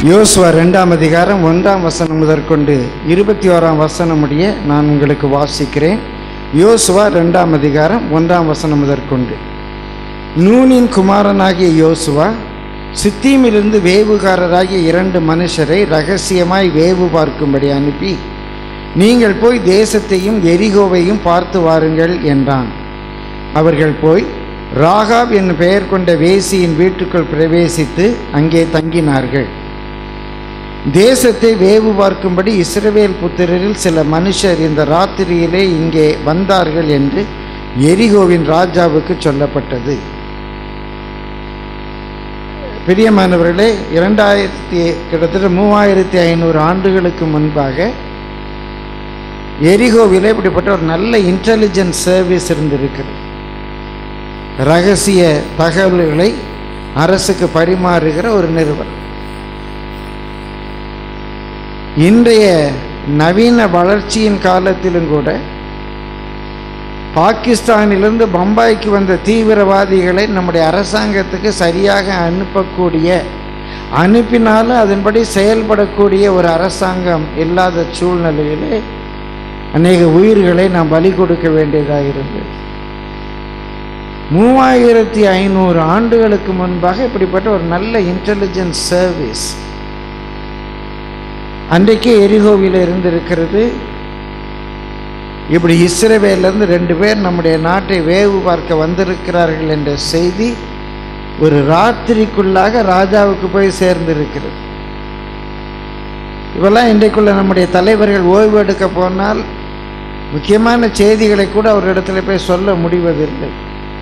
யோசுவா ரெண்டாம் அதிகாரம் ஒன்றாம் வசனம் முதற்கொண்டு இருபத்தி ஓராம் வசனம் முடிய நான் உங்களுக்கு வாசிக்கிறேன் யோசுவா ரெண்டாம் அதிகாரம் ஒன்றாம் வசனம் முதற்கொண்டு நூனின் குமாரனாகிய யோசுவா சித்தீமிலிருந்து வேவுகாரராகிய இரண்டு மனுஷரை ரகசியமாய் வேவு பார்க்கும்படி அனுப்பி நீங்கள் போய் தேசத்தையும் எரிகோவையும் பார்த்து வாருங்கள் என்றான் அவர்கள் போய் ராகாப் என்னும் பெயர் கொண்ட வேசியின் வீட்டுக்குள் பிரவேசித்து அங்கே தங்கினார்கள் தேசத்தை வேவு பார்க்கும்படி இஸ்ரவேல் புத்திரரில் சில மனுஷர் இந்த ராத்திரியிலே இங்கே வந்தார்கள் என்று எரிகோவின் ராஜாவுக்கு சொல்லப்பட்டது பிரியமானவர்களே இரண்டாயிரத்தி கிட்டத்தட்ட மூவாயிரத்தி ஐநூறு ஆண்டுகளுக்கு முன்பாக எரிகோவில் இப்படிப்பட்ட ஒரு நல்ல இன்டெலிஜென்ஸ் சர்வீஸ் இருந்திருக்கிறது ரகசிய தகவல்களை அரசுக்கு பரிமாறுகிற ஒரு நிறுவனம் இன்றைய நவீன வளர்ச்சியின் காலத்திலும் கூட பாகிஸ்தானிலிருந்து பம்பாய்க்கு வந்த தீவிரவாதிகளை நம்முடைய அரசாங்கத்துக்கு சரியாக அனுப்பக்கூடிய அனுப்பினாலும் அதன்படி செயல்படக்கூடிய ஒரு அரசாங்கம் இல்லாத சூழ்நிலையிலே அநேக உயிர்களை நாம் பலி கொடுக்க வேண்டியதாக இருந்தது மூவாயிரத்தி ஐநூறு ஆண்டுகளுக்கு முன்பாக இப்படிப்பட்ட ஒரு நல்ல இன்டெலிஜென்ஸ் சர்வீஸ் அன்றைக்கே எரிகோவில் இருந்திருக்கிறது இப்படி இஸ்ரவேலேருந்து ரெண்டு பேர் நம்முடைய நாட்டை வேவு பார்க்க வந்திருக்கிறார்கள் என்ற செய்தி ஒரு ராத்திரிக்குள்ளாக ராஜாவுக்கு போய் சேர்ந்திருக்கிறது இவெல்லாம் இன்றைக்குள்ள நம்முடைய தலைவர்கள் ஓய்வு எடுக்க போனால் முக்கியமான செய்திகளை கூட அவரிடத்துல போய் சொல்ல முடிவதில்லை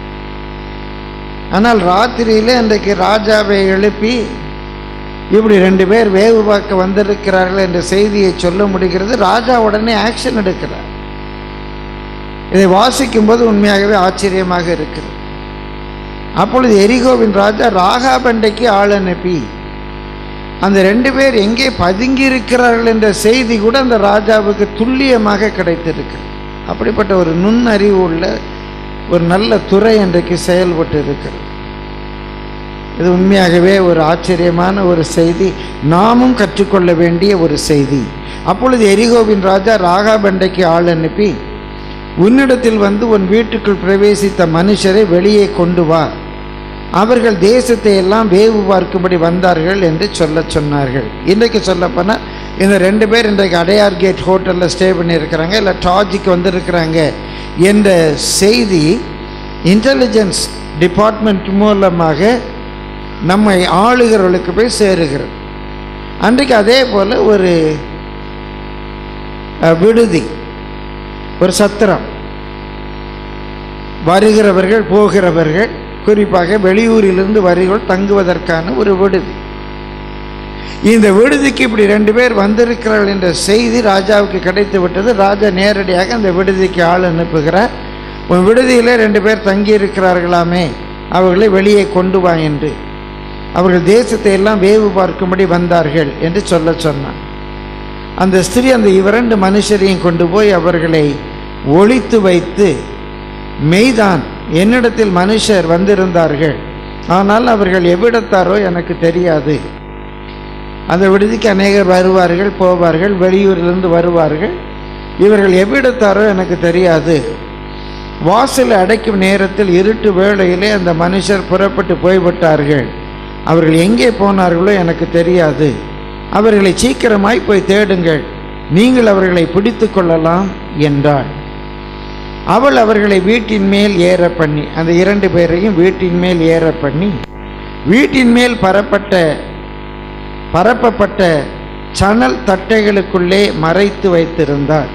ஆனால் ராத்திரியிலே இன்றைக்கு ராஜாவை எழுப்பி இப்படி ரெண்டு பேர் வேவு பார்க்க வந்திருக்கிறார்கள் என்ற செய்தியை சொல்ல முடிகிறது ராஜா உடனே ஆக்ஷன் எடுக்கிறார் இதை வாசிக்கும்போது உண்மையாகவே ஆச்சரியமாக இருக்கிறது அப்பொழுது எரிகோவின் ராஜா ராகாபண்டைக்கு ஆள் அனுப்பி அந்த ரெண்டு பேர் எங்கே பதுங்கி இருக்கிறார்கள் என்ற செய்தி கூட அந்த ராஜாவுக்கு துல்லியமாக கிடைத்திருக்கு அப்படிப்பட்ட ஒரு நுண்ணறிவு உள்ள ஒரு நல்ல துறை இன்றைக்கு செயல்பட்டு இருக்கிறது இது உண்மையாகவே ஒரு ஆச்சரியமான ஒரு செய்தி நாமும் கற்றுக்கொள்ள வேண்டிய ஒரு செய்தி அப்பொழுது எரிகோவின் ராஜா ராகாபண்டைக்கு ஆள் அனுப்பி உன்னிடத்தில் வந்து உன் வீட்டுக்குள் பிரவேசித்த மனுஷரை வெளியே கொண்டு வா அவர்கள் தேசத்தை எல்லாம் வேவு பார்க்கும்படி வந்தார்கள் என்று சொல்ல சொன்னார்கள் இன்றைக்கு சொல்லப்போனால் இந்த ரெண்டு பேர் இன்றைக்கு அடையார் கேட் ஹோட்டலில் ஸ்டே பண்ணியிருக்கிறாங்க இல்லை டாஜிக்கு வந்திருக்கிறாங்க என்ற செய்தி இன்டெலிஜென்ஸ் டிபார்ட்மெண்ட் மூலமாக நம்மை ஆளுகிறவர்களுக்கு போய் சேருகிறது அன்றைக்கு அதே போல் ஒரு விடுதி ஒரு சத்திரம் வருகிறவர்கள் போகிறவர்கள் குறிப்பாக வெளியூரிலிருந்து வருகிறவர்கள் தங்குவதற்கான ஒரு விடுதி இந்த விடுதிக்கு இப்படி ரெண்டு பேர் வந்திருக்கிறார்கள் என்ற செய்தி ராஜாவுக்கு கிடைத்து விட்டது ராஜா நேரடியாக அந்த விடுதிக்கு ஆள் அனுப்புகிறார் உன் விடுதியில் ரெண்டு பேர் தங்கி இருக்கிறார்களாமே அவர்களை வெளியே கொண்டு வா என்று அவர்கள் தேசத்தை எல்லாம் வேவு பார்க்கும்படி வந்தார்கள் என்று சொல்ல சொன்னான் அந்த ஸ்திரீ அந்த இரண்டு மனுஷரையும் கொண்டு போய் அவர்களை ஒழித்து வைத்து மெய்தான் என்னிடத்தில் மனுஷர் வந்திருந்தார்கள் ஆனால் அவர்கள் எவ்விடத்தாரோ எனக்கு தெரியாது அந்த விடுதிக்கு அநேகர் வருவார்கள் போவார்கள் வெளியூரிலிருந்து வருவார்கள் இவர்கள் எவ்விடத்தாரோ எனக்கு தெரியாது வாசல் அடைக்கும் நேரத்தில் இருட்டு வேளையிலே அந்த மனுஷர் புறப்பட்டு போய்விட்டார்கள் அவர்கள் எங்கே போனார்களோ எனக்கு தெரியாது அவர்களை சீக்கிரமாய் போய் தேடுங்கள் நீங்கள் அவர்களை பிடித்து கொள்ளலாம் என்றாள் அவள் அவர்களை வீட்டின் மேல் ஏற பண்ணி அந்த இரண்டு பேரையும் வீட்டின் மேல் ஏற பண்ணி வீட்டின் மேல் பரப்பட்ட பரப்பப்பட்ட சணல் தட்டைகளுக்குள்ளே மறைத்து வைத்திருந்தார்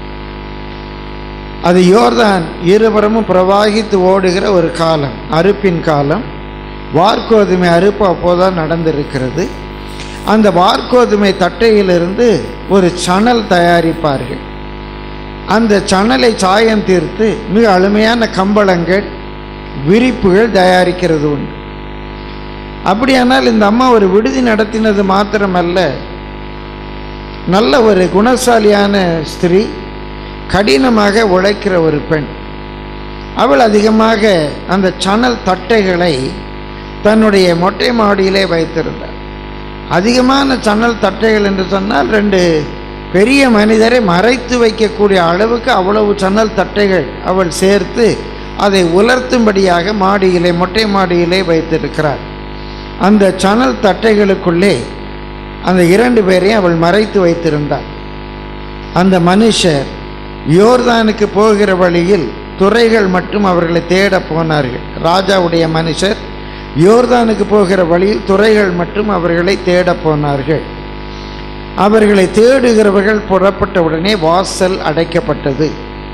அது யோர்தான் இருபுறமும் பிரவாகித்து ஓடுகிற ஒரு காலம் அறுப்பின் காலம் வார்கோதுமை அறுப்பு அப்போதான் நடந்திருக்கிறது அந்த வார்கோதுமை தட்டையிலிருந்து ஒரு சணல் தயாரிப்பார்கள் அந்த சணலை சாயம் தீர்த்து மிக அருமையான கம்பளங்கள் விரிப்புகள் தயாரிக்கிறது உண்டு அப்படியானால் இந்த அம்மா ஒரு விடுதி நடத்தினது மாத்திரமல்ல நல்ல ஒரு குணசாலியான ஸ்திரீ கடினமாக உழைக்கிற ஒரு பெண் அவள் அதிகமாக அந்த சணல் தட்டைகளை தன்னுடைய மொட்டை மாடியிலே வைத்திருந்தார் அதிகமான சன்னல் தட்டைகள் என்று சொன்னால் ரெண்டு பெரிய மனிதரை மறைத்து வைக்கக்கூடிய அளவுக்கு அவ்வளவு சன்னல் தட்டைகள் அவள் சேர்த்து அதை உலர்த்தும்படியாக மாடியிலே மொட்டை மாடியிலே வைத்திருக்கிறார் அந்த சணல் தட்டைகளுக்குள்ளே அந்த இரண்டு பேரையும் அவள் மறைத்து வைத்திருந்தாள் அந்த மனுஷர் யோர்தானுக்கு போகிற வழியில் துறைகள் மட்டும் அவர்களை தேட போனார்கள் ராஜாவுடைய மனுஷர் யோர்தானுக்கு போகிற வழியில் துறைகள் மட்டும் அவர்களை தேட போனார்கள் அவர்களை தேடுகிறவர்கள் புறப்பட்டவுடனே வாசல் அடைக்கப்பட்டது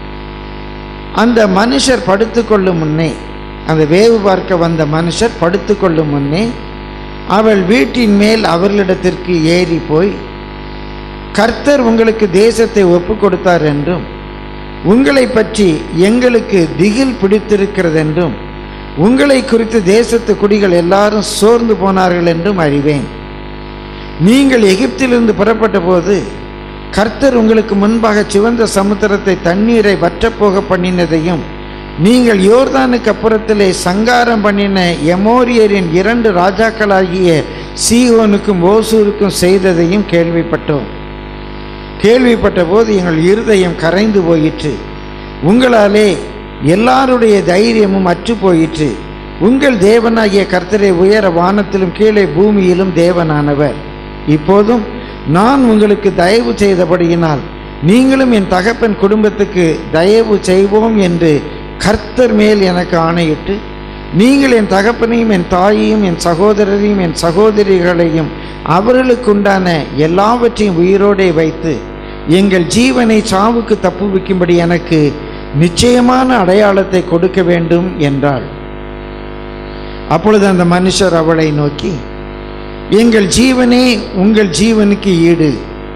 அந்த மனுஷர் படுத்துக்கொள்ளும் முன்னே அந்த வேவு பார்க்க வந்த மனுஷர் படுத்துக்கொள்ளும் முன்னே அவள் வீட்டின் மேல் அவர்களிடத்திற்கு ஏறி போய் கர்த்தர் உங்களுக்கு தேசத்தை ஒப்பு கொடுத்தார் என்றும் உங்களை பற்றி எங்களுக்கு திகில் பிடித்திருக்கிறது என்றும் உங்களை குறித்து தேசத்து குடிகள் எல்லாரும் சோர்ந்து போனார்கள் என்றும் அறிவேன் நீங்கள் எகிப்திலிருந்து புறப்பட்ட போது கர்த்தர் உங்களுக்கு முன்பாக சிவந்த சமுத்திரத்தை தண்ணீரை வற்றப்போக பண்ணினதையும் நீங்கள் யோர்தானுக்கு அப்புறத்திலே சங்காரம் பண்ணின எமோரியரின் இரண்டு ராஜாக்களாகிய சீகோனுக்கும் ஓசூருக்கும் செய்ததையும் கேள்விப்பட்டோம் கேள்விப்பட்ட போது எங்கள் இருதயம் கரைந்து போயிற்று உங்களாலே எல்லாருடைய தைரியமும் அற்று போயிற்று உங்கள் தேவனாகிய கர்த்தரை உயர வானத்திலும் கீழே பூமியிலும் தேவனானவர் இப்போதும் நான் உங்களுக்கு தயவு செய்தபடியினால் நீங்களும் என் தகப்பன் குடும்பத்துக்கு தயவு செய்வோம் என்று கர்த்தர் மேல் எனக்கு ஆணையிட்டு நீங்கள் என் தகப்பனையும் என் தாயையும் என் சகோதரரையும் என் சகோதரிகளையும் அவர்களுக்குண்டான எல்லாவற்றையும் உயிரோடே வைத்து எங்கள் ஜீவனை சாவுக்கு தப்புவிக்கும்படி எனக்கு நிச்சயமான அடையாளத்தை கொடுக்க வேண்டும் என்றாள் அப்பொழுது அந்த மனுஷர் அவளை நோக்கி எங்கள் ஜீவனே உங்கள் ஜீவனுக்கு ஈடு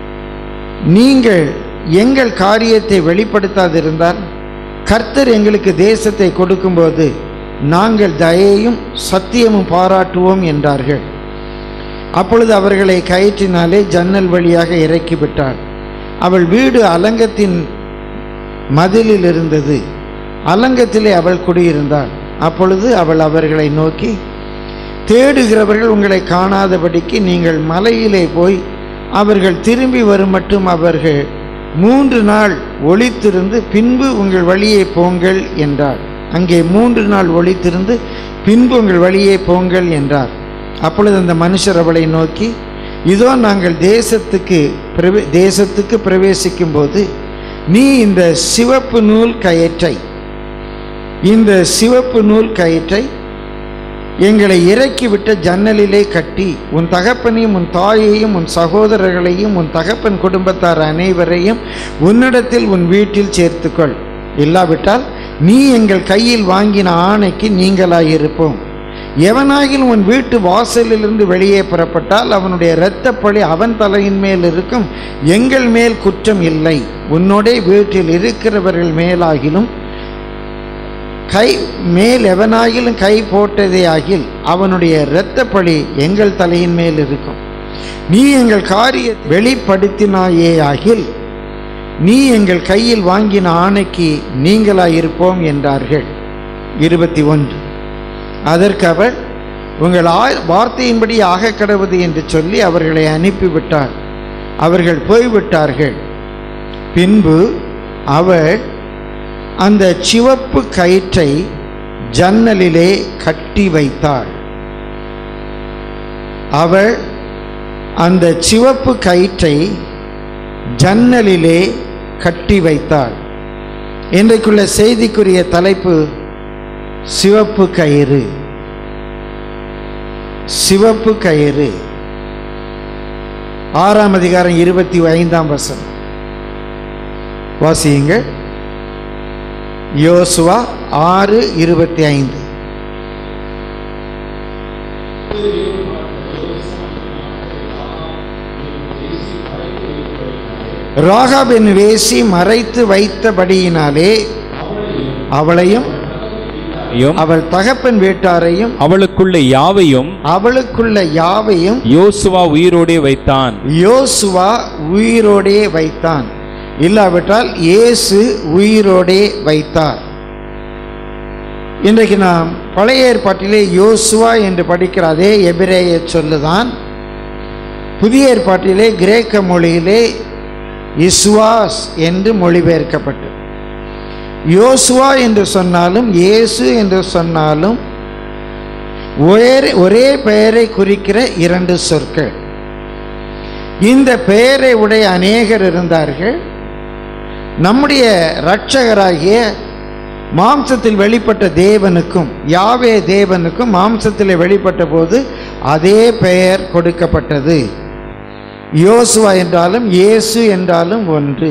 நீங்கள் எங்கள் காரியத்தை வெளிப்படுத்தாதிருந்தால் கர்த்தர் எங்களுக்கு தேசத்தை கொடுக்கும்போது நாங்கள் தயையும் சத்தியமும் பாராட்டுவோம் என்றார்கள் அப்பொழுது அவர்களை கயிற்றினாலே ஜன்னல் வழியாக இறக்கிவிட்டாள் அவள் வீடு அலங்கத்தின் மதிலில் இருந்தது அலங்கத்திலே அவள் குடியிருந்தாள் அப்பொழுது அவள் அவர்களை நோக்கி தேடுகிறவர்கள் உங்களை காணாதபடிக்கு நீங்கள் மலையிலே போய் அவர்கள் திரும்பி வரும் மட்டும் அவர்கள் மூன்று நாள் ஒளித்திருந்து பின்பு உங்கள் வழியே போங்கள் என்றார் அங்கே மூன்று நாள் ஒளித்திருந்து பின்பு உங்கள் வழியே போங்கள் என்றார் அப்பொழுது அந்த மனுஷர் அவளை நோக்கி இதோ நாங்கள் தேசத்துக்கு பிரவே தேசத்துக்கு பிரவேசிக்கும் போது நீ இந்த சிவப்பு நூல் கயிற்றை இந்த சிவப்பு நூல் கயிற்றை எங்களை இறக்கிவிட்ட ஜன்னலிலே கட்டி உன் தகப்பனையும் உன் தாயையும் உன் சகோதரர்களையும் உன் தகப்பன் குடும்பத்தார் அனைவரையும் உன்னிடத்தில் உன் வீட்டில் சேர்த்துக்கொள் இல்லாவிட்டால் நீ எங்கள் கையில் வாங்கின ஆணைக்கு நீங்களாயிருப்போம் எவனாகில் உன் வீட்டு வாசலிலிருந்து வெளியே புறப்பட்டால் அவனுடைய இரத்தப்பழி அவன் தலையின் மேல் இருக்கும் எங்கள் மேல் குற்றம் இல்லை உன்னோடே வீட்டில் இருக்கிறவர்கள் மேலாகிலும் கை மேல் எவனாகிலும் கை போட்டதே ஆகில் அவனுடைய இரத்தப்பழி எங்கள் தலையின் மேல் இருக்கும் நீ எங்கள் காரிய வெளிப்படுத்தினாயே ஆகில் நீ எங்கள் கையில் வாங்கின ஆணைக்கு நீங்களாயிருப்போம் என்றார்கள் இருபத்தி ஒன்று அதற்கு அவள் உங்கள் ஆ வார்த்தையின்படி ஆக கடவுது என்று சொல்லி அவர்களை அனுப்பிவிட்டாள் அவர்கள் போய்விட்டார்கள் பின்பு அவள் அந்த சிவப்பு கயிற்றை ஜன்னலிலே கட்டி வைத்தாள் அவள் அந்த சிவப்பு கயிற்றை ஜன்னலிலே கட்டி வைத்தாள் இன்றைக்குள்ள செய்திக்குரிய தலைப்பு சிவப்பு கயிறு சிவப்பு கயிறு ஆறாம் அதிகாரம் இருபத்தி ஐந்தாம் வசனம் வாசியுங்கள் யோசுவா ஆறு இருபத்தி ஐந்து ராகாபின் வேசி மறைத்து வைத்தபடியினாலே அவளையும் யும் அவள் தகப்பன் வீட்டாரையும் அவளுக்குள்ள யாவையும் அவளுக்குள்ள யாவையும் யோசுவா உயிரோடே வைத்தான் யோசுவா உயிரோடே வைத்தான் இல்லாவிட்டால் இயேசு உயிரோடே வைத்தார் இன்றைக்கு நாம் பழைய ஏற்பாட்டிலே யோசுவா என்று படிக்கிற அதே எபிரேய சொல்லுதான் புதிய ஏற்பாட்டிலே கிரேக்க மொழியிலே இஸ்வாஸ் என்று மொழிபெயர்க்கப்பட்டது யோசுவா என்று சொன்னாலும் இயேசு என்று சொன்னாலும் ஒரே ஒரே பெயரை குறிக்கிற இரண்டு சொற்கள் இந்த பெயரை உடைய அநேகர் இருந்தார்கள் நம்முடைய இரட்சகராகிய மாம்சத்தில் வெளிப்பட்ட தேவனுக்கும் யாவே தேவனுக்கும் மாம்சத்தில் வெளிப்பட்ட போது அதே பெயர் கொடுக்கப்பட்டது யோசுவா என்றாலும் இயேசு என்றாலும் ஒன்று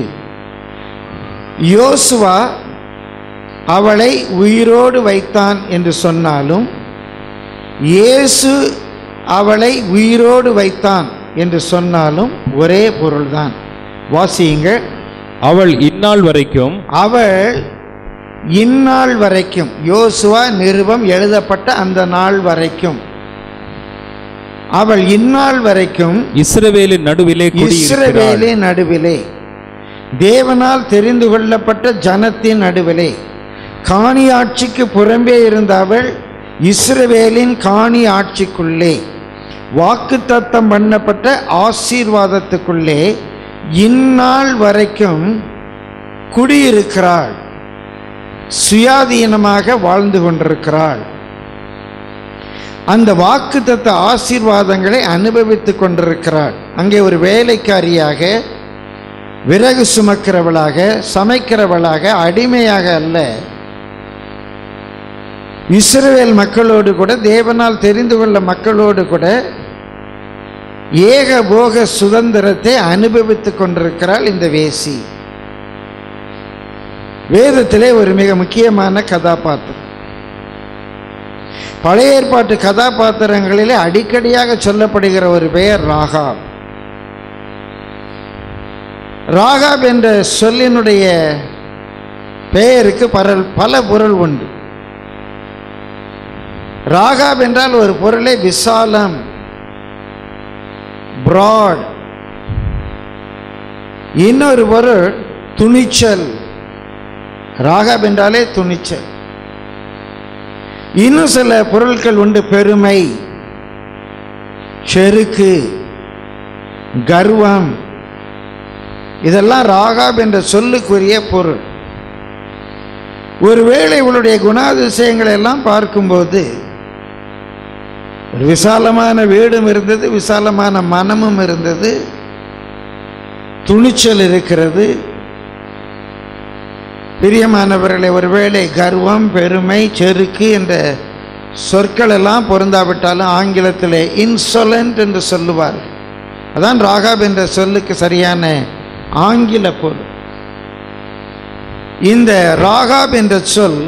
யோசுவா அவளை உயிரோடு வைத்தான் என்று சொன்னாலும் இயேசு அவளை உயிரோடு வைத்தான் என்று சொன்னாலும் ஒரே பொருள்தான் வாசியுங்கள் அவள் இந்நாள் வரைக்கும் அவள் இந்நாள் வரைக்கும் யோசுவா நிருபம் எழுதப்பட்ட அந்த நாள் வரைக்கும் அவள் இந்நாள் வரைக்கும் இஸ்ரவேலின் நடுவிலே குடியிருக்கிறாள் இஸ்ரவேலே நடுவிலே தேவனால் தெரிந்து கொள்ளப்பட்ட ஜனத்தின் நடுவிலே காணி ஆட்சிக்கு புறம்பே இருந்த அவள் இஸ்ரவேலின் காணி ஆட்சிக்குள்ளே வாக்குத்தத்தம் பண்ணப்பட்ட ஆசீர்வாதத்துக்குள்ளே இந்நாள் வரைக்கும் குடியிருக்கிறாள் சுயாதீனமாக வாழ்ந்து கொண்டிருக்கிறாள் அந்த வாக்குத்தத்த ஆசீர்வாதங்களை அனுபவித்துக் கொண்டிருக்கிறாள் அங்கே ஒரு வேலைக்காரியாக விறகு சுமக்கிறவளாக சமைக்கிறவளாக அடிமையாக அல்ல இஸ்ரவேல் மக்களோடு கூட தேவனால் தெரிந்து கொள்ள மக்களோடு கூட ஏக போக சுதந்திரத்தை அனுபவித்துக் கொண்டிருக்கிறாள் இந்த வேசி வேதத்திலே ஒரு மிக முக்கியமான கதாபாத்திரம் பழைய ஏற்பாட்டு கதாபாத்திரங்களிலே அடிக்கடியாக சொல்லப்படுகிற ஒரு பெயர் ராகாப் ராகாப் என்ற சொல்லினுடைய பெயருக்கு பரல் பல பொருள் உண்டு ராகாப் என்றால் ஒரு பொருளை விசாலம் பிராட் இன்னொரு பொருள் துணிச்சல் ராகாப் என்றாலே துணிச்சல் இன்னும் சில பொருட்கள் உண்டு பெருமை செருக்கு கர்வம் இதெல்லாம் ராகாப் என்ற சொல்லுக்குரிய பொருள் ஒருவேளை இவளுடைய குணாதிசயங்களை எல்லாம் பார்க்கும்போது ஒரு விசாலமான வீடும் இருந்தது விசாலமான மனமும் இருந்தது துணிச்சல் இருக்கிறது பிரியமானவர்களை ஒருவேளை கர்வம் பெருமை செருக்கு என்ற சொற்கள் எல்லாம் பொருந்தாவிட்டாலும் ஆங்கிலத்தில் இன்சொலண்ட் என்று சொல்லுவார் அதான் ராகாப் என்ற சொல்லுக்கு சரியான ஆங்கில பொருள் இந்த ராகாப் என்ற சொல்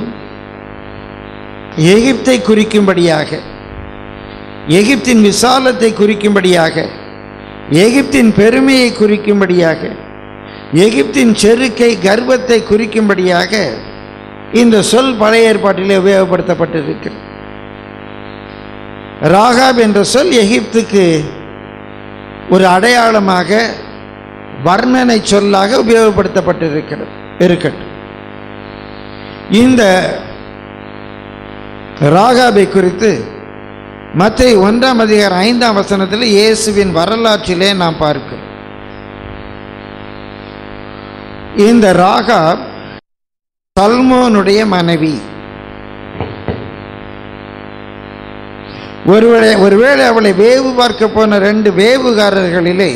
எகிப்தை குறிக்கும்படியாக எகிப்தின் விசாலத்தை குறிக்கும்படியாக எகிப்தின் பெருமையை குறிக்கும்படியாக எகிப்தின் செருக்கை கர்வத்தை குறிக்கும்படியாக இந்த சொல் பழைய ஏற்பாட்டிலே உபயோகப்படுத்தப்பட்டிருக்கிறது ராகாப் என்ற சொல் எகிப்துக்கு ஒரு அடையாளமாக வர்ணனை சொல்லாக உபயோகப்படுத்தப்பட்டிருக்கிறது இருக்கட்டும் இந்த ராகாபை குறித்து மத்திய ஒன்றாம் அதிகாரம் ஐந்தாம் வசனத்தில் இயேசுவின் வரலாற்றிலே நாம் பார்க்கிறோம் இந்த ராகாப் சல்மோனுடைய மனைவி ஒருவேளை ஒருவேளை அவளை வேவு பார்க்க போன ரெண்டு வேவுகாரர்களிலே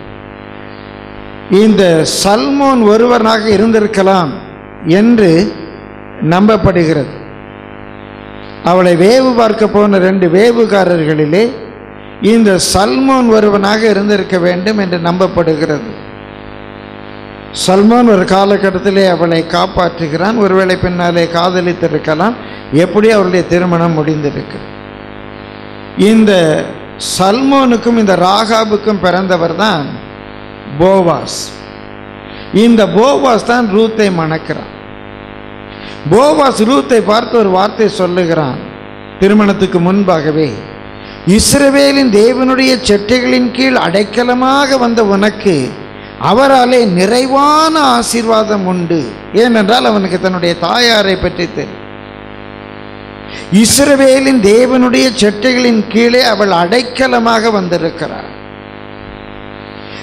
இந்த சல்மோன் ஒருவனாக இருந்திருக்கலாம் என்று நம்பப்படுகிறது அவளை வேவு பார்க்க போன ரெண்டு வேவுகாரர்களிலே இந்த சல்மோன் ஒருவனாக இருந்திருக்க வேண்டும் என்று நம்பப்படுகிறது சல்மான் ஒரு காலகட்டத்திலே அவளை காப்பாற்றுகிறான் ஒருவேளை பின்னாலே காதலித்திருக்கலாம் எப்படி அவருடைய திருமணம் முடிந்திருக்கு இந்த சல்மோனுக்கும் இந்த ராகாபுக்கும் பிறந்தவர் தான் போவாஸ் இந்த போவாஸ் தான் ரூத்தை மணக்கிறான் போவாஸ் ரூத்தை பார்த்து ஒரு வார்த்தை சொல்லுகிறான் திருமணத்துக்கு முன்பாகவே இஸ்ரவேலின் தேவனுடைய செட்டைகளின் கீழ் அடைக்கலமாக வந்த உனக்கு அவராலே நிறைவான ஆசீர்வாதம் உண்டு ஏனென்றால் அவனுக்கு தன்னுடைய தாயாரை பற்றி தெரியும் இஸ்ரவேலின் தேவனுடைய செட்டைகளின் கீழே அவள் அடைக்கலமாக வந்திருக்கிறாள்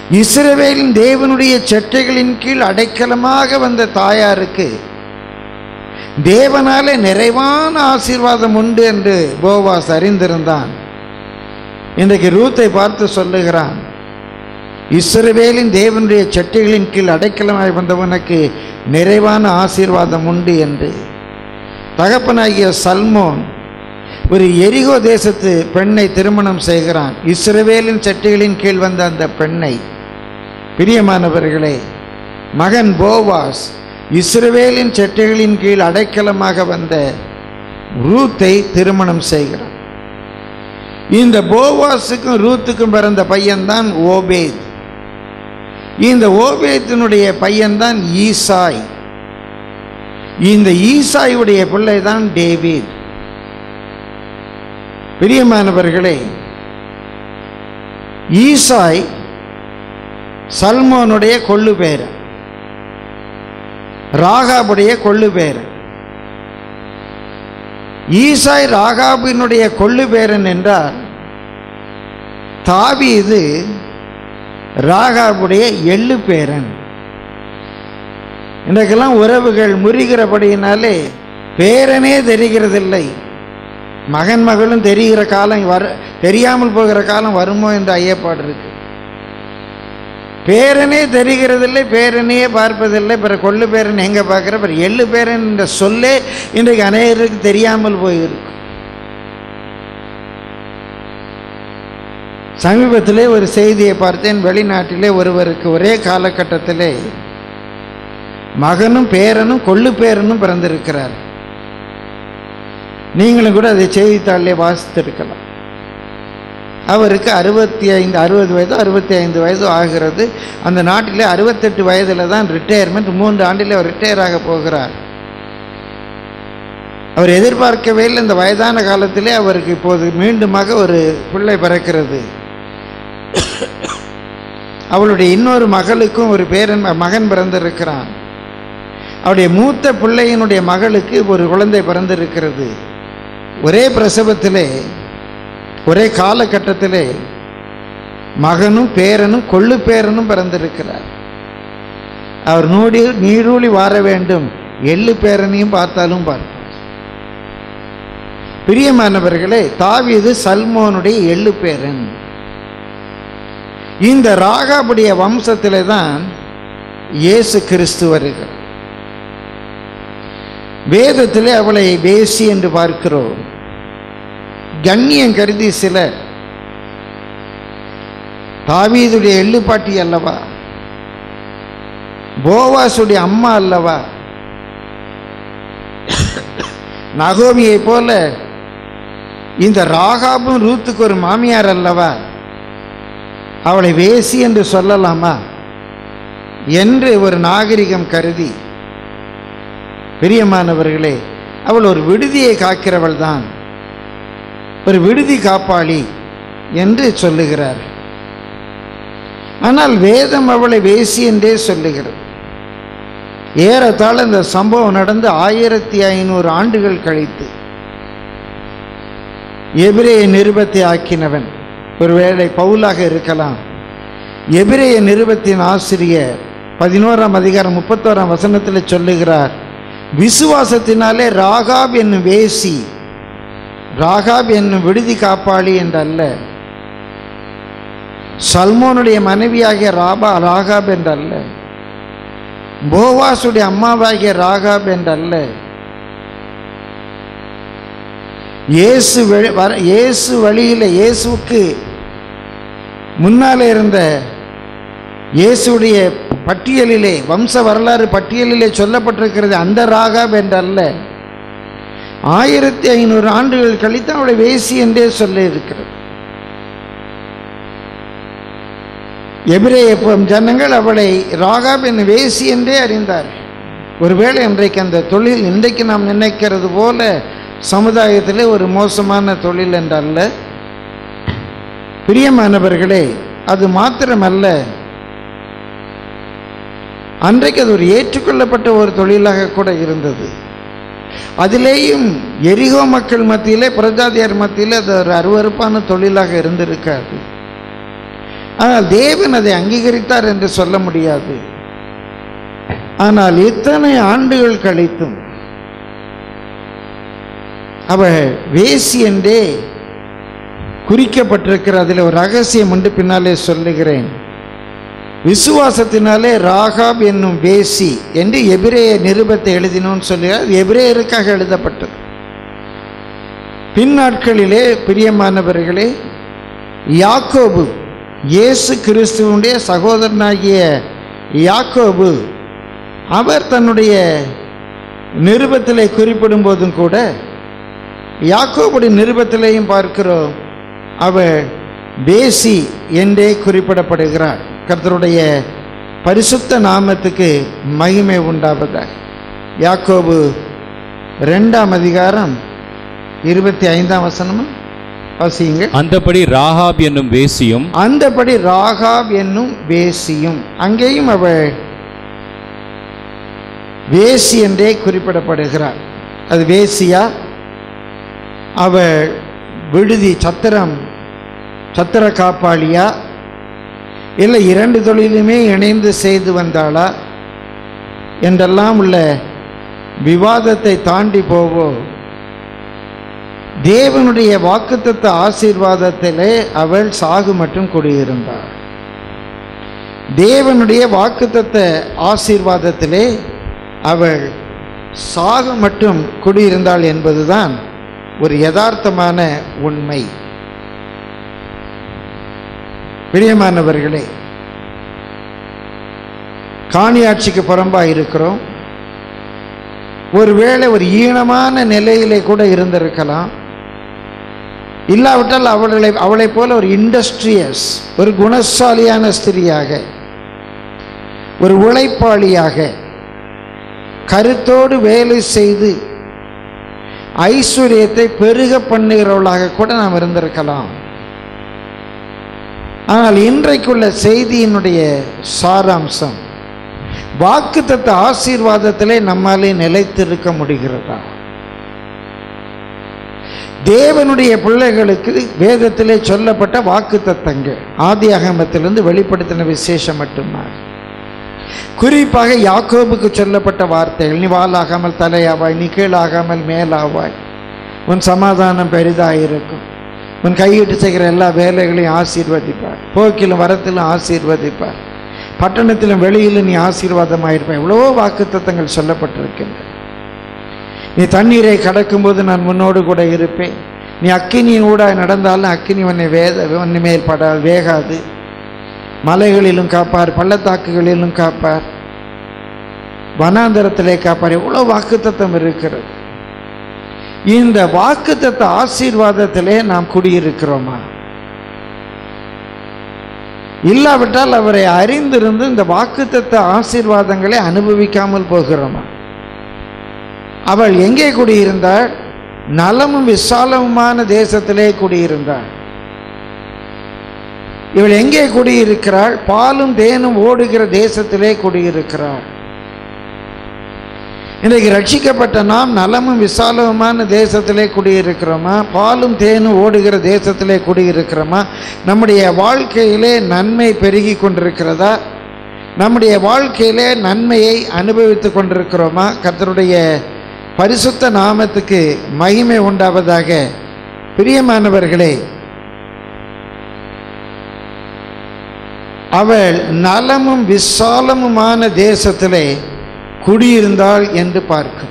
இஸ்ரவேலின் தேவனுடைய செட்டைகளின் கீழ் அடைக்கலமாக வந்த தாயாருக்கு தேவனாலே நிறைவான ஆசீர்வாதம் உண்டு என்று போவாஸ் அறிந்திருந்தான் இன்றைக்கு ரூத்தை பார்த்து சொல்லுகிறான் இஸ்ரவேலின் தேவனுடைய செட்டைகளின் கீழ் அடைக்கலமாய் வந்தவனுக்கு நிறைவான ஆசீர்வாதம் உண்டு என்று தகப்பனாகிய சல்மோன் ஒரு எரிகோ தேசத்து பெண்ணை திருமணம் செய்கிறான் இஸ்ரவேலின் செட்டைகளின் கீழ் வந்த அந்த பெண்ணை பிரியமானவர்களே மகன் போவாஸ் இஸ்ரவேலின் செட்டைகளின் கீழ் அடைக்கலமாக வந்த ரூத்தை திருமணம் செய்கிறான் இந்த போவாஸுக்கும் ரூத்துக்கும் பிறந்த பையன்தான் ஓபேத் இந்த ஓபேத்தினுடைய பையன்தான் ஈசாய் இந்த ஈசாயுடைய பிள்ளை தான் டேவிட் பிரியமானவர்களே ஈசாய் சல்மோனுடைய கொள்ளு பேரன் ராகாபுடைய கொள்ளு பேரன் ஈசாய் ராகாபினுடைய கொள்ளு பேரன் என்றால் தாவீது ராகாபுடைய எள்ளு பேரன் இன்றைக்கெல்லாம் உறவுகள் முறிகிறபடியினாலே பேரனே தெரிகிறதில்லை மகன் மகளும் தெரிகிற காலம் வர தெரியாமல் போகிற காலம் வருமோ என்ற ஐயப்பாடு இருக்கு பேரனே தெரிகிறதில்லை பேரனையே பார்ப்பதில்லை பிற கொள்ளு பேரன் எங்கே பார்க்குற பிற எள்ளு பேரன் என்ற சொல்லே இன்றைக்கு அநேகருக்கு தெரியாமல் போயிருக்கு சமீபத்திலே ஒரு செய்தியை பார்த்தேன் வெளிநாட்டிலே ஒருவருக்கு ஒரே காலகட்டத்திலே மகனும் பேரனும் கொள்ளு பேரனும் பிறந்திருக்கிறார் நீங்களும் கூட அதை செய்தித்தாளிலே வாசித்திருக்கலாம் அவருக்கு அறுபத்தி ஐந்து அறுபது வயது அறுபத்தி ஐந்து வயது ஆகிறது அந்த நாட்டிலே அறுபத்தெட்டு வயதில் தான் ரிட்டையர்மெண்ட் மூன்று ஆண்டில் அவர் ரிட்டையர் ஆக போகிறார் அவர் எதிர்பார்க்கவே இல்லை இந்த வயதான காலத்திலே அவருக்கு இப்போது மீண்டுமாக ஒரு பிள்ளை பிறக்கிறது அவளுடைய இன்னொரு மகளுக்கும் ஒரு பேரன் மகன் பிறந்திருக்கிறான் அவருடைய மூத்த பிள்ளையினுடைய மகளுக்கு ஒரு குழந்தை பிறந்திருக்கிறது ஒரே பிரசவத்திலே ஒரே காலகட்டத்திலே மகனும் பேரனும் கொள்ளு பேரனும் பிறந்திருக்கிறார் அவர் நூடி நீடூழி வார வேண்டும் எள்ளு பேரனையும் பார்த்தாலும் பார்ப்பார் பிரியமானவர்களே தாவீது சல்மோனுடைய எள்ளு பேரன் இந்த ராகாபுடைய வம்சத்திலே தான் இயேசு கிறிஸ்து வருகிறார் வேதத்திலே அவளை வேசி என்று பார்க்கிறோம் கண்ணியம் கருதி சிலர் தாவீதுடைய எள்ளுப்பாட்டி அல்லவா போவாசுடைய அம்மா அல்லவா நகோமியை போல இந்த ராகாபும் ரூத்துக்கு ஒரு மாமியார் அல்லவா அவளை வேசி என்று சொல்லலாமா என்று ஒரு நாகரிகம் கருதி பிரியமானவர்களே அவள் ஒரு விடுதியை காக்கிறவள் தான் ஒரு விடுதி காப்பாளி என்று சொல்லுகிறார் ஆனால் வேதம் அவளை வேசி என்றே சொல்லுகிறது ஏறத்தாழ இந்த சம்பவம் நடந்து ஆயிரத்தி ஐநூறு ஆண்டுகள் கழித்து எபிரேய நிருபத்தை ஆக்கினவன் ஒருவேளை பவுலாக இருக்கலாம் எபிரேய நிருபத்தின் ஆசிரியர் பதினோராம் அதிகாரம் முப்பத்தோராம் வசனத்தில் சொல்லுகிறார் விசுவாசத்தினாலே ராகாப் என்னும் வேசி ராகாப் என்னும் விடுதி காப்பாளி என்றல்ல சல்மோனுடைய மனைவியாகிய ராபா ராகாப் என்றல்ல போவாசுடைய அம்மாவாகிய ராகாப் என்றல்ல இயேசு வெளி வர இயேசு வழியில் இயேசுவுக்கு முன்னாலே இருந்த இயேசுடைய பட்டியலிலே வம்ச வரலாறு பட்டியலிலே சொல்லப்பட்டிருக்கிறது அந்த ராகாப் என்றல்ல ஆயிரத்தி ஐநூறு ஆண்டுகள் கழித்து அவளை வேசி என்றே சொல்ல இருக்கிறது எபிரேய ஜனங்கள் அவளை ராகாப் என் வேசி என்றே அறிந்தார் ஒருவேளை இன்றைக்கு அந்த தொழில் இன்றைக்கு நாம் நினைக்கிறது போல சமுதாயத்திலே ஒரு மோசமான தொழில் என்றல்ல பிரியமானவர்களே அது மாத்திரமல்ல அன்றைக்கு அது ஒரு ஏற்றுக்கொள்ளப்பட்ட ஒரு தொழிலாக கூட இருந்தது அதிலேயும் எரிகோ மக்கள் மத்தியிலே பிரஜாதியார் மத்தியிலே அது ஒரு அருவறுப்பான தொழிலாக இருந்திருக்காது ஆனால் தேவன் அதை அங்கீகரித்தார் என்று சொல்ல முடியாது ஆனால் இத்தனை ஆண்டுகள் கழித்தும் அவள் வேசி என்றே குறிக்கப்பட்டிருக்கிற அதில் ஒரு ரகசியம் உண்டு பின்னாலே சொல்லுகிறேன் விசுவாசத்தினாலே ராகாப் என்னும் வேசி என்று எபிரேய நிருபத்தை எழுதினோன்னு சொல்லுகிறார் அது எபிரேயருக்காக எழுதப்பட்டது பின் நாட்களிலே பிரியமானவர்களே யாக்கோபு இயேசு கிறிஸ்துவனுடைய சகோதரனாகிய யாக்கோபு அவர் தன்னுடைய நிருபத்திலே குறிப்பிடும் போதும் கூட யாக்கோபுடைய நிருபத்திலேயும் பார்க்கிறோம் அவர் பேசி என்றே குறிப்பிடப்படுகிறார் கர்த்தருடைய பரிசுத்த நாமத்துக்கு மகிமை உண்டாவதாக யாக்கோபு ரெண்டாம் அதிகாரம் இருபத்தி ஐந்தாம் வசனமா வாசியுங்க அந்தபடி ராகாப் என்னும் வேசியும் அந்தபடி ராகாப் என்னும் வேசியும் அங்கேயும் அவள் வேசி என்றே குறிப்பிடப்படுகிறார் அது வேசியா அவள் விடுதி சத்திரம் சத்திர காப்பாளியா இல்லை இரண்டு தொழிலுமே இணைந்து செய்து வந்தாளா என்றெல்லாம் உள்ள விவாதத்தை தாண்டி போவோம் தேவனுடைய வாக்குத்தத்த ஆசீர்வாதத்திலே அவள் சாகு மட்டும் குடியிருந்தாள் தேவனுடைய வாக்குத்தத்த ஆசீர்வாதத்திலே அவள் சாகு மட்டும் குடியிருந்தாள் என்பதுதான் ஒரு யதார்த்தமான உண்மை பிரியமானவர்களே காணியாட்சிக்கு புறம்பாக இருக்கிறோம் ஒருவேளை ஒரு ஈனமான நிலையிலே கூட இருந்திருக்கலாம் இல்லாவிட்டால் அவர்களை அவளைப் போல ஒரு இண்டஸ்ட்ரியஸ் ஒரு குணசாலியான ஸ்திரியாக ஒரு உழைப்பாளியாக கருத்தோடு வேலை செய்து ஐஸ்வர்யத்தை பெருக பண்ணுகிறவளாக கூட நாம் இருந்திருக்கலாம் ஆனால் இன்றைக்குள்ள செய்தியினுடைய சாராம்சம் வாக்குத்தத்த ஆசீர்வாதத்திலே நம்மாலே நிலைத்திருக்க முடிகிறதா தேவனுடைய பிள்ளைகளுக்கு வேதத்திலே சொல்லப்பட்ட வாக்கு தத்தங்கள் ஆதி அகமத்திலிருந்து வெளிப்படுத்தின விசேஷம் மட்டும்தான் குறிப்பாக யாக்கோபுக்கு சொல்லப்பட்ட வார்த்தைகள் நீ வாலாகாமல் தலையாவாய் நீ கீழாகாமல் மேலாவாய் உன் சமாதானம் பெரிதாயிருக்கும் உன் கையிட்டு செய்கிற எல்லா வேலைகளையும் ஆசீர்வதிப்பார் போக்கிலும் வரத்திலும் ஆசீர்வதிப்பார் பட்டணத்திலும் வெளியிலும் நீ ஆசீர்வாதமாயிருப்பாய் எவ்வளவோ வாக்குத்தத்தங்கள் சொல்லப்பட்டிருக்கின்றன நீ தண்ணீரை கடக்கும்போது நான் உன்னோடு கூட இருப்பேன் நீ அக்கினியின் ஊடாக நடந்தாலும் அக்கினி உன்னை வேத உன்னை மேல் படா வேகாது மலைகளிலும் காப்பார் பள்ளத்தாக்குகளிலும் காப்பார் வனாந்தரத்திலே காப்பார் எவ்வளோ வாக்குத்தத்தம் இருக்கிறது இந்த வாக்குத்தத்த ஆசீர்வாதத்திலே நாம் குடியிருக்கிறோமா இல்லாவிட்டால் அவரை அறிந்திருந்து இந்த வாக்குத்தத்த ஆசீர்வாதங்களை அனுபவிக்காமல் போகிறோமா அவள் எங்கே குடியிருந்தாள் நலமும் விசாலமுமான தேசத்திலே குடியிருந்தாள் இவள் எங்கே குடியிருக்கிறாள் பாலும் தேனும் ஓடுகிற தேசத்திலே குடியிருக்கிறாள் இன்றைக்கு ரட்சிக்கப்பட்ட நாம் நலமும் விசாலமுமான தேசத்திலே குடியிருக்கிறோமா பாலும் தேனும் ஓடுகிற தேசத்திலே குடியிருக்கிறோமா நம்முடைய வாழ்க்கையிலே நன்மை பெருகி கொண்டிருக்கிறதா நம்முடைய வாழ்க்கையிலே நன்மையை அனுபவித்து கொண்டிருக்கிறோமா கர்த்தருடைய பரிசுத்த நாமத்துக்கு மகிமை உண்டாவதாக பிரியமானவர்களே அவள் நலமும் விசாலமுமான தேசத்திலே குடியிருந்தாள் என்று பார்க்கும்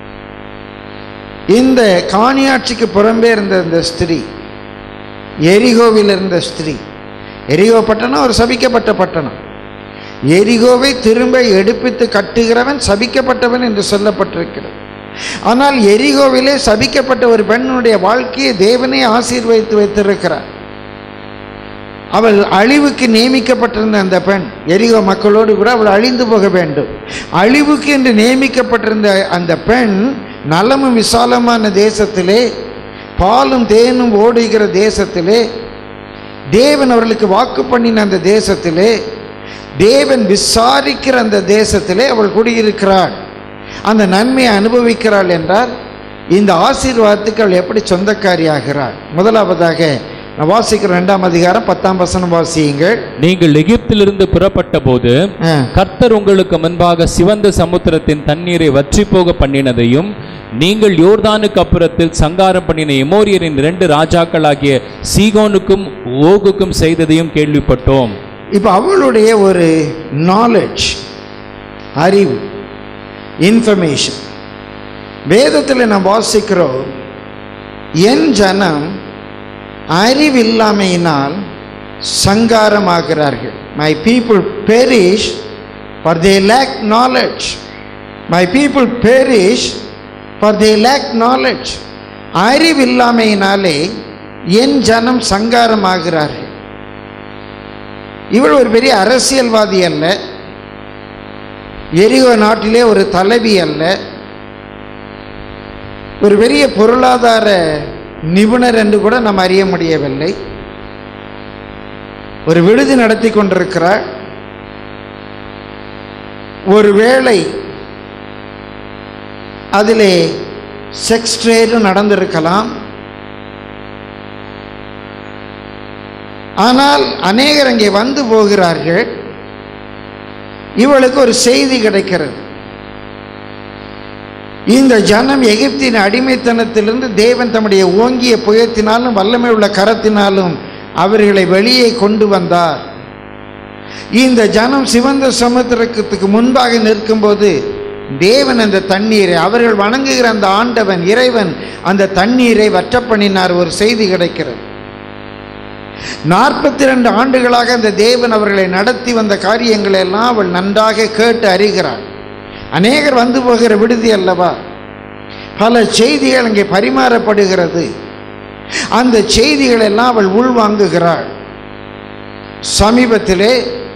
இந்த காணியாட்சிக்கு புறம்பே இருந்த இந்த ஸ்திரீ எரிகோவில் இருந்த ஸ்திரீ எரிகோ பட்டணம் ஒரு சபிக்கப்பட்ட பட்டணம் எரிகோவை திரும்ப எடுப்பித்து கட்டுகிறவன் சபிக்கப்பட்டவன் என்று சொல்லப்பட்டிருக்கிறது ஆனால் எரிகோவிலே சபிக்கப்பட்ட ஒரு பெண்ணுடைய வாழ்க்கையை தேவனே ஆசீர்வதித்து வைத்திருக்கிறார் அவள் அழிவுக்கு நியமிக்கப்பட்டிருந்த அந்த பெண் எரிகோ மக்களோடு கூட அவள் அழிந்து போக வேண்டும் அழிவுக்கு என்று நியமிக்கப்பட்டிருந்த அந்த பெண் நலமும் விசாலமான தேசத்திலே பாலும் தேனும் ஓடுகிற தேசத்திலே தேவன் அவர்களுக்கு வாக்கு பண்ணின அந்த தேசத்திலே தேவன் விசாரிக்கிற அந்த தேசத்திலே அவள் குடியிருக்கிறாள் அந்த நன்மையை அனுபவிக்கிறாள் என்றால் இந்த ஆசீர்வாதத்துக்கு அவள் எப்படி சொந்தக்காரி ஆகிறாள் முதலாவதாக நான் வாசிக்கிறேன் ரெண்டாம் அதிகாரம் பத்தாம் வசனம் வாசியுங்கள் நீங்கள் எகிப்திலிருந்து புறப்பட்ட போது ஆ. கர்த்தர் உங்களுக்கு முன்பாக சிவந்த சமுத்திரத்தின் தண்ணீரை வற்றி போக பண்ணினதையும் நீங்கள் யோர்தானுக்கு அப்புறத்தில் சங்காரம் பண்ணின எமோரியரின் இரண்டு ராஜாக்களாகிய சீகோனுக்கும் ஓகுக்கும் செய்ததையும் கேள்விப்பட்டோம் இப்போ அவளுடைய ஒரு நாலேஜ் அறிவு இன்ஃபர்மேஷன் வேதத்தில் நாம் வாசிக்கிறோம் என் ஜனம் அறிவில்லாமையினால் சங்காரமாகிறார்கள் my people perish for they lack knowledge my people perish for they lack knowledge அறிவில்லாமையினாலே என் ஜனம் சங்காரமாகிறார்கள் இவள் ஒரு பெரிய அரசியல்வாதி அல்ல எரிகோ நாட்டிலே ஒரு தலைவி அல்ல ஒரு பெரிய பொருளாதார நிபுணர் என்று கூட நாம் அறிய முடியவில்லை ஒரு விடுதி நடத்தி கொண்டிருக்கிறார் ஒருவேளை அதிலே செக்ஸ் ட்ரேடும் நடந்திருக்கலாம் ஆனால் அநேகர் அங்கே வந்து போகிறார்கள் இவளுக்கு ஒரு செய்தி கிடைக்கிறது இந்த ஜனம் எகிப்தின் அடிமைத்தனத்திலிருந்து தேவன் தம்முடைய ஓங்கிய புயத்தினாலும் வல்லமை உள்ள கரத்தினாலும் அவர்களை வெளியே கொண்டு வந்தார் இந்த ஜனம் சிவந்த சமுத்திரத்துக்கு முன்பாக நிற்கும்போது தேவன் அந்த தண்ணீரை அவர்கள் வணங்குகிற அந்த ஆண்டவன் இறைவன் அந்த தண்ணீரை வற்ற பண்ணினார் ஒரு செய்தி கிடைக்கிறது நாற்பத்தி ரெண்டு ஆண்டுகளாக அந்த தேவன் அவர்களை நடத்தி வந்த காரியங்களை எல்லாம் அவள் நன்றாக கேட்டு அறிகிறாள் அநேகர் வந்து போகிற விடுதி அல்லவா பல செய்திகள் அங்கே பரிமாறப்படுகிறது அந்த செய்திகள் எல்லாம் அவள் உள்வாங்குகிறாள் சமீபத்திலே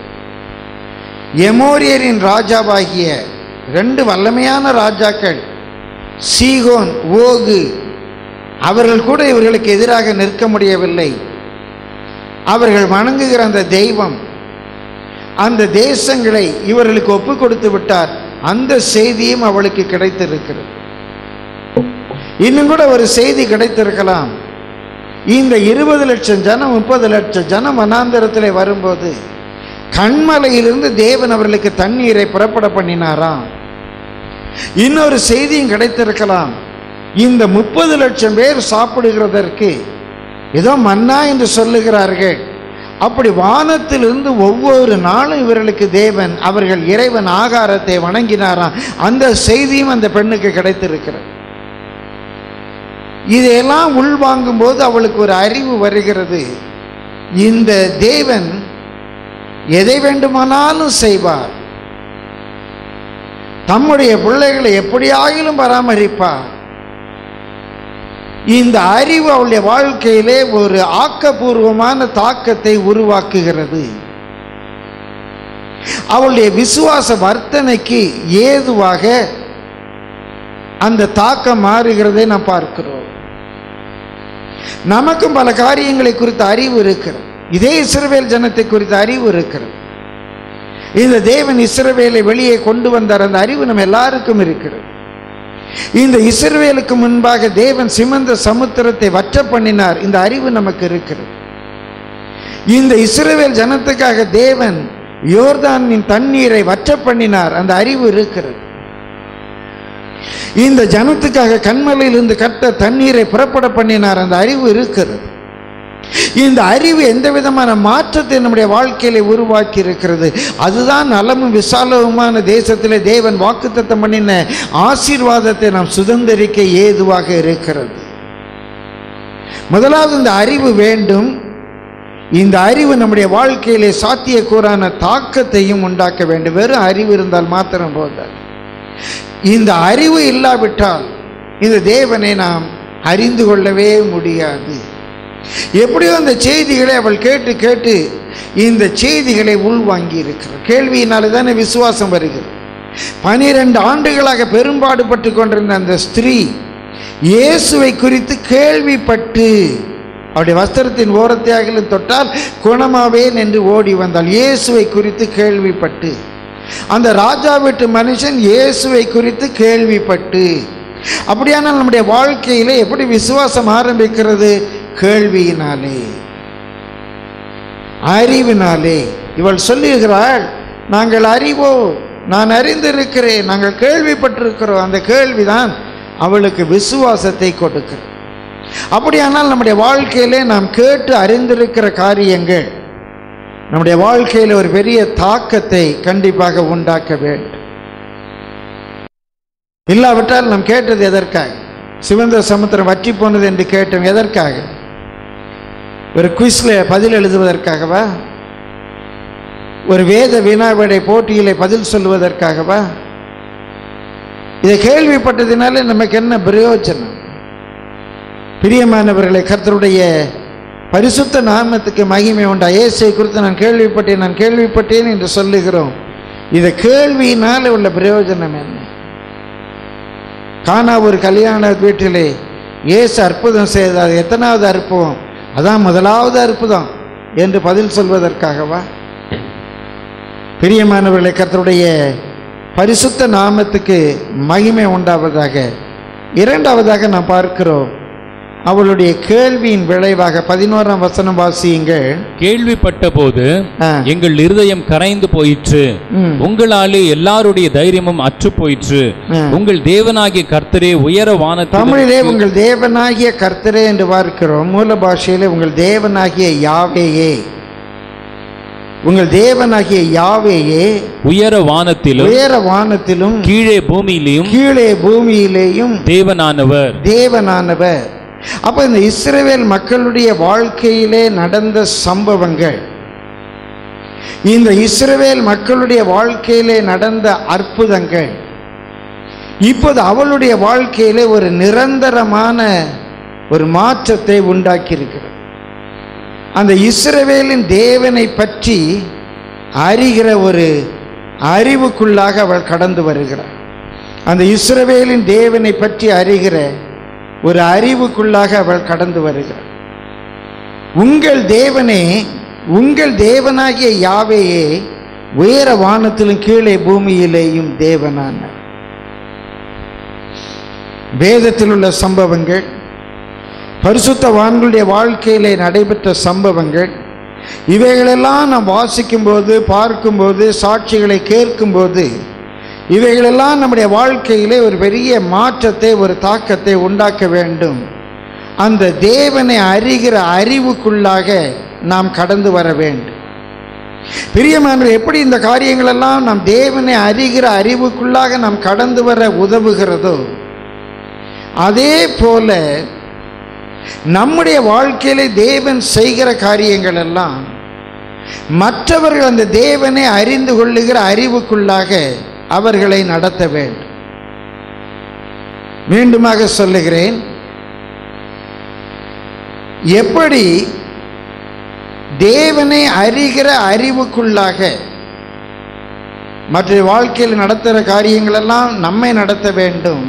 எமோரியரின் ராஜாவாகிய ரெண்டு வல்லமையான ராஜாக்கள் சீகோன் ஓகு அவர்கள் கூட இவர்களுக்கு எதிராக நிற்க முடியவில்லை அவர்கள் வணங்குகிற அந்த தெய்வம் அந்த தேசங்களை இவர்களுக்கு ஒப்பு கொடுத்து விட்டார் அந்த செய்தியும் அவளுக்கு கிடைத்திருக்கிறது இன்னும் கூட ஒரு செய்தி கிடைத்திருக்கலாம் இந்த இருபது லட்சம் ஜனம் முப்பது லட்சம் ஜனம் வனாந்தரத்தில் வரும்போது கண்மலையிலிருந்து தேவன் அவர்களுக்கு தண்ணீரை புறப்பட பண்ணினாராம் இன்னொரு செய்தியும் கிடைத்திருக்கலாம் இந்த முப்பது லட்சம் பேர் சாப்பிடுகிறதற்கு ஏதோ மன்னா என்று சொல்லுகிறார்கள் அப்படி வானத்திலிருந்து ஒவ்வொரு நாளும் இவர்களுக்கு தேவன் அவர்கள் இறைவன் ஆகாரத்தை வணங்கினாராம் அந்த செய்தியும் அந்த பெண்ணுக்கு கிடைத்திருக்கிறது இதையெல்லாம் உள்வாங்கும் போது அவளுக்கு ஒரு அறிவு வருகிறது இந்த தேவன் எதை வேண்டுமானாலும் செய்வார் தம்முடைய பிள்ளைகளை எப்படியாகிலும் பராமரிப்பார் இந்த அறிவு அவளுடைய வாழ்க்கையிலே ஒரு ஆக்கப்பூர்வமான தாக்கத்தை உருவாக்குகிறது அவளுடைய விசுவாச வர்த்தனைக்கு ஏதுவாக அந்த தாக்கம் மாறுகிறதை நாம் பார்க்கிறோம் நமக்கும் பல காரியங்களை குறித்த அறிவு இருக்கிறது இதே இஸ்ரவேல் ஜனத்தை குறித்த அறிவு இருக்கிறது இந்த தேவன் இஸ்ரவேலை வெளியே கொண்டு வந்தார் அந்த அறிவு நம்ம எல்லாருக்கும் இருக்கிறது இந்த இஸ்ரவேலுக்கு முன்பாக தேவன் சிமந்த சமுத்திரத்தை வற்ற பண்ணினார் இந்த அறிவு நமக்கு இருக்கிறது இந்த இஸ்ரவேல் ஜனத்துக்காக தேவன் யோர்தானின் தண்ணீரை வற்ற பண்ணினார் அந்த அறிவு இருக்கிறது இந்த ஜனத்துக்காக கண்மலையிலிருந்து கட்ட தண்ணீரை புறப்பட பண்ணினார் அந்த அறிவு இருக்கிறது இந்த அறிவு எந்த விதமான மாற்றத்தை நம்முடைய வாழ்க்கையில உருவாக்கி இருக்கிறது அதுதான் நலமும் விசாலவுமான தேசத்திலே தேவன் வாக்குத்தத்தம் பண்ணின ஆசீர்வாதத்தை நாம் சுதந்திரிக்க ஏதுவாக இருக்கிறது முதலாவது இந்த அறிவு வேண்டும் இந்த அறிவு நம்முடைய வாழ்க்கையிலே சாத்தியக்கூறான தாக்கத்தையும் உண்டாக்க வேண்டும் வெறும் அறிவு இருந்தால் மாத்திரம் போதாது இந்த அறிவு இல்லாவிட்டால் இந்த தேவனை நாம் அறிந்து கொள்ளவே முடியாது எப்படியோ அந்த செய்திகளை அவள் கேட்டு கேட்டு இந்த செய்திகளை உள்வாங்கி இருக்கிறார் கேள்வியினாலே தானே விசுவாசம் வருகிறது பனிரெண்டு ஆண்டுகளாக பெரும்பாடுபட்டு கொண்டிருந்த அந்த ஸ்திரீ இயேசுவை குறித்து கேள்விப்பட்டு அவருடைய வஸ்திரத்தின் ஓரத்தையாகிலும் தொட்டால் குணமாவேன் என்று ஓடி வந்தாள் இயேசுவை குறித்து கேள்விப்பட்டு அந்த ராஜா வீட்டு மனுஷன் இயேசுவை குறித்து கேள்விப்பட்டு அப்படியானால் நம்முடைய வாழ்க்கையிலே எப்படி விசுவாசம் ஆரம்பிக்கிறது கேள்வியினாலே அறிவினாலே இவள் சொல்லுகிறாள் நாங்கள் அறிவோ நான் அறிந்திருக்கிறேன் நாங்கள் கேள்விப்பட்டிருக்கிறோம் அந்த கேள்விதான் அவளுக்கு விசுவாசத்தை கொடுக்கிறது அப்படியானால் நம்முடைய வாழ்க்கையிலே நாம் கேட்டு அறிந்திருக்கிற காரியங்கள் நம்முடைய வாழ்க்கையில் ஒரு பெரிய தாக்கத்தை கண்டிப்பாக உண்டாக்க வேண்டும் இல்லாவிட்டால் நாம் கேட்டது எதற்காக சிவந்த சமுத்திரம் வற்றி போனது என்று கேட்டோம் எதற்காக ஒரு குவிஸ்ல பதில் எழுதுவதற்காகவா ஒரு வேத வினாவிடை போட்டியிலே பதில் சொல்லுவதற்காகவா இதை கேள்விப்பட்டதினாலே நமக்கு என்ன பிரயோஜனம் பிரியமானவர்களை கர்த்தருடைய பரிசுத்த நாமத்துக்கு மகிமை உண்டா இயேசை குறித்து நான் கேள்விப்பட்டேன் நான் கேள்விப்பட்டேன் என்று சொல்லுகிறோம் இந்த கேள்வியினால் உள்ள பிரயோஜனம் என்ன காணா ஒரு கல்யாண வீட்டிலே இயேசு அற்புதம் செய்தார் எத்தனாவது அற்புதம் அதான் முதலாவது அற்புதம் என்று பதில் சொல்வதற்காகவா பிரியமானவர்களை கர்த்தருடைய பரிசுத்த நாமத்துக்கு மகிமை உண்டாவதாக இரண்டாவதாக நாம் பார்க்கிறோம் அவளுடைய கேள்வியின் விளைவாக பதினோராம் வசனம் வாசியுங்கள் கேள்விப்பட்ட போது ஆ. எங்கள் இருதயம் கரைந்து போயிற்று ம். உங்களாலே எல்லாருடைய தைரியமும் அற்று போயிற்று ஆ. உங்கள் தேவனாகிய கர்த்தரே உயர வானத்தில் தமிழிலே உங்கள் தேவனாகிய கர்த்தரே என்று பார்க்கிறோம் மூல பாஷையிலே உங்கள் தேவனாகிய யாவேயே உங்கள் தேவனாகிய யாவேயே உயர வானத்திலும் உயர வானத்திலும் கீழே பூமியிலும் கீழே பூமியிலேயும் தேவனானவர் தேவனானவர் அப்ப இந்த இஸ்ரவேல் மக்களுடைய வாழ்க்கையிலே நடந்த சம்பவங்கள் இந்த இஸ்ரவேல் மக்களுடைய வாழ்க்கையிலே நடந்த அற்புதங்கள் இப்போது அவளுடைய வாழ்க்கையிலே ஒரு நிரந்தரமான ஒரு மாற்றத்தை உண்டாக்கியிருக்கிறது அந்த இஸ்ரவேலின் தேவனை பற்றி அறிகிற ஒரு அறிவுக்குள்ளாக அவள் கடந்து வருகிறாள் அந்த இஸ்ரவேலின் தேவனை பற்றி அறிகிற ஒரு அறிவுக்குள்ளாக அவள் கடந்து வருகிறாள் உங்கள் தேவனே உங்கள் தேவனாகிய யாவையே உயர வானத்திலும் கீழே பூமியிலேயும் தேவனான வேதத்தில் உள்ள சம்பவங்கள் பரிசுத்தவான்களுடைய வாழ்க்கையிலே நடைபெற்ற சம்பவங்கள் இவைகளெல்லாம் நாம் வாசிக்கும்போது பார்க்கும்போது சாட்சிகளை கேட்கும்போது இவைகளெல்லாம் நம்முடைய வாழ்க்கையிலே ஒரு பெரிய மாற்றத்தை ஒரு தாக்கத்தை உண்டாக்க வேண்டும் அந்த தேவனை அறிகிற அறிவுக்குள்ளாக நாம் கடந்து வர வேண்டும் பிரியமானவர் எப்படி இந்த காரியங்களெல்லாம் நாம் தேவனை அறிகிற அறிவுக்குள்ளாக நாம் கடந்து வர உதவுகிறதோ அதே போல நம்முடைய வாழ்க்கையிலே தேவன் செய்கிற காரியங்கள் எல்லாம் மற்றவர்கள் அந்த தேவனை அறிந்து கொள்ளுகிற அறிவுக்குள்ளாக அவர்களை நடத்த வேண்டும் மீண்டுமாக சொல்லுகிறேன் எப்படி தேவனை அறிகிற அறிவுக்குள்ளாக மற்ற வாழ்க்கையில் நடத்துகிற காரியங்களெல்லாம் நம்மை நடத்த வேண்டும்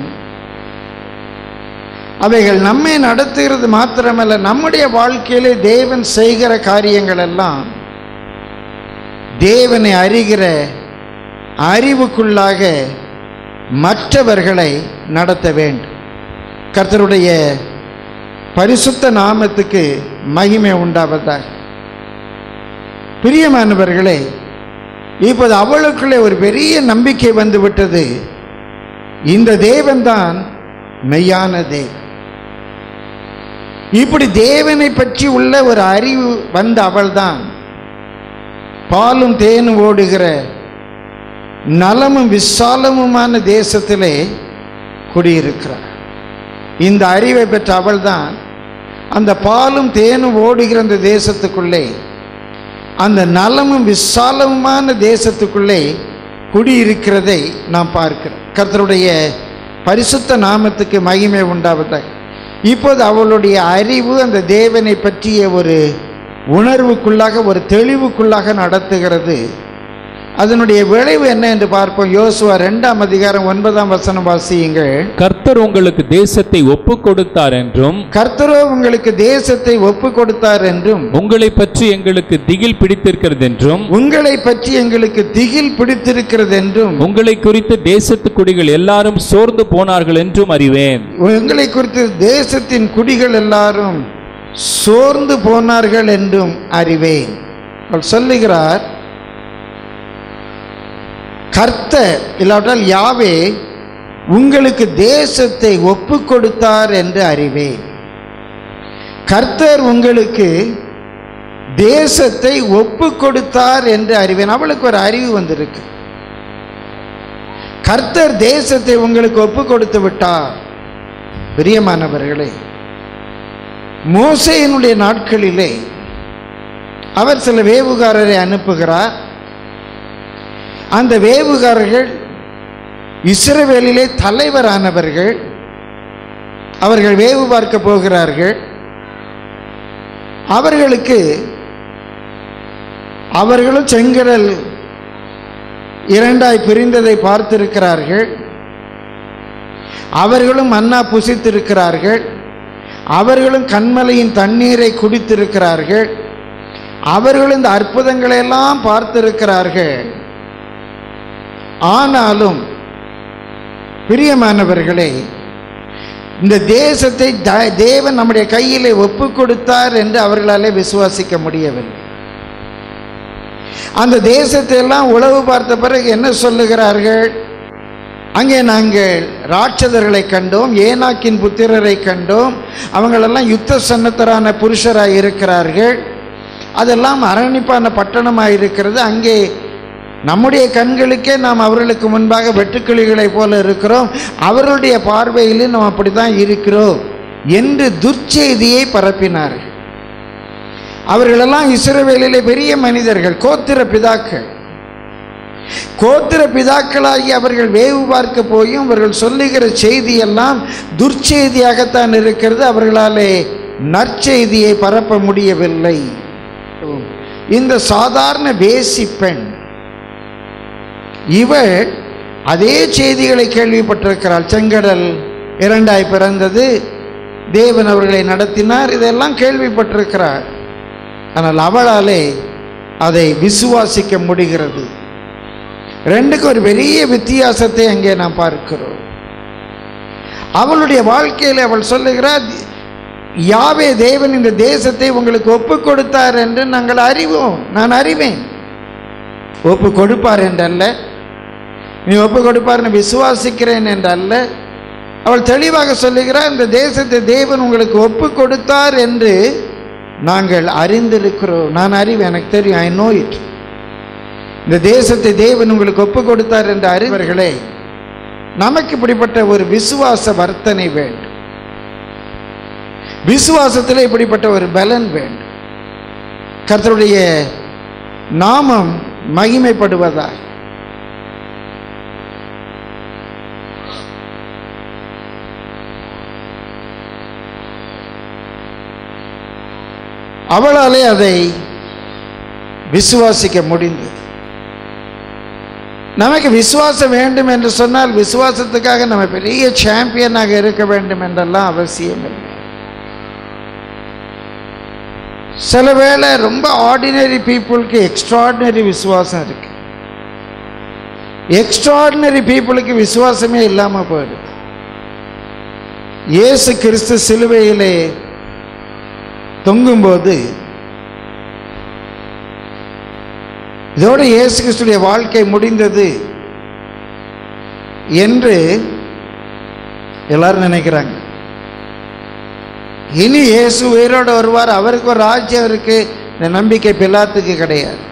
அவைகள் நம்மை நடத்துகிறது மாத்திரமல்ல நம்முடைய வாழ்க்கையிலே தேவன் செய்கிற காரியங்கள் எல்லாம் தேவனை அறிகிற அறிவுக்குள்ளாக மற்றவர்களை நடத்த வேண்டும் கர்த்தருடைய பரிசுத்த நாமத்துக்கு மகிமை உண்டாவதாக பிரியமானவர்களே இப்போது அவளுக்குள்ளே ஒரு பெரிய நம்பிக்கை வந்து விட்டது இந்த தேவன்தான் மெய்யான தேவன் இப்படி தேவனை பற்றி உள்ள ஒரு அறிவு வந்த அவள்தான் பாலும் தேனும் ஓடுகிற நலமும் விசாலமுமான தேசத்திலே குடியிருக்கிறார் இந்த அறிவை பெற்ற அவள்தான் அந்த பாலும் தேனும் ஓடுகிற அந்த தேசத்துக்குள்ளே அந்த நலமும் விசாலமுமான தேசத்துக்குள்ளே குடியிருக்கிறதை நாம் பார்க்கிறோம் கர்த்தருடைய பரிசுத்த நாமத்துக்கு மகிமை உண்டாவதாக இப்போது அவளுடைய அறிவு அந்த தேவனை பற்றிய ஒரு உணர்வுக்குள்ளாக ஒரு தெளிவுக்குள்ளாக நடத்துகிறது அதனுடைய விளைவு என்ன என்று பார்ப்போம் யோசுவா ரெண்டாம் அதிகாரம் ஒன்பதாம் வசனம் வாசியுங்கள் கர்த்தர் உங்களுக்கு தேசத்தை ஒப்பு கொடுத்தார் என்றும் கர்த்தரோ உங்களுக்கு தேசத்தை ஒப்பு கொடுத்தார் என்றும் உங்களை பற்றி எங்களுக்கு திகில் பிடித்திருக்கிறது என்றும் உங்களை பற்றி எங்களுக்கு திகில் பிடித்திருக்கிறது என்றும் உங்களை குறித்து தேசத்து குடிகள் எல்லாரும் சோர்ந்து போனார்கள் என்றும் அறிவேன் உங்களை குறித்து தேசத்தின் குடிகள் எல்லாரும் சோர்ந்து போனார்கள் என்றும் அறிவேன் அவர் சொல்லுகிறார் கர்த்தர் இல்லாவிட்டால் யாவே உங்களுக்கு தேசத்தை ஒப்பு கொடுத்தார் என்று அறிவேன் கர்த்தர் உங்களுக்கு தேசத்தை ஒப்பு கொடுத்தார் என்று அறிவேன் அவளுக்கு ஒரு அறிவு வந்திருக்கு கர்த்தர் தேசத்தை உங்களுக்கு ஒப்பு கொடுத்து விட்டார் பிரியமானவர்களே மோசையினுடைய நாட்களிலே அவர் சில வேவுகாரரை அனுப்புகிறார் அந்த வேவுகாரர்கள் இஸ்ரவேலிலே தலைவரானவர்கள் அவர்கள் வேவு பார்க்க போகிறார்கள் அவர்களுக்கு அவர்களும் செங்கடல் இரண்டாய் பிரிந்ததை பார்த்திருக்கிறார்கள் அவர்களும் மன்னா புசித்திருக்கிறார்கள் அவர்களும் கண்மலையின் தண்ணீரை குடித்திருக்கிறார்கள் அவர்களும் இந்த அற்புதங்களை எல்லாம் பார்த்திருக்கிறார்கள் ஆனாலும் பிரியமானவர்களே இந்த தேசத்தை த- தேவன் நம்முடைய கையிலே ஒப்பு கொடுத்தார் என்று அவர்களாலே விசுவாசிக்க முடியவில்லை அந்த தேசத்தை எல்லாம் உளவு பார்த்த பிறகு என்ன சொல்லுகிறார்கள் அங்கே நாங்கள் ராட்சதர்களை கண்டோம் ஏனாக்கின் புத்திரரை கண்டோம் அவங்களெல்லாம் யுத்த சன்னத்தரான புருஷராய் இருக்கிறார்கள் அதெல்லாம் அரணிப்பான பட்டணமாக இருக்கிறது அங்கே நம்முடைய கண்களுக்கே நாம் அவர்களுக்கு முன்பாக வெட்டுக்கிளிகளைப் போல இருக்கிறோம் அவர்களுடைய பார்வையிலும் நாம் அப்படி தான் இருக்கிறோம் என்று துர்ச்செய்தியை பரப்பினார்கள் அவர்களெல்லாம் இஸ்ரவேலிலே பெரிய மனிதர்கள் கோத்திர பிதாக்கள் கோத்திர பிதாக்களாகி அவர்கள் வேவு பார்க்க போயும் அவர்கள் சொல்லுகிற செய்தியெல்லாம் துர்ச்செய்தியாகத்தான் இருக்கிறது அவர்களாலே நற்செய்தியை பரப்ப முடியவில்லை இந்த சாதாரண வேசி பெண் இவள் அதே செய்திகளை கேள்விப்பட்டிருக்கிறாள் செங்கடல் இரண்டாய் பிறந்தது தேவன் அவர்களை நடத்தினார் இதெல்லாம் கேள்விப்பட்டிருக்கிறாள் ஆனால் அவளாலே அதை விசுவாசிக்க முடிகிறது ரெண்டுக்கு ஒரு பெரிய வித்தியாசத்தை அங்கே நாம் பார்க்கிறோம் அவளுடைய வாழ்க்கையில் அவள் சொல்லுகிறார் யாவே தேவன் இந்த தேசத்தை உங்களுக்கு ஒப்பு கொடுத்தார் என்று நாங்கள் அறிவோம் நான் அறிவேன் ஒப்பு கொடுப்பார் என்றல்ல நீ ஒப்பு கொடுப்பார்னு விசுவாசிக்கிறேன் என்றல்ல அவள் தெளிவாக சொல்லுகிறார் இந்த தேசத்தை தேவன் உங்களுக்கு ஒப்பு கொடுத்தார் என்று நாங்கள் அறிந்திருக்கிறோம் நான் அறிவேன் எனக்கு தெரியும் ஐ நோ இட் இந்த தேசத்தை தேவன் உங்களுக்கு ஒப்பு கொடுத்தார் என்ற அறிவர்களே நமக்கு இப்படிப்பட்ட ஒரு விசுவாச வர்த்தனை வேண்டும் விசுவாசத்தில் இப்படிப்பட்ட ஒரு பலன் வேண்டும் கர்த்தருடைய நாமம் மகிமைப்படுவதா அவளாலே அதை விசுவாசிக்க முடிந்தது நமக்கு விசுவாசம் வேண்டும் என்று சொன்னால் விசுவாசத்துக்காக நம்ம பெரிய சாம்பியனாக இருக்க வேண்டும் என்றெல்லாம் அவசியம் இல்லை சில வேளை ரொம்ப ஆர்டினரி பீப்புளுக்கு எக்ஸ்ட்ராடினரி விசுவாசம் இருக்கு எக்ஸ்ட்ராடினரி பீப்புளுக்கு விசுவாசமே இல்லாமல் போயிடுது இயேசு கிறிஸ்து சிலுவையிலே தொங்கும்போது இதோடு இயேசு கிறிஸ்துடைய வாழ்க்கை முடிந்தது என்று எல்லாரும் நினைக்கிறாங்க இனி இயேசு உயிரோடு வருவார் அவருக்கு ஒரு ராஜ்யம் இருக்கு இந்த நம்பிக்கை பிலாத்துக்கு கிடையாது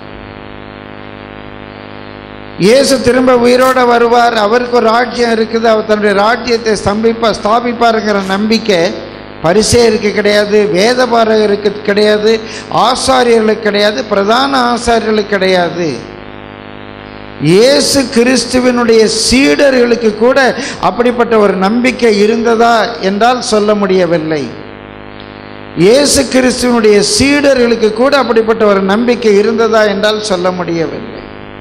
இயேசு திரும்ப உயிரோட வருவார் அவருக்கு ஒரு ராஜ்யம் இருக்குது அவர் தன்னுடைய ராஜ்யத்தை ஸ்தம்பிப்பா ஸ்தாபிப்பாருங்கிற நம்பிக்கை பரிசேயருக்கு கிடையாது வேதபாரகருக்கு கிடையாது ஆசாரியர்களுக்கு கிடையாது பிரதான ஆசாரியர்களுக்கு கிடையாது இயேசு கிறிஸ்துவினுடைய சீடர்களுக்கு கூட அப்படிப்பட்ட ஒரு நம்பிக்கை இருந்ததா என்றால் சொல்ல முடியவில்லை இயேசு கிறிஸ்துவனுடைய சீடர்களுக்கு கூட அப்படிப்பட்ட ஒரு நம்பிக்கை இருந்ததா என்றால் சொல்ல முடியவில்லை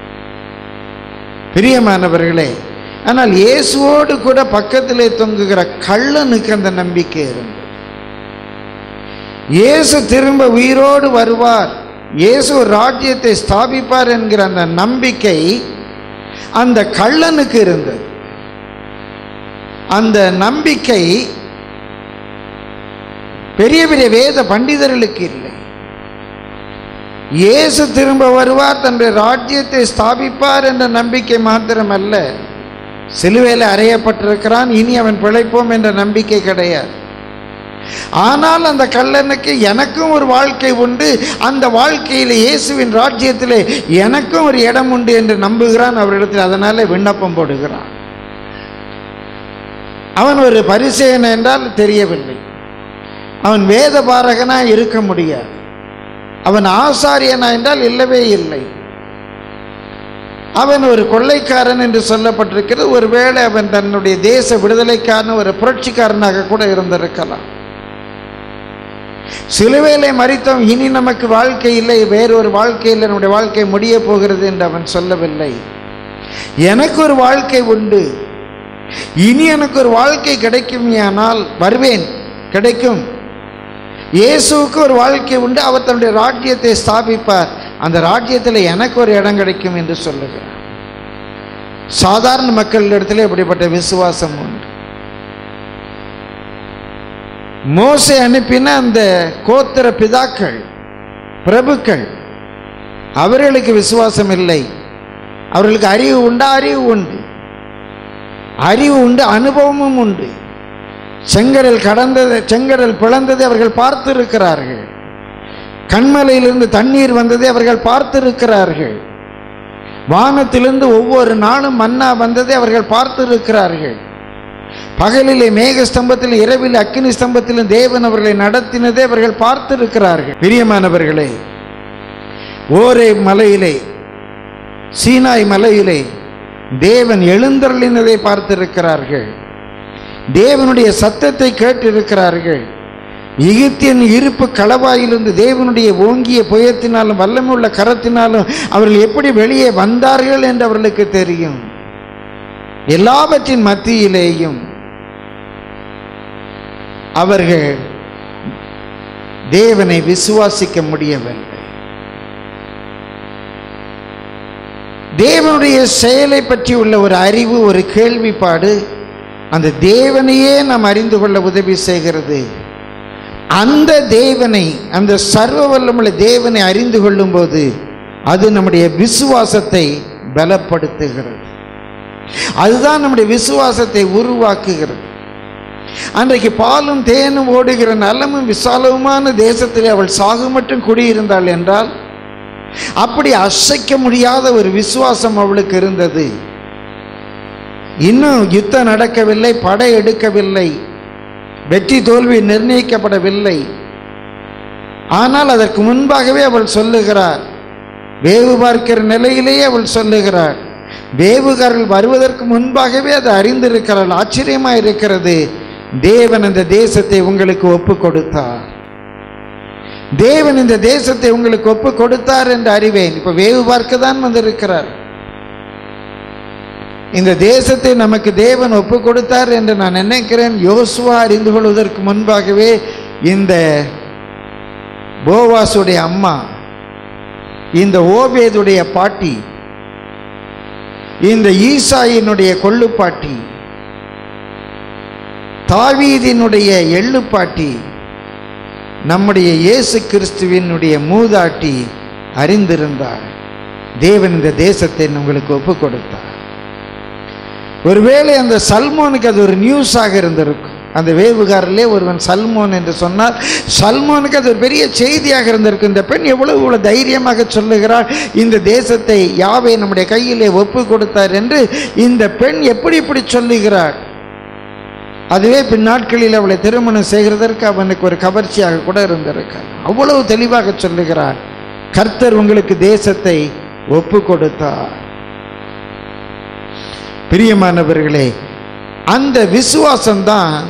பிரியமானவர்களே ஆனால் இயேசுவோடு கூட பக்கத்திலே தொங்குகிற கள்ளனுக்கு அந்த நம்பிக்கை இருந்தது இயேசு திரும்ப உயிரோடு வருவார் இயேசு ஒரு ராஜ்யத்தை ஸ்தாபிப்பார் என்கிற அந்த நம்பிக்கை அந்த கள்ளனுக்கு இருந்தது அந்த நம்பிக்கை பெரிய பெரிய வேத பண்டிதர்களுக்கு இல்லை இயேசு திரும்ப வருவார் தன்னுடைய ராஜ்யத்தை ஸ்தாபிப்பார் என்ற நம்பிக்கை மாத்திரமல்ல சிலுவையில் அறையப்பட்டிருக்கிறான் இனி அவன் பிழைப்போம் என்ற நம்பிக்கை கிடையாது ஆனால் அந்த கல்லனுக்கு எனக்கும் ஒரு வாழ்க்கை உண்டு அந்த வாழ்க்கையில் இயேசுவின் ராஜ்யத்திலே எனக்கும் ஒரு இடம் உண்டு என்று நம்புகிறான் அவரிடத்தில் அதனால விண்ணப்பம் போடுகிறான் அவன் ஒரு பரிசேயன் என்றால் தெரியவில்லை அவன் வேத பாரகனா இருக்க முடியாது அவன் ஆசாரியனா என்றால் இல்லவே இல்லை அவன் ஒரு கொள்ளைக்காரன் என்று சொல்லப்பட்டிருக்கிறது ஒருவேளை அவன் தன்னுடைய தேச விடுதலைக்கான ஒரு புரட்சிக்காரனாக கூட இருந்திருக்கலாம் சிலுவையிலே மறித்தோம் இனி நமக்கு வாழ்க்கை இல்லை வேறொரு வாழ்க்கையில் நம்முடைய வாழ்க்கை முடிய போகிறது என்று அவன் சொல்லவில்லை எனக்கு ஒரு வாழ்க்கை உண்டு இனி எனக்கு ஒரு வாழ்க்கை கிடைக்குமேயானால் வருவேன் கிடைக்கும் இயேசுவுக்கு ஒரு வாழ்க்கை உண்டு அவர் தன்னுடைய ராஜ்யத்தை ஸ்தாபிப்பார் அந்த ராஜ்யத்தில் எனக்கு ஒரு இடம் கிடைக்கும் என்று சொல்லுகிறார் சாதாரண மக்களிடத்தில் இப்படிப்பட்ட விசுவாசம் உண்டு மோசை அனுப்பின அந்த கோத்திர பிதாக்கள் பிரபுக்கள் அவர்களுக்கு விசுவாசம் இல்லை அவர்களுக்கு அறிவு உண்டா அறிவு உண்டு அறிவு உண்டு அனுபவமும் உண்டு செங்கடல் கடந்தது செங்கடல் பிளந்ததை அவர்கள் பார்த்திருக்கிறார்கள் கண்மலையிலிருந்து தண்ணீர் வந்ததை அவர்கள் பார்த்திருக்கிறார்கள் வானத்திலிருந்து ஒவ்வொரு நாளும் மன்னா வந்ததை அவர்கள் பார்த்திருக்கிறார்கள் பகலிலே மேக ஸ்தம்பத்தில் இரவில் அக்கினி ஸ்தம்பத்திலும் தேவன் அவர்களை நடத்தினதை அவர்கள் பார்த்திருக்கிறார்கள் பிரியமானவர்களே ஓரே மலையிலே சீனாய் மலையிலே தேவன் எழுந்தருளினதை பார்த்திருக்கிறார்கள் தேவனுடைய சத்தத்தை கேட்டிருக்கிறார்கள் எகிப்தியன் இருப்பு களவாயிலிருந்து தேவனுடைய ஓங்கிய புயத்தினாலும் வல்லமுள்ள கரத்தினாலும் அவர்கள் எப்படி வெளியே வந்தார்கள் என்று அவர்களுக்கு தெரியும் எல்லாவற்றின் மத்தியிலேயும் அவர்கள் தேவனை விசுவாசிக்க முடியவில்லை தேவனுடைய செயலை பற்றி உள்ள ஒரு அறிவு ஒரு கேள்விப்பாடு அந்த தேவனையே நாம் அறிந்து கொள்ள உதவி செய்கிறது அந்த தேவனை அந்த சர்வ வல்லமுள்ள தேவனை அறிந்து கொள்ளும்போது அது நம்முடைய விசுவாசத்தை பலப்படுத்துகிறது அதுதான் நம்முடைய விசுவாசத்தை உருவாக்குகிறது அன்றைக்கு பாலும் தேனும் ஓடுகிற நலமும் விசாலவுமான தேசத்திலே அவள் சாகு மட்டும் குடியிருந்தாள் என்றால் அப்படி அசைக்க முடியாத ஒரு விசுவாசம் அவளுக்கு இருந்தது இன்னும் யுத்தம் நடக்கவில்லை படை எடுக்கவில்லை வெற்றி தோல்வி நிர்ணயிக்கப்படவில்லை ஆனால் அதற்கு முன்பாகவே அவள் சொல்லுகிறார் வேவு பார்க்கிற நிலையிலேயே அவள் சொல்லுகிறாள் வேவுகாரர்கள் வருவதற்கு முன்பாகவே அதை அறிந்திருக்கிறாள் ஆச்சரியமா இருக்கிறது தேவன் அந்த தேசத்தை உங்களுக்கு ஒப்பு கொடுத்தார் தேவன் இந்த தேசத்தை உங்களுக்கு ஒப்பு கொடுத்தார் என்று அறிவேன் இப்ப வேவு பார்க்க தான் வந்திருக்கிறார் இந்த தேசத்தை நமக்கு தேவன் ஒப்பு கொடுத்தார் என்று நான் நினைக்கிறேன் யோசுவா அறிந்து கொள்வதற்கு முன்பாகவே இந்த போவாசுடைய அம்மா இந்த ஓபேதுடைய பாட்டி இந்த ஈசாயினுடைய கொள்ளுப்பாட்டி தாவீதினுடைய எள்ளுப்பாட்டி நம்முடைய இயேசு கிறிஸ்துவினுடைய மூதாட்டி அறிந்திருந்தார் தேவன் இந்த தேசத்தை உங்களுக்கு ஒப்பு கொடுத்தார் ஒருவேளை அந்த சல்மோனுக்கு அது ஒரு நியூஸாக இருந்திருக்கும் அந்த வேவுகாரிலே ஒருவன் சல்மோன் என்று சொன்னால் சல்மோனுக்கு அது ஒரு பெரிய செய்தியாக இருந்திருக்கும் இந்த பெண் எவ்வளவு இவ்வளவு தைரியமாக சொல்லுகிறாள் இந்த தேசத்தை யாவை நம்முடைய கையிலே ஒப்பு கொடுத்தார் என்று இந்த பெண் எப்படி இப்படி சொல்லுகிறாள் அதுவே பின்னாட்களில் அவளை திருமணம் செய்கிறதற்கு அவனுக்கு ஒரு கவர்ச்சியாக கூட இருந்திருக்கார் அவ்வளவு தெளிவாக சொல்லுகிறார் கர்த்தர் உங்களுக்கு தேசத்தை ஒப்பு கொடுத்தார் பிரியமானவர்களே அந்த விசுவாசம்தான்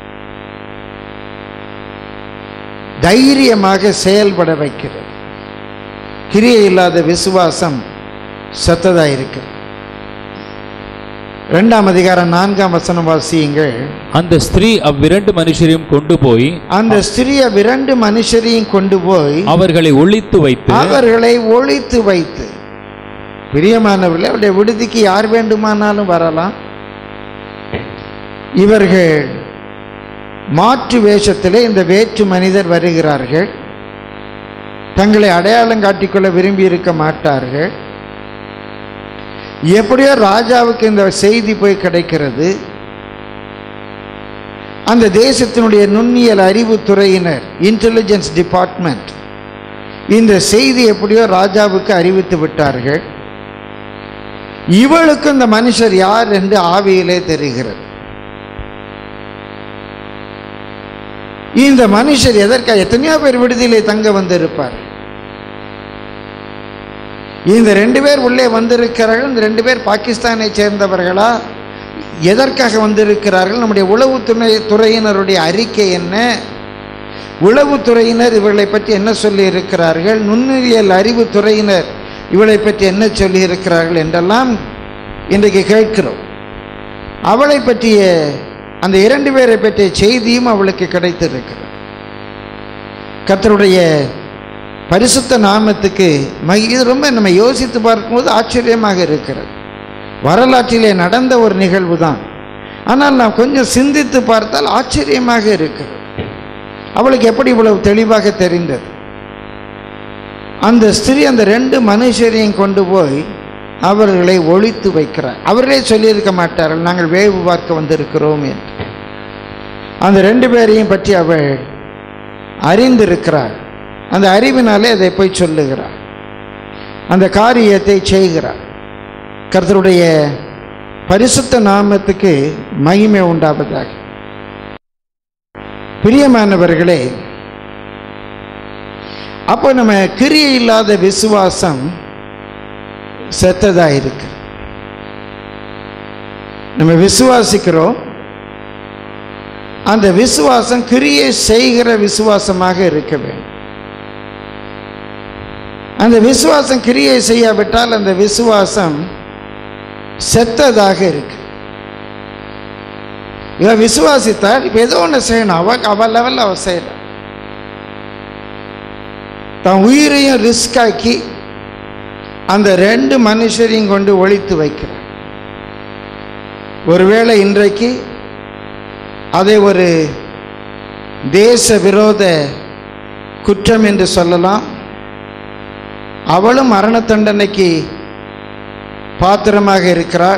தைரியமாக செயல்பட வைக்கிறது கிரியை இல்லாத விசுவாசம் சத்ததா இருக்கிறது இரண்டாம் அதிகாரம் நான்காம் வசனம் வாசியுங்கள் அந்த ஸ்திரீ அவ்விரண்டு மனுஷரையும் கொண்டு போய் அந்த ஸ்திரிய விரண்டு மனுஷரையும் கொண்டு போய் அவர்களை ஒளித்து வைத்து அவர்களை ஒழித்து வைத்து பிரியமானவர்களே அவருடைய விடுதிக்கு யார் வேண்டுமானாலும் வரலாம் இவர்கள் மாற்று வேஷத்திலே இந்த வேற்று மனிதர் வருகிறார்கள் தங்களை அடையாளம் காட்டிக்கொள்ள விரும்பி இருக்க மாட்டார்கள் எப்படியோ ராஜாவுக்கு இந்த செய்தி போய் கிடைக்கிறது அந்த தேசத்தினுடைய நுண்ணியல் அறிவுத்துறையினர் இன்டெலிஜென்ஸ் டிபார்ட்மெண்ட் இந்த செய்தி எப்படியோ ராஜாவுக்கு அறிவித்து விட்டார்கள் இவளுக்கு இந்த மனுஷர் யார் என்று ஆவியிலே தெரிகிறது இந்த மனுஷர் எதற்காக எத்தனையோ பேர் விடுதியிலே தங்க வந்திருப்பார் இந்த ரெண்டு பேர் உள்ளே வந்திருக்கிறார்கள் இந்த ரெண்டு பேர் பாகிஸ்தானை சேர்ந்தவர்களா எதற்காக வந்திருக்கிறார்கள் நம்முடைய உளவுத்துறை துறையினருடைய அறிக்கை என்ன உளவுத்துறையினர் இவர்களை பற்றி என்ன சொல்லி இருக்கிறார்கள் நுண்ணுயிரியல் அறிவு துறையினர் இவளை பற்றி என்ன சொல்லி இருக்கிறார்கள் என்றெல்லாம் இன்றைக்கு கேட்கிறோம் அவளை பற்றிய அந்த இரண்டு பேரை பற்றிய செய்தியும் அவளுக்கு கிடைத்திருக்கிறது கர்த்தருடைய பரிசுத்த நாமத்துக்கு மகி இது ரொம்ப நம்ம யோசித்து பார்க்கும்போது ஆச்சரியமாக இருக்கிறது வரலாற்றிலே நடந்த ஒரு நிகழ்வு தான் ஆனால் நாம் கொஞ்சம் சிந்தித்து பார்த்தால் ஆச்சரியமாக இருக்கிறது அவளுக்கு எப்படி இவ்வளவு தெளிவாக தெரிந்தது அந்த ஸ்திரீ அந்த ரெண்டு மனுஷரையும் கொண்டு போய் அவர்களை ஒழித்து வைக்கிறார் அவர்களே சொல்லியிருக்க மாட்டார்கள் நாங்கள் வேவு பார்க்க வந்திருக்கிறோம் என்று அந்த ரெண்டு பேரையும் பற்றி அவள் அறிந்திருக்கிறாள் அந்த அறிவினாலே அதை போய் சொல்லுகிறாள் அந்த காரியத்தை செய்கிறாள் கர்த்தருடைய பரிசுத்த நாமத்துக்கு மகிமை உண்டாவதாக பிரியமானவர்களே அப்போ நம்ம கிரியை இல்லாத விசுவாசம் செத்ததா இருக்கு நம்ம விசுவாசிக்கிறோம் அந்த விசுவாசம் கிரியை செய்கிற விசுவாசமாக இருக்க வேண்டும் அந்த விசுவாசம் கிரியை செய்யாவிட்டால் அந்த விசுவாசம் செத்ததாக இருக்கு இவ விசுவாசித்தால் இப்போ ஏதோ ஒன்று செய்யணும் அவ அவ லெவலில் அவ செய்யலாம் தன் உயிரையும் ரிஸ்க் ஆக்கி அந்த ரெண்டு மனுஷரையும் கொண்டு ஒழித்து வைக்கிறார் ஒருவேளை இன்றைக்கு அதை ஒரு தேச விரோத குற்றம் என்று சொல்லலாம் அவளும் மரண தண்டனைக்கு பாத்திரமாக இருக்கிறாள்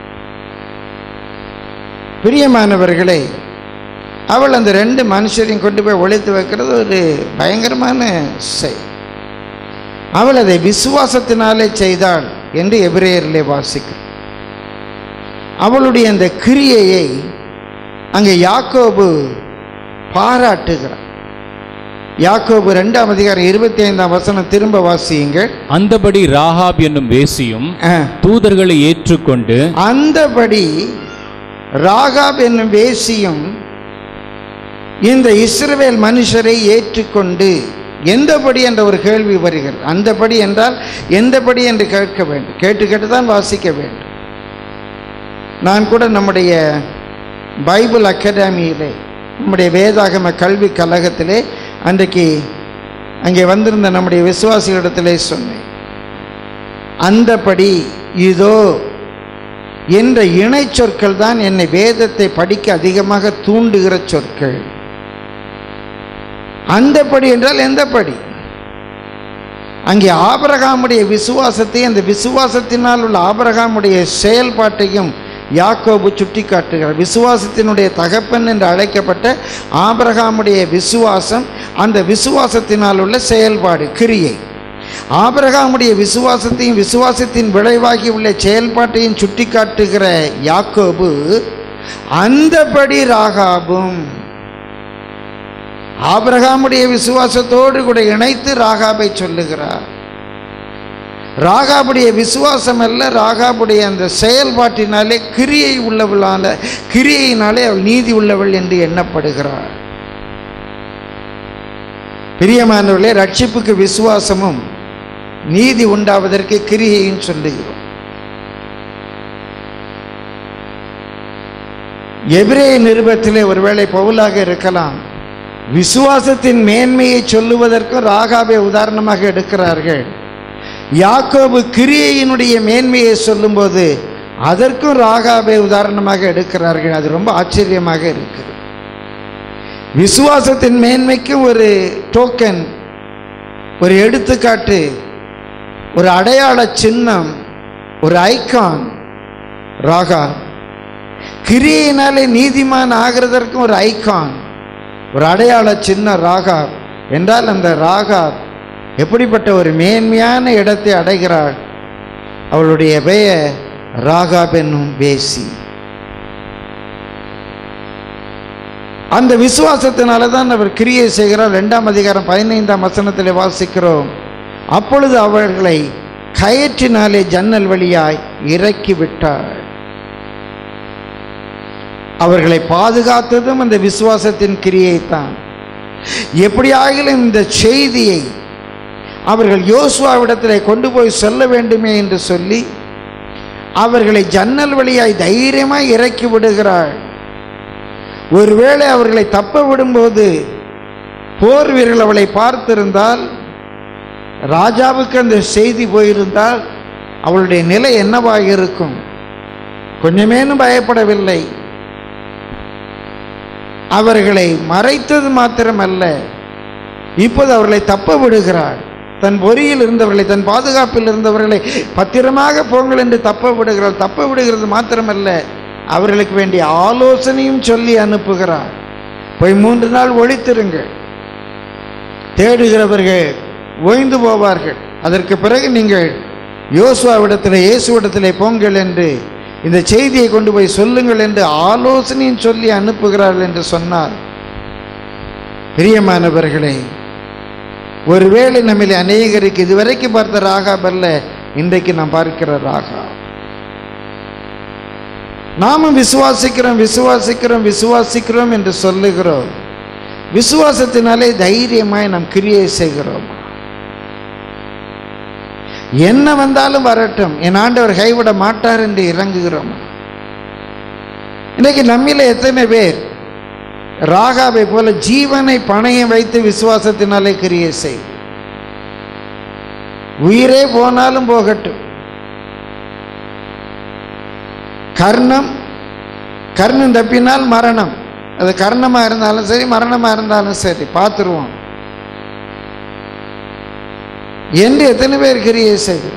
பிரியமானவர்களே அவள் அந்த ரெண்டு மனுஷரையும் கொண்டு போய் ஒழித்து வைக்கிறது ஒரு பயங்கரமான செய் அவள் அதை விசுவாசத்தினாலே செய்தாள் என்று எபிரேயரிலே வாசிக்கிறோம் அவளுடைய அந்த கிரியையை அங்கே யாக்கோபு பாராட்டுகிறார் யாக்கோபு ரெண்டாம் அதிகாரம் இருபத்தி ஐந்தாம் வசனம் திரும்ப வாசியுங்கள் அந்தபடி ராகாப் என்னும் வேசியும் ஆ. தூதர்களை ஏற்றுக்கொண்டு அந்தபடி ராகாப் என்னும் வேசியும் இந்த இஸ்ரவேல் மனுஷரை ஏற்றுக்கொண்டு எந்தபடி என்ற ஒரு கேள்வி வருகிறது அந்தபடி என்றால் எந்தபடி என்று கேட்க வேண்டும் கேட்டு கேட்டு தான் வாசிக்க வேண்டும் நான் கூட நம்முடைய பைபிள் அகாடமியிலே நம்முடைய வேதாகம கல்வி கழகத்திலே அன்றைக்கு அங்கே வந்திருந்த நம்முடைய விசுவாசிகளிடத்திலே சொன்னேன் அந்தபடி இதோ என்ற இணை சொற்கள் தான் என்னை வேதத்தை படிக்க அதிகமாக தூண்டுகிற சொற்கள் அந்தபடி என்றால் எந்தபடி அங்கே ஆபிரகாமுடைய விசுவாசத்தை அந்த விசுவாசத்தினால் உள்ள ஆபிரகாமுடைய செயல்பாட்டையும் யாக்கோபு சுட்டி காட்டுகிறார் விசுவாசத்தினுடைய தகப்பன் என்று அழைக்கப்பட்ட ஆபிரகாமுடைய விசுவாசம் அந்த விசுவாசத்தினால் உள்ள செயல்பாடு கிரியை ஆபிரகாமுடைய விசுவாசத்தையும் விசுவாசத்தின் விளைவாகி உள்ள செயல்பாட்டையும் சுட்டி காட்டுகிற யாக்கோபு அந்தபடி ராகாபும் ஆபிரகாமுடைய விசுவாசத்தோடு கூட இணைத்து ராகாபை சொல்லுகிறார் ராகாபுடைய விசுவாசம் அல்ல ராகாபுடைய அந்த செயல்பாட்டினாலே கிரியை உள்ளவளால கிரியையினாலே அவள் நீதி உள்ளவள் என்று எண்ணப்படுகிறார் பிரியமானவர்களே ரட்சிப்புக்கு விசுவாசமும் நீதி உண்டாவதற்கு கிரியையும் சொல்லுகிறோம் எபிரே நிருபத்திலே ஒருவேளை பவுலாக இருக்கலாம் விசுவாசத்தின் மேன்மையை சொல்லுவதற்கும் ராகாவை உதாரணமாக எடுக்கிறார்கள் யாக்கோபு கிரியையினுடைய மேன்மையை சொல்லும்போது அதற்கும் ராகாவை உதாரணமாக எடுக்கிறார்கள் அது ரொம்ப ஆச்சரியமாக இருக்கிறது விசுவாசத்தின் மேன்மைக்கும் ஒரு டோக்கன் ஒரு எடுத்துக்காட்டு ஒரு அடையாள சின்னம் ஒரு ஐகான் ராகா கிரியினாலே நீதிமான் ஆகிறதற்கும் ஒரு ஐகான் ஒரு அடையாள சின்ன ராகா என்றால் அந்த ராகா எப்படிப்பட்ட ஒரு மேன்மையான இடத்தை அடைகிறாள் அவளுடைய பெயர் ராகாப் என்னும் வேசி அந்த விசுவாசத்தினால தான் அவர் கிரியை செய்கிறார் ரெண்டாம் அதிகாரம் பதினைந்தாம் வசனத்தில் வாசிக்கிறோம் அப்பொழுது அவர்களை கயிற்றினாலே ஜன்னல் வழியாய் இறக்கி விட்டார் அவர்களை பாதுகாத்ததும் அந்த விசுவாசத்தின் கிரியைத்தான் எப்படியாகிலும் இந்த செய்தியை அவர்கள் யோசுவாவிடத்திலே கொண்டு போய் சொல்ல வேண்டுமே என்று சொல்லி அவர்களை ஜன்னல் வழியாய் தைரியமாய் இறக்கி விடுகிறாள் ஒருவேளை அவர்களை தப்ப விடும்போது போர் வீரர்கள் அவளை பார்த்திருந்தால் ராஜாவுக்கு அந்த செய்தி போயிருந்தால் அவளுடைய நிலை என்னவாக இருக்கும் கொஞ்சமேனும் பயப்படவில்லை அவர்களை மறைத்தது மாத்திரமல்ல இப்போது அவர்களை தப்ப விடுகிறாள் தன் பொறியில் இருந்தவர்களை தன் பாதுகாப்பில் இருந்தவர்களை பத்திரமாக போங்கள் என்று தப்ப விடுகிறாள் தப்ப விடுகிறது மாத்திரமல்ல அவர்களுக்கு வேண்டிய ஆலோசனையும் சொல்லி அனுப்புகிறார் போய் மூன்று நாள் ஒழித்திருங்கள் தேடுகிறவர்கள் ஓய்ந்து போவார்கள் அதற்கு பிறகு நீங்கள் யோசுவாவிடத்தில் இயேசுவிடத்திலே போங்கள் என்று இந்த செய்தியை கொண்டு போய் சொல்லுங்கள் என்று ஆலோசனையும் சொல்லி அனுப்புகிறார்கள் என்று சொன்னார் பிரியமானவர்களே ஒருவேளை நம்மில் அநேகருக்கு இதுவரைக்கும் பார்த்த ராகாப் அல்ல இன்றைக்கு நாம் பார்க்கிற ராகா நாமும் விசுவாசிக்கிறோம் விசுவாசிக்கிறோம் விசுவாசிக்கிறோம் என்று சொல்லுகிறோம் விசுவாசத்தினாலே தைரியமாய் நாம் கிரியை செய்கிறோம் என்ன வந்தாலும் வரட்டும் என் ஆண்டவர் கைவிட மாட்டார் என்று இறங்குகிறோம் இன்னைக்கு நம்மில எத்தனை பேர் ராகாவை போல ஜீவனை பணையம் வைத்து விசுவாசத்தினாலே கிரியை செய் உயிரே போனாலும் போகட்டும் கர்ணம் கர்ணம் தப்பினால் மரணம் அது கர்ணமாக இருந்தாலும் சரி மரணமாக இருந்தாலும் சரி பார்த்துருவோம் என்று எத்தனை பேர் கிரியை செய்கிறோம்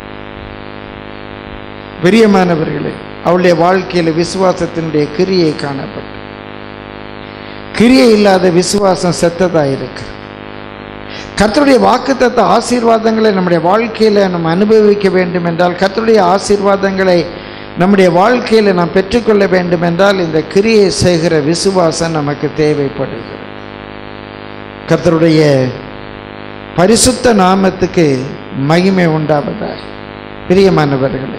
பிரியமானவர்களே அவளுடைய வாழ்க்கையில் விசுவாசத்தினுடைய கிரியை காணப்பட்டு கிரியை இல்லாத விசுவாசம் செத்ததா இருக்கு கர்த்தருடைய வாக்குத்தத்த ஆசீர்வாதங்களை நம்முடைய வாழ்க்கையில் நம்ம அனுபவிக்க வேண்டும் என்றால் கர்த்தருடைய ஆசீர்வாதங்களை நம்முடைய வாழ்க்கையில் நாம் பெற்றுக்கொள்ள வேண்டும் என்றால் இந்த கிரியை செய்கிற விசுவாசம் நமக்கு தேவைப்படுகிறது கர்த்தருடைய பரிசுத்த நாமத்துக்கு மகிமை உண்டாவதாக பிரியமானவர்களே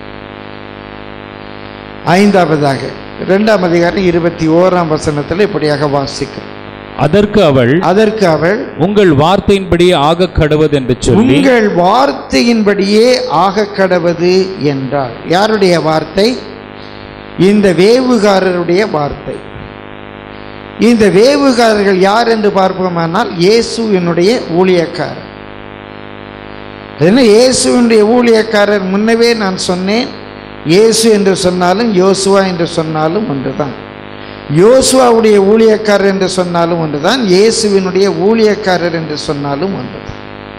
ஐந்தாவதாக இரண்டாம் அதிகாரம் இருபத்தி ஓராம் வசனத்தில் இப்படியாக வாசிக்கிறோம் அதற்கு அவள் அதற்கு அவள் உங்கள் வார்த்தையின்படி ஆக கடவது என்று சொல்லி உங்கள் வார்த்தையின்படியே ஆக கடவது என்றார் யாருடைய வார்த்தை இந்த வேவுகாரருடைய வார்த்தை இந்த வேவுகாரர்கள் யார் என்று பார்ப்போமானால் இயேசுவினுடைய ஊழியக்காரர் என்ன இயேசுவினுடைய ஊழியக்காரர் முன்னவே நான் சொன்னேன் இயேசு என்று சொன்னாலும் யோசுவா என்று சொன்னாலும் ஒன்றுதான் யோசுவாவுடைய ஊழியக்காரர் என்று சொன்னாலும் ஒன்றுதான் இயேசுவினுடைய ஊழியக்காரர் என்று சொன்னாலும் ஒன்றுதான்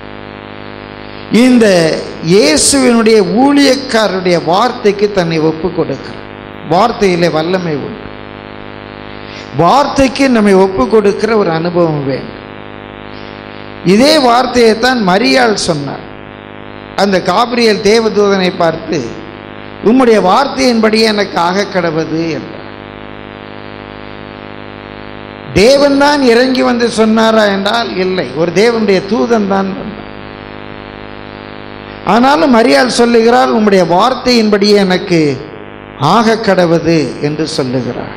இந்த இயேசுவினுடைய ஊழியக்காரருடைய வார்த்தைக்கு தன்னை ஒப்பு கொடுக்கிறார் வார்த்தையிலே வல்லமை உண்டு வார்த்தைக்கு நம்மை ஒப்பு கொடுக்கிற ஒரு அனுபவம் வேண்டும் இதே வார்த்தையைத்தான் மரியாள் சொன்னார் அந்த காபிரியல் தேவதூதனை பார்த்து உம்முடைய வார்த்தையின்படியே எனக்கு ஆக கடவது என்றார் தேவன் தான் இறங்கி வந்து சொன்னாரா என்றால் இல்லை ஒரு தேவனுடைய தூதன் தான் வந்தார் ஆனாலும் மரியாள் சொல்லுகிறாள் உம்முடைய வார்த்தையின்படியே எனக்கு ஆக கடவது என்று சொல்லுகிறார்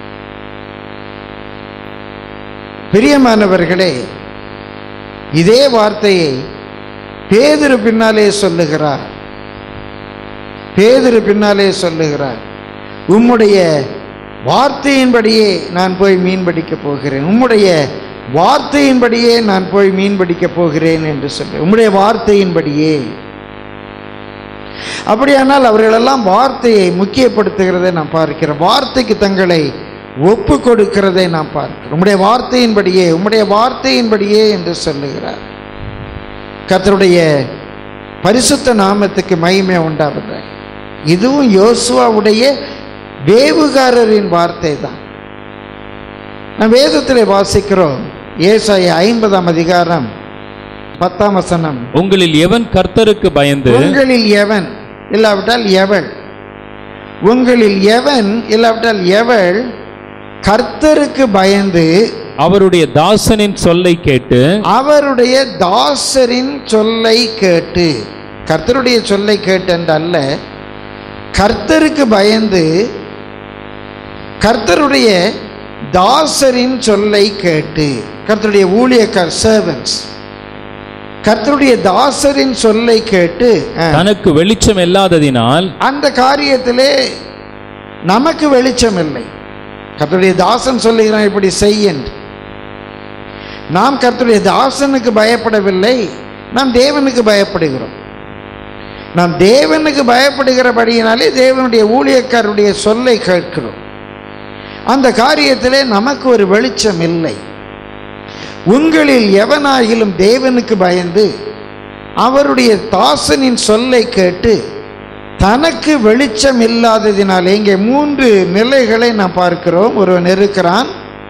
பிரியமானவர்களே இதே வார்த்தையை பேதுரு பின்னாலே சொல்லுகிறார் பேதுரு பின்னாலே சொல்லுகிறார் உம்முடைய வார்த்தையின்படியே நான் போய் மீன் பிடிக்கப் போகிறேன் உம்முடைய வார்த்தையின்படியே நான் போய் மீன் பிடிக்கப் போகிறேன் என்று சொல்லு உம்முடைய வார்த்தையின்படியே அப்படியானால் அவர்களெல்லாம் வார்த்தையை முக்கியப்படுத்துகிறதை நாம் பார்க்கிறோம் வார்த்தைக்கு தங்களை ஒப்பு கொடுக்கிறதை நாம் பார்க்கிறோம் உம்முடைய வார்த்தையின்படியே உம்முடைய வார்த்தையின்படியே என்று சொல்லுகிறார் கர்த்தருடைய பரிசுத்த நாமத்துக்கு மகிமை உண்டாவது இதுவும் யோசுவாவுடைய வேவுகாரரின் வார்த்தை தான் நம் வேதத்தில் வாசிக்கிறோம் ஏசாய ஐம்பதாம் அதிகாரம் பத்தாம் வசனம் உங்களில் எவன் கர்த்தருக்கு பயந்து உங்களில் எவன் இல்லாவிட்டால் எவள் உங்களில் எவன் இல்லாவிட்டால் எவள் கர்த்தருக்கு பயந்து அவருடைய தாசனின் சொல்லை கேட்டு அவருடைய தாசரின் சொல்லை கேட்டு கர்த்தருடைய சொல்லை கேட்டு என்றல்ல கர்த்தருக்கு பயந்து கர்த்தருடைய தாசரின் சொல்லை கேட்டு கர்த்தருடைய ஊழியக்கார் சர்வன்ஸ் கர்த்தருடைய தாசரின் சொல்லை கேட்டு ஆ, தனக்கு வெளிச்சம் இல்லாததினால் அந்த காரியத்திலே நமக்கு வெளிச்சம் இல்லை கர்த்தருடைய தாசன் சொல்லுகிறான் இப்படி செய் என்று நாம் கர்த்தருடைய தாசனுக்கு பயப்படவில்லை நாம் தேவனுக்கு பயப்படுகிறோம் நாம் தேவனுக்கு பயப்படுகிறபடியினாலே தேவனுடைய ஊழியக்காரருடைய சொல்லை கேட்கிறோம் அந்த காரியத்திலே நமக்கு ஒரு வெளிச்சம் இல்லை உங்களில் எவனாகிலும் தேவனுக்கு பயந்து அவருடைய தாசனின் சொல்லை கேட்டு தனக்கு வெளிச்சம் இல்லாததினால் இங்கே மூன்று நிலைகளை நாம் பார்க்கிறோம் ஒருவன் இருக்கிறான்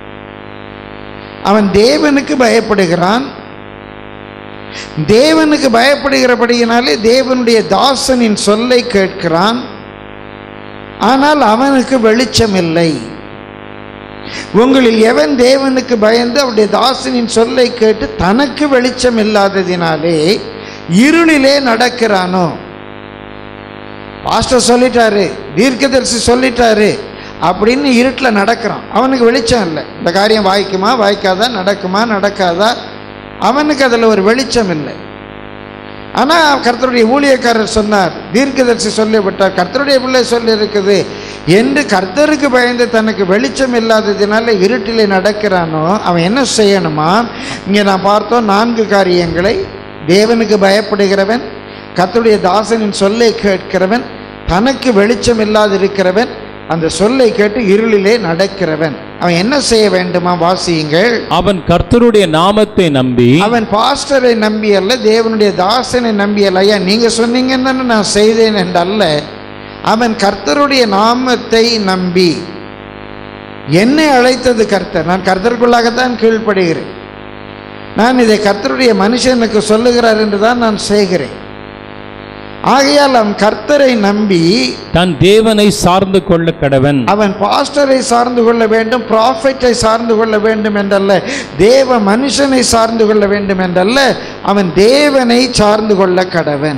அவன் தேவனுக்கு பயப்படுகிறான் தேவனுக்கு பயப்படுகிறபடியினாலே தேவனுடைய தாசனின் சொல்லை கேட்கிறான் ஆனால் அவனுக்கு வெளிச்சம் இல்லை உங்களில் எவன் தேவனுக்கு பயந்து அவருடைய தாசனின் சொல்லை கேட்டு தனக்கு வெளிச்சம் இல்லாததினாலே இருளிலே நடக்கிறானோ பாஸ்டர் சொல்லிட்டாரு தீர்க்கதரிசி சொல்லிட்டாரு அப்படின்னு இருட்டில் நடக்கிறான் அவனுக்கு வெளிச்சம் இல்லை இந்த காரியம் வாய்க்குமா வாய்க்காதா நடக்குமா நடக்காதா அவனுக்கு அதில் ஒரு வெளிச்சம் இல்லை ஆனால் கர்த்தருடைய ஊழியக்காரர் சொன்னார் தீர்க்கதரிசி சொல்லிவிட்டார் கர்த்தருடைய பிள்ளை சொல்லி இருக்குது என்று கர்த்தருக்கு பயந்து தனக்கு வெளிச்சம் இல்லாததினால இருட்டிலே நடக்கிறானோ அவன் என்ன செய்யணுமா இங்கே நான் பார்த்தோம் நான்கு காரியங்களை தேவனுக்கு பயப்படுகிறவன் கர்த்தருடைய தாசனின் சொல்லை கேட்கிறவன் தனக்கு வெளிச்சம் இல்லாதிருக்கிறவன் அந்த சொல்லை கேட்டு இருளிலே நடக்கிறவன் அவன் என்ன செய்ய வேண்டுமா வாசியுங்கள் அவன் கர்த்தருடைய நாமத்தை நம்பி அவன் பாஸ்டரை நம்பி அல்ல தேவனுடைய தாசனை நம்பி அல்ல ஐயா நீங்க சொன்னீங்கன்னு தானே நான் செய்தேன் என்றல்ல அவன் கர்த்தருடைய நாமத்தை நம்பி என்னை அழைத்தது கர்த்தர் நான் கர்த்தருக்குள்ளாகத்தான் கீழ்ப்படுகிறேன் நான் இதை கர்த்தருடைய மனுஷனுக்கு சொல்லுகிறார் என்று தான் நான் செய்கிறேன் ஆகையால் அவன் கர்த்தரை நம்பி தன் தேவனை சார்ந்து கொள்ள கடவன் அவன் பாஸ்டரை சார்ந்து கொள்ள வேண்டும் ப்ராஃபெட்டை சார்ந்து கொள்ள வேண்டும் என்றல்ல தேவ மனுஷனை சார்ந்து கொள்ள வேண்டும் என்றல்ல அவன் தேவனை சார்ந்து கொள்ள கடவன்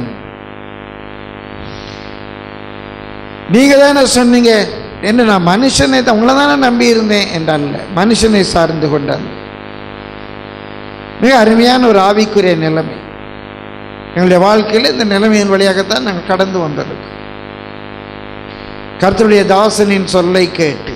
நீங்க தானே சொன்னீங்க என்ன நான் மனுஷனை தான் உங்களை தானே நம்பி இருந்தேன் என்றல்ல மனுஷனை சார்ந்து கொண்டான் மிக அருமையான ஒரு ஆவிக்குரிய நிலைமை எங்களுடைய வாழ்க்கையில் இந்த நிலைமையின் வழியாகத்தான் நாங்கள் கடந்து வந்திருக்கோம் கர்த்தருடைய தாசனின் சொல்லை கேட்டு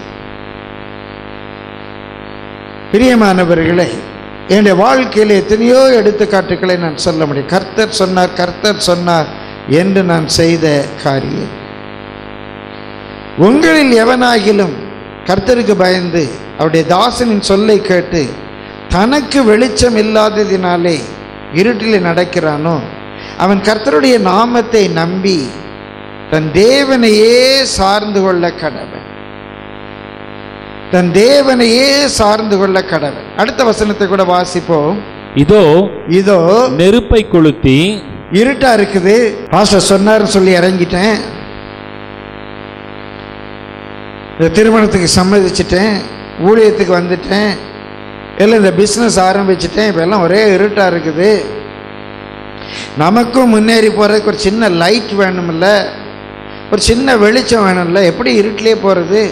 பிரியமானவர்களே என்னுடைய வாழ்க்கையில் எத்தனையோ எடுத்துக்காட்டுகளை நான் சொல்ல முடியும் கர்த்தர் சொன்னார் கர்த்தர் சொன்னார் என்று நான் செய்த காரியம் உங்களில் எவனாகிலும் கர்த்தருக்கு பயந்து அவருடைய தாசனின் சொல்லை கேட்டு தனக்கு வெளிச்சம் இல்லாததினாலே இருட்டில் நடக்கிறானோ அவன் கர்த்தருடைய நாமத்தை நம்பி தன் தேவனையே சார்ந்து கொள்ள கடவன் தன் தேவனையே சார்ந்து கொள்ள கடவன் அடுத்த வசனத்தை கூட வாசிப்போம் இதோ இதோ நெருப்பை கொளுத்தி இருட்டா இருக்குது பாஸ்டர் சொன்னார்னு சொல்லி இறங்கிட்டேன் இந்த திருமணத்துக்கு சம்மதிச்சிட்டேன் ஊழியத்துக்கு வந்துட்டேன் இல்லை இந்த பிஸ்னஸ் ஆரம்பிச்சிட்டேன் இப்போ எல்லாம் ஒரே இருட்டா இருக்குது நமக்கும் முன்னேறி போகிறதுக்கு ஒரு சின்ன லைட் வேணும்ல ஒரு சின்ன வெளிச்சம் வேணும்ல எப்படி இருட்டிலே போகிறது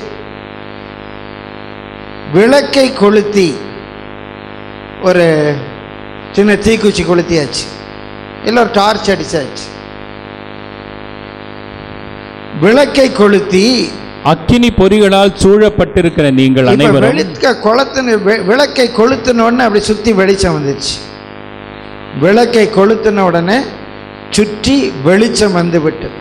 விளக்கை கொளுத்தி ஒரு சின்ன தீக்குச்சி கொளுத்தியாச்சு இல்லை ஒரு டார்ச் அடிச்சாச்சு விளக்கை கொளுத்தி அக்கினி பொறிகளால் சூழப்பட்டிருக்கிற நீங்கள் இப்ப அனைவரும் வெளிக்க கொளுத்துன வெ- விளக்கை கொளுத்தின உடனே அப்படி சுத்தி வெளிச்சம் வந்துருச்சு விளக்கை கொளுத்தின உடனே சுற்றி வெளிச்சம் வந்து விட்டது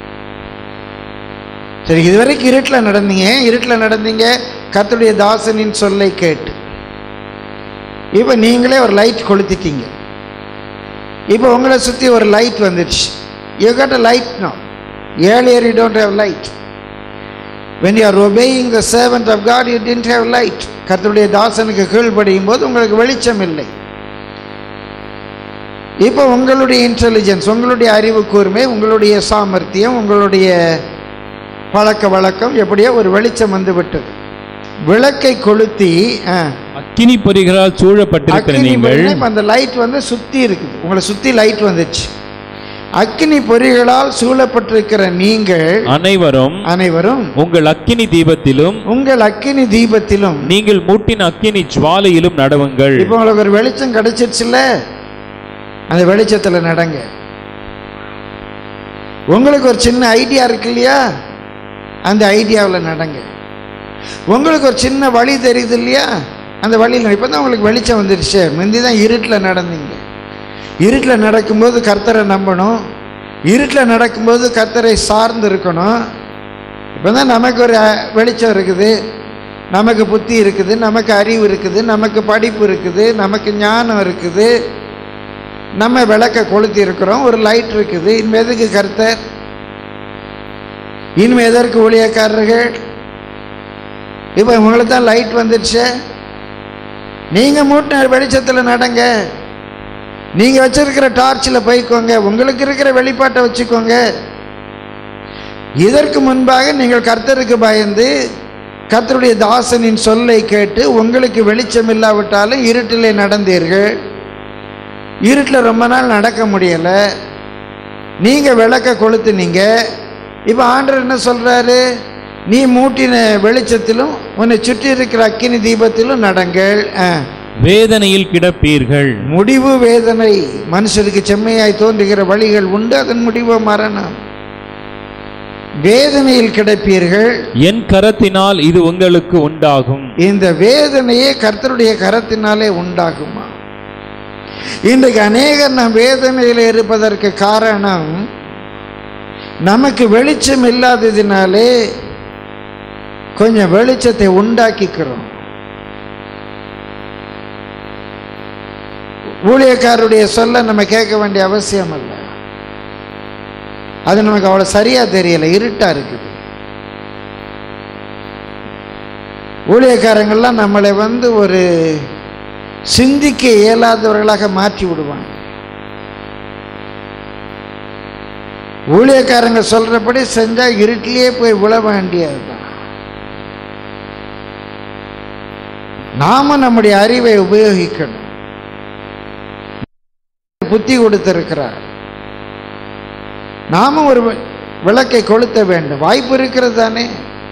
சரி இதுவரைக்கும் இருட்டில் நடந்தீங்க இருட்டில் நடந்தீங்க கர்த்தருடைய தாசனின் சொல்லை கேட்டு இப்போ நீங்களே ஒரு லைட் கொளுத்திட்டீங்க இப்போ உங்களை சுற்றி ஒரு லைட் வந்துடுச்சு you cut a light no earlier you don't have light when you are obeying the servant of God you didn't have light கர்த்தருடைய தாசனுக்கு கீழ்ப்படியும் போது உங்களுக்கு வெளிச்சம் இல்லை இப்போ உங்களுடைய இன்டெலிஜென்ஸ் உங்களுடைய அறிவு கூர்மை உங்களுடைய சாமர்த்தியம் உங்களுடைய பழக்க வழக்கம் எப்படியோ ஒரு வெளிச்சம் வந்து விட்டது விளக்கை கொளுத்தி ஆ, அக்கினி பொறிகளால் சூழப்பட்டிருக்கிற அக்கினி நீங்கள் பொறிகள் இப்ப அந்த லைட் வந்து சுத்தி இருக்குது உங்களை சுத்தி லைட் வந்துச்சு அக்கினி பொறிகளால் சூழப்பட்டிருக்கிற நீங்கள் அனைவரும் அனைவரும் உங்கள் அக்கினி தீபத்திலும் உங்கள் அக்கினி தீபத்திலும் நீங்கள் மூட்டின அக்கினி ஜுவாலையிலும் நடவுங்கள் இப்போ உங்களுக்கு ஒரு வெளிச்சம் கிடைச்சிருச்சுல்ல அந்த வெளிச்சத்தில் நடங்க உங்களுக்கு ஒரு சின்ன ஐடியா இருக்கு இல்லையா அந்த ஐடியாவில் நடங்க உங்களுக்கு ஒரு சின்ன வழி தெரியுது இல்லையா அந்த வழியில் இப்போ தான் உங்களுக்கு வெளிச்சம் வந்துருச்சு முந்தி தான் இருட்டில் நடந்தீங்க இருட்டில் நடக்கும்போது கர்த்தரை நம்பணும் இருட்டில் நடக்கும்போது கர்த்தரை சார்ந்து இருக்கணும் இப்போ தான் நமக்கு ஒரு அஹ், வெளிச்சம் இருக்குது நமக்கு புத்தி இருக்குது நமக்கு அறிவு இருக்குது நமக்கு படிப்பு இருக்குது நமக்கு ஞானம் இருக்குது நம்ம விளக்க கொளுத்தி இருக்கிறோம் ஒரு லைட் இருக்குது இனிமே எதுக்கு கர்த்தர் இனிமே எதற்கு ஊழியக்காரர்கள் இப்போ உங்களுக்கு தான் லைட் வந்துடுச்சு நீங்கள் மூட்டின வெளிச்சத்தில் நடங்க நீங்கள் வச்சிருக்கிற டார்ச்சில் போய்க்கோங்க உங்களுக்கு இருக்கிற வெளிப்பாட்டை வச்சுக்கோங்க இதற்கு முன்பாக நீங்கள் கர்த்தருக்கு பயந்து கர்த்தருடைய தாசனின் சொல்லை கேட்டு உங்களுக்கு வெளிச்சம் இல்லாவிட்டாலும் இருட்டிலே நடந்தீர்கள் இருட்டில் ரொம்ப நாள் நடக்க முடியலை நீங்கள் விளக்க கொளுத்துனீங்க இப்போ ஆண்டவர் என்ன சொல்கிறாரு நீ மூட்டின வெளிச்சத்திலும் உன்னை சுற்றி இருக்கிற அக்கினி தீபத்திலும் நடங்கள் ஆ. வேதனையில் கிடப்பீர்கள் முடிவு வேதனை மனுஷருக்கு செம்மையாய் தோன்றுகிற வழிகள் உண்டு அதன் முடிவு மரணம் வேதனையில் கிடப்பீர்கள் என் கரத்தினால் இது உங்களுக்கு உண்டாகும் இந்த வேதனையே கர்த்தருடைய கரத்தினாலே உண்டாகுமா இன்றைக்கு அநேகர் நாம் வேதனையில் இருப்பதற்கு காரணம் நமக்கு வெளிச்சம் இல்லாததினாலே கொஞ்சம் வெளிச்சத்தை உண்டாக்கிக்கிறோம் ஊழியக்காரருடைய சொல்ல நம்ம கேட்க வேண்டிய அவசியம் இல்லை அது நமக்கு அவ்வளோ சரியா தெரியல இருட்டா இருக்குது ஊழியக்காரங்கள்லாம் நம்மளை வந்து ஒரு சிந்திக்க இயலாதவர்களாக மாற்றி விடுவாங்க ஊழியக்காரங்க சொல்றபடி செஞ்சா இருட்டிலேயே போய் விழ வேண்டியதுதான் நாம நம்முடைய அறிவை உபயோகிக்கணும் புத்தி கொடுத்திருக்கிறார் நாமும் ஒரு விளக்கை கொளுத்த வேண்டும் வாய்ப்பு இருக்கிறது தானே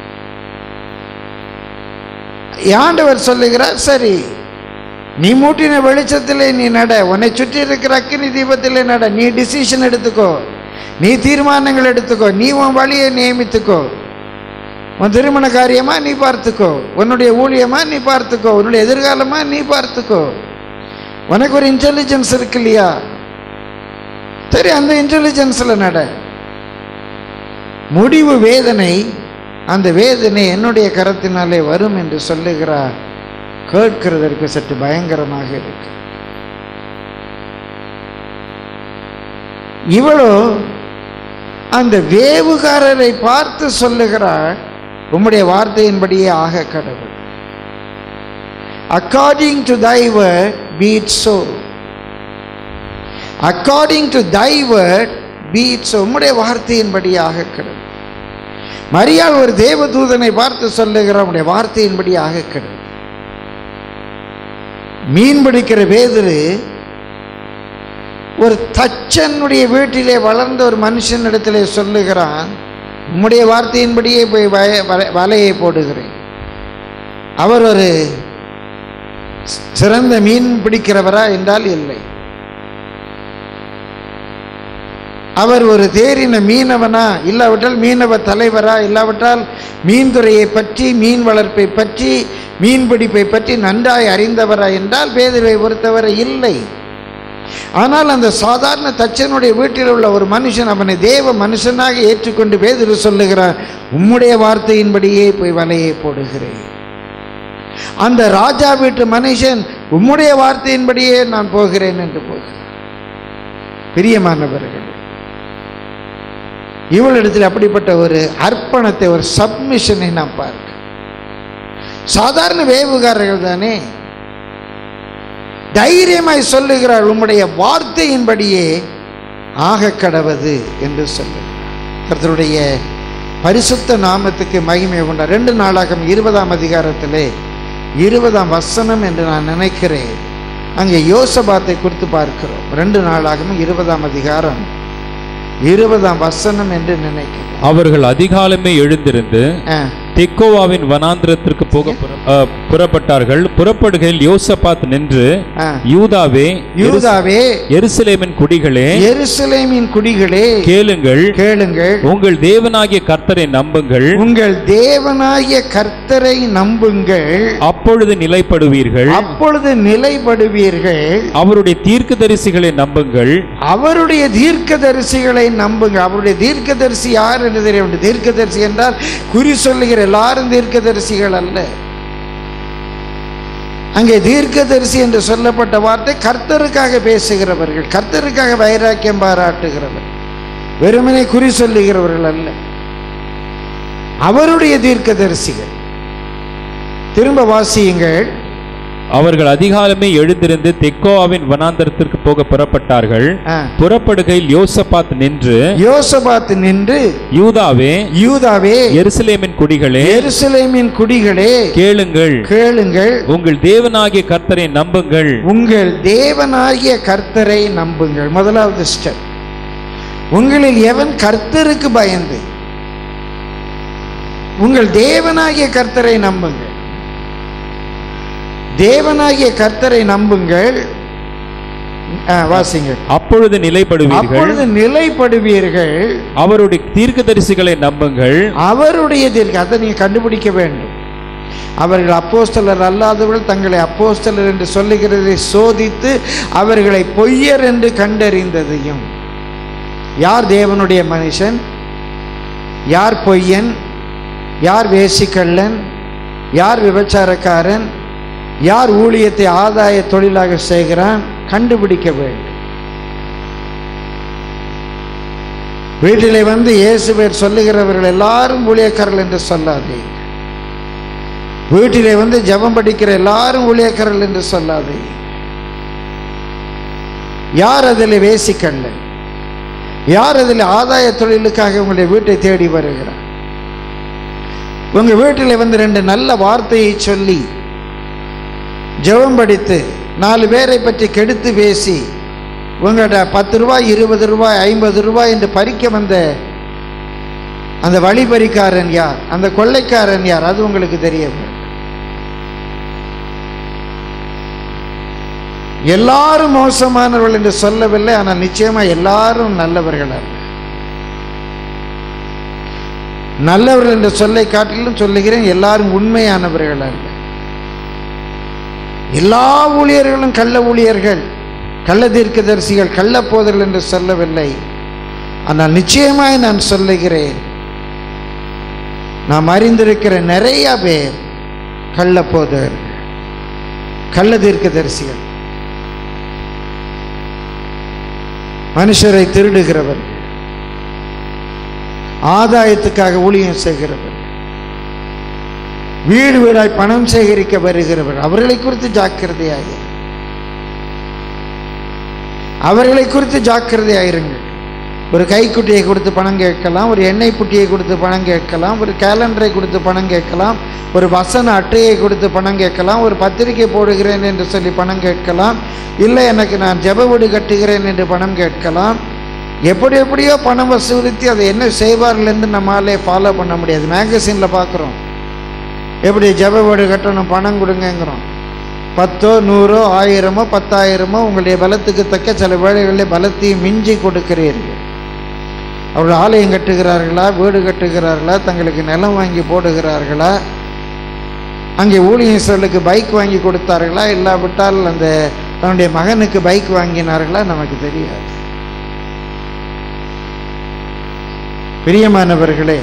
ஆண்டவர் சொல்லுகிறார் சரி நீ மூட்டின வெளிச்சத்திலே நீ நட உன்னை சுற்றி இருக்கிற அக்கினி தீபத்திலே நட நீ டிசிஷன் எடுத்துக்கோ நீ தீர்மானங்கள் எடுத்துக்கோ நீ உன் வழியை நியமித்துக்கோ உன் திருமண காரியமா நீ பார்த்துக்கோ உன்னுடைய ஊழியமா நீ பார்த்துக்கோ உன்னுடைய எதிர்காலமா நீ பார்த்துக்கோ உனக்கு ஒரு இன்டெலிஜென்ஸ் இருக்கு இல்லையா சரி அந்த இன்டெலிஜென்ஸில் நட முடிவு வேதனை அந்த வேதனை என்னுடைய கரத்தினாலே வரும் என்று சொல்லுகிறார் கேட்கிறதற்கு சற்று பயங்கரமாக இருக்கு இவளோ அந்த வேவுகாரரை பார்த்து சொல்லுகிறார் உம்முடைய வார்த்தையின்படியே ஆக கடவுள் according to thy word be it so according to thy word be it so உம்முடைய வார்த்தையின்படியாக கடவுள் மரியாள் ஒரு தேவதூதனை பார்த்து சொல்லுகிறார் உம்முடைய வார்த்தையின்படியாக கடவுள் மீன் பிடிக்கிற வேதரு ஒரு தச்சனுடைய வீட்டிலே வளர்ந்த ஒரு மனுஷனிடத்திலே சொல்லுகிறான் உம்முடைய வார்த்தையின்படியே போய் வய- வலை- வலையை போடுகிறேன் அவர் ஒரு சிறந்த மீன் பிடிக்கிறவரா என்றால் இல்லை அவர் ஒரு தேறின மீனவனா இல்லாவிட்டால் மீனவ தலைவரா இல்லாவிட்டால் மீன்துறையை பற்றி மீன் வளர்ப்பை பற்றி மீன் பிடிப்பை பற்றி நன்றாய் அறிந்தவரா என்றால் பேதுருவை பொறுத்தவரை இல்லை ஆனால் அந்த சாதாரண தச்சனுடைய வீட்டில் உள்ள ஒரு மனுஷன் அவனை தேவ மனுஷனாக ஏற்றுக்கொண்டு பேதுரு சொல்லுகிறான் உம்முடைய வார்த்தையின்படியே போய் வலையை போடுகிறேன் அந்த ராஜா வீட்டு மனுஷன் உம்முடைய வார்த்தையின்படியே நான் போகிறேன் என்று போகிறான் பிரியமானவர்கள் இவளிடத்தில் அப்படிப்பட்ட ஒரு அர்ப்பணத்தை ஒரு சப்மிஷனை நாம் பார்க்க சாதாரண வேவுகாரர்கள் தானே தைரியமாய் சொல்லுகிறார் உம்முடைய வார்த்தையின்படியே ஆக கடவது என்று சொல்லுகிறார் கர்த்தருடைய பரிசுத்த நாமத்துக்கு மகிமை உண்டார் ரெண்டு நாளாகம் இருபதாம் அதிகாரத்திலே இருபதாம் வசனம் என்று நான் நினைக்கிறேன் அங்கே யோசபாத்தை குறித்து பார்க்கிறோம் ரெண்டு நாளாகவும் இருபதாம் அதிகாரம் இருபதாம் வசனம் என்று நினைக்கிறேன் அவர்கள் அதிகாலமே எழுந்திருந்து ஆ, தெக்கோவாவின் வனாந்திரத்திற்கு போக புற- அ, புறப்பட்டார்கள் புறப்படுகையில் யோசபாத் நின்று ஆ. யூதாவே யூதாவே எருசலேமின் குடிகளே எருசலேமின் குடிகளே கேளுங்கள் கேளுங்கள் உங்கள் தேவனாகிய கர்த்தரை நம்புங்கள் உங்கள் தேவனாகிய கர்த்தரை நம்புங்கள் அப்பொழுது நிலைப்படுவீர்கள் அப்பொழுது நிலைப்படுவீர்கள் அவருடைய தீர்க்கதரிசிகளை நம்புங்கள் அவருடைய தீர்க்கதரிசிகளை நம்புங்க அவருடைய தீர்க்கதரிசி யார் என்று தெரிய வேண்டும் தீர்க்கதரிசி என்றால் குறி சொல்லுகிற எல்லாரும் தீர்க்கதரிசிகள் அல்ல அங்கே தீர்க்கதரிசி என்று சொல்லப்பட்ட வார்த்தை கர்த்தருக்காக பேசுகிறவர்கள் கர்த்தருக்காக வைராக்கியம் பாராட்டுகிறவர் வெறுமனே குறி சொல்லுகிறவர்கள் அல்ல அவருடைய தீர்க்கதரிசிகள் திரும்ப வாசியுங்கள் அவர்கள் அதிகாலமே எழுந்திருந்து தெக்கோவாவின் வனாந்தரத்திற்கு போக புறப்பட்டார்கள் ஆ. புறப்படுகையில் யோசபாத் நின்று யோசபாத் நின்று யூதாவே யூதாவே எருசலேமின் குடிகளே எருசலேமின் குடிகளே கேளுங்கள் கேளுங்கள் உங்கள் தேவனாகிய கர்த்தரை நம்புங்கள் உங்கள் தேவனாகிய கர்த்தரை நம்புங்கள் முதலாவது ஸ்டெப் உங்களில் எவன் கர்த்தருக்கு பயந்து உங்கள் தேவனாகிய கர்த்தரை நம்புங்கள் தேவனாகிய கர்த்தரை நம்புங்கள் ஆ, வாசிங்க அப்பொழுது நிலைப்படுவீர்கள் அப்பொழுது நிலைப்படுவீர்கள் அவருடைய தீர்க்கதரிசிகளை நம்புங்கள் அவருடைய தீர்க்க அதை நீங்க கண்டுபிடிக்க வேண்டும் அவர்கள் அப்போஸ்தலர் அல்லாதவர்கள் தங்களை அப்போஸ்தலர் என்று சொல்லுகிறதை சோதித்து அவர்களை பொய்யர் என்று கண்டறிந்ததையும் யார் தேவனுடைய மனுஷன் யார் பொய்யன் யார் வேசிக்கள்ளன் யார் விபச்சாரக்காரன் யார் ஊழியத்தை ஆதாய தொழிலாக செய்கிறான் கண்டுபிடிக்க வேண்டும் வீட்டிலே வந்து இயேசு பேர் சொல்லுகிறவர்கள் எல்லாரும் ஊழியக்காரர்கள் என்று சொல்லாதே வீட்டிலே வந்து ஜெபம் படிக்கிற எல்லாரும் ஊழியக்காரர்கள் என்று சொல்லாதே யார் அதில் வேசிக்கல்ல யார் அதில் ஆதாய தொழிலுக்காக உங்களுடைய வீட்டை தேடி வருகிறார் உங்க வீட்டில் வந்து ரெண்டு நல்ல வார்த்தையை சொல்லி ஜெபம் படித்து நாலு பேரை பற்றி கெடுத்து பேசி உங்கள்கிட்ட பத்து ரூபாய் இருபது ரூபாய் ஐம்பது ரூபாய் என்று பறிக்க வந்த அந்த வழிபறிக்காரன் யார் அந்த கொள்ளைக்காரன் யார் அது உங்களுக்கு தெரிய வேண்டும். எல்லாரும் மோசமானவர்கள் என்று சொல்லவில்லை ஆனால் நிச்சயமா எல்லாரும் நல்லவர்கள் அல்ல நல்லவர்கள் என்ற சொல்லை காட்டிலும் சொல்லுகிறேன் எல்லாரும் உண்மையானவர்கள் அல்ல எல்லா ஊழியர்களும் கள்ள ஊழியர்கள் கள்ள தீர்க்கதரிசிகள் கள்ள போதர்கள் என்று சொல்லவில்லை ஆனால் நிச்சயமாய் நான் சொல்லுகிறேன் நாம் அறிந்திருக்கிற நிறைய பேர் கள்ள போதகர்கள் கள்ள தீர்க்கதரிசிகள் மனுஷரை திருடுகிறவர்கள் ஆதாயத்துக்காக ஊழியம் செய்கிறவர் வீடு வீடாய் பணம் சேகரிக்க வருகிறவர் அவர்களை குறித்து ஜாக்கிரதையாக இரு. அவர்களை குறித்து ஜாக்கிரதையாயிருங்கள் ஒரு கைக்குட்டியை கொடுத்து பணம் கேட்கலாம் ஒரு எண்ணெய் புட்டியை கொடுத்து பணம் கேட்கலாம் ஒரு கேலண்டரை கொடுத்து பணம் கேட்கலாம் ஒரு வசன அட்டையை கொடுத்து பணம் கேட்கலாம் ஒரு பத்திரிகை போடுகிறேன் என்று சொல்லி பணம் கேட்கலாம் இல்லை எனக்கு நான் ஜெப வீடு கட்டுகிறேன் என்று பணம் கேட்கலாம் எப்படி எப்படியோ பணம் வசூலித்து அதை என்ன செய்வார்கள் என்று நம்மாலே ஃபாலோ பண்ண முடியாது மேகசினில் பார்க்குறோம் எப்படி ஜெப வீடு கட்டணும் பணம் கொடுங்கங்கிறோம் பத்தோ நூறோ ஆயிரமோ பத்தாயிரமோ உங்களுடைய பலத்துக்கு தக்க சில வேளைகளில் பலத்தையும் மிஞ்சி கொடுக்கிறீர்கள் அவர்கள் ஆலயம் கட்டுகிறார்களா வீடு கட்டுகிறார்களா தங்களுக்கு நிலம் வாங்கி போடுகிறார்களா அங்கே ஊழியர்களுக்கு பைக் வாங்கி கொடுத்தார்களா இல்லாவிட்டால் அந்த தன்னுடைய மகனுக்கு பைக் வாங்கினார்களா நமக்கு தெரியாது பிரியமானவர்களே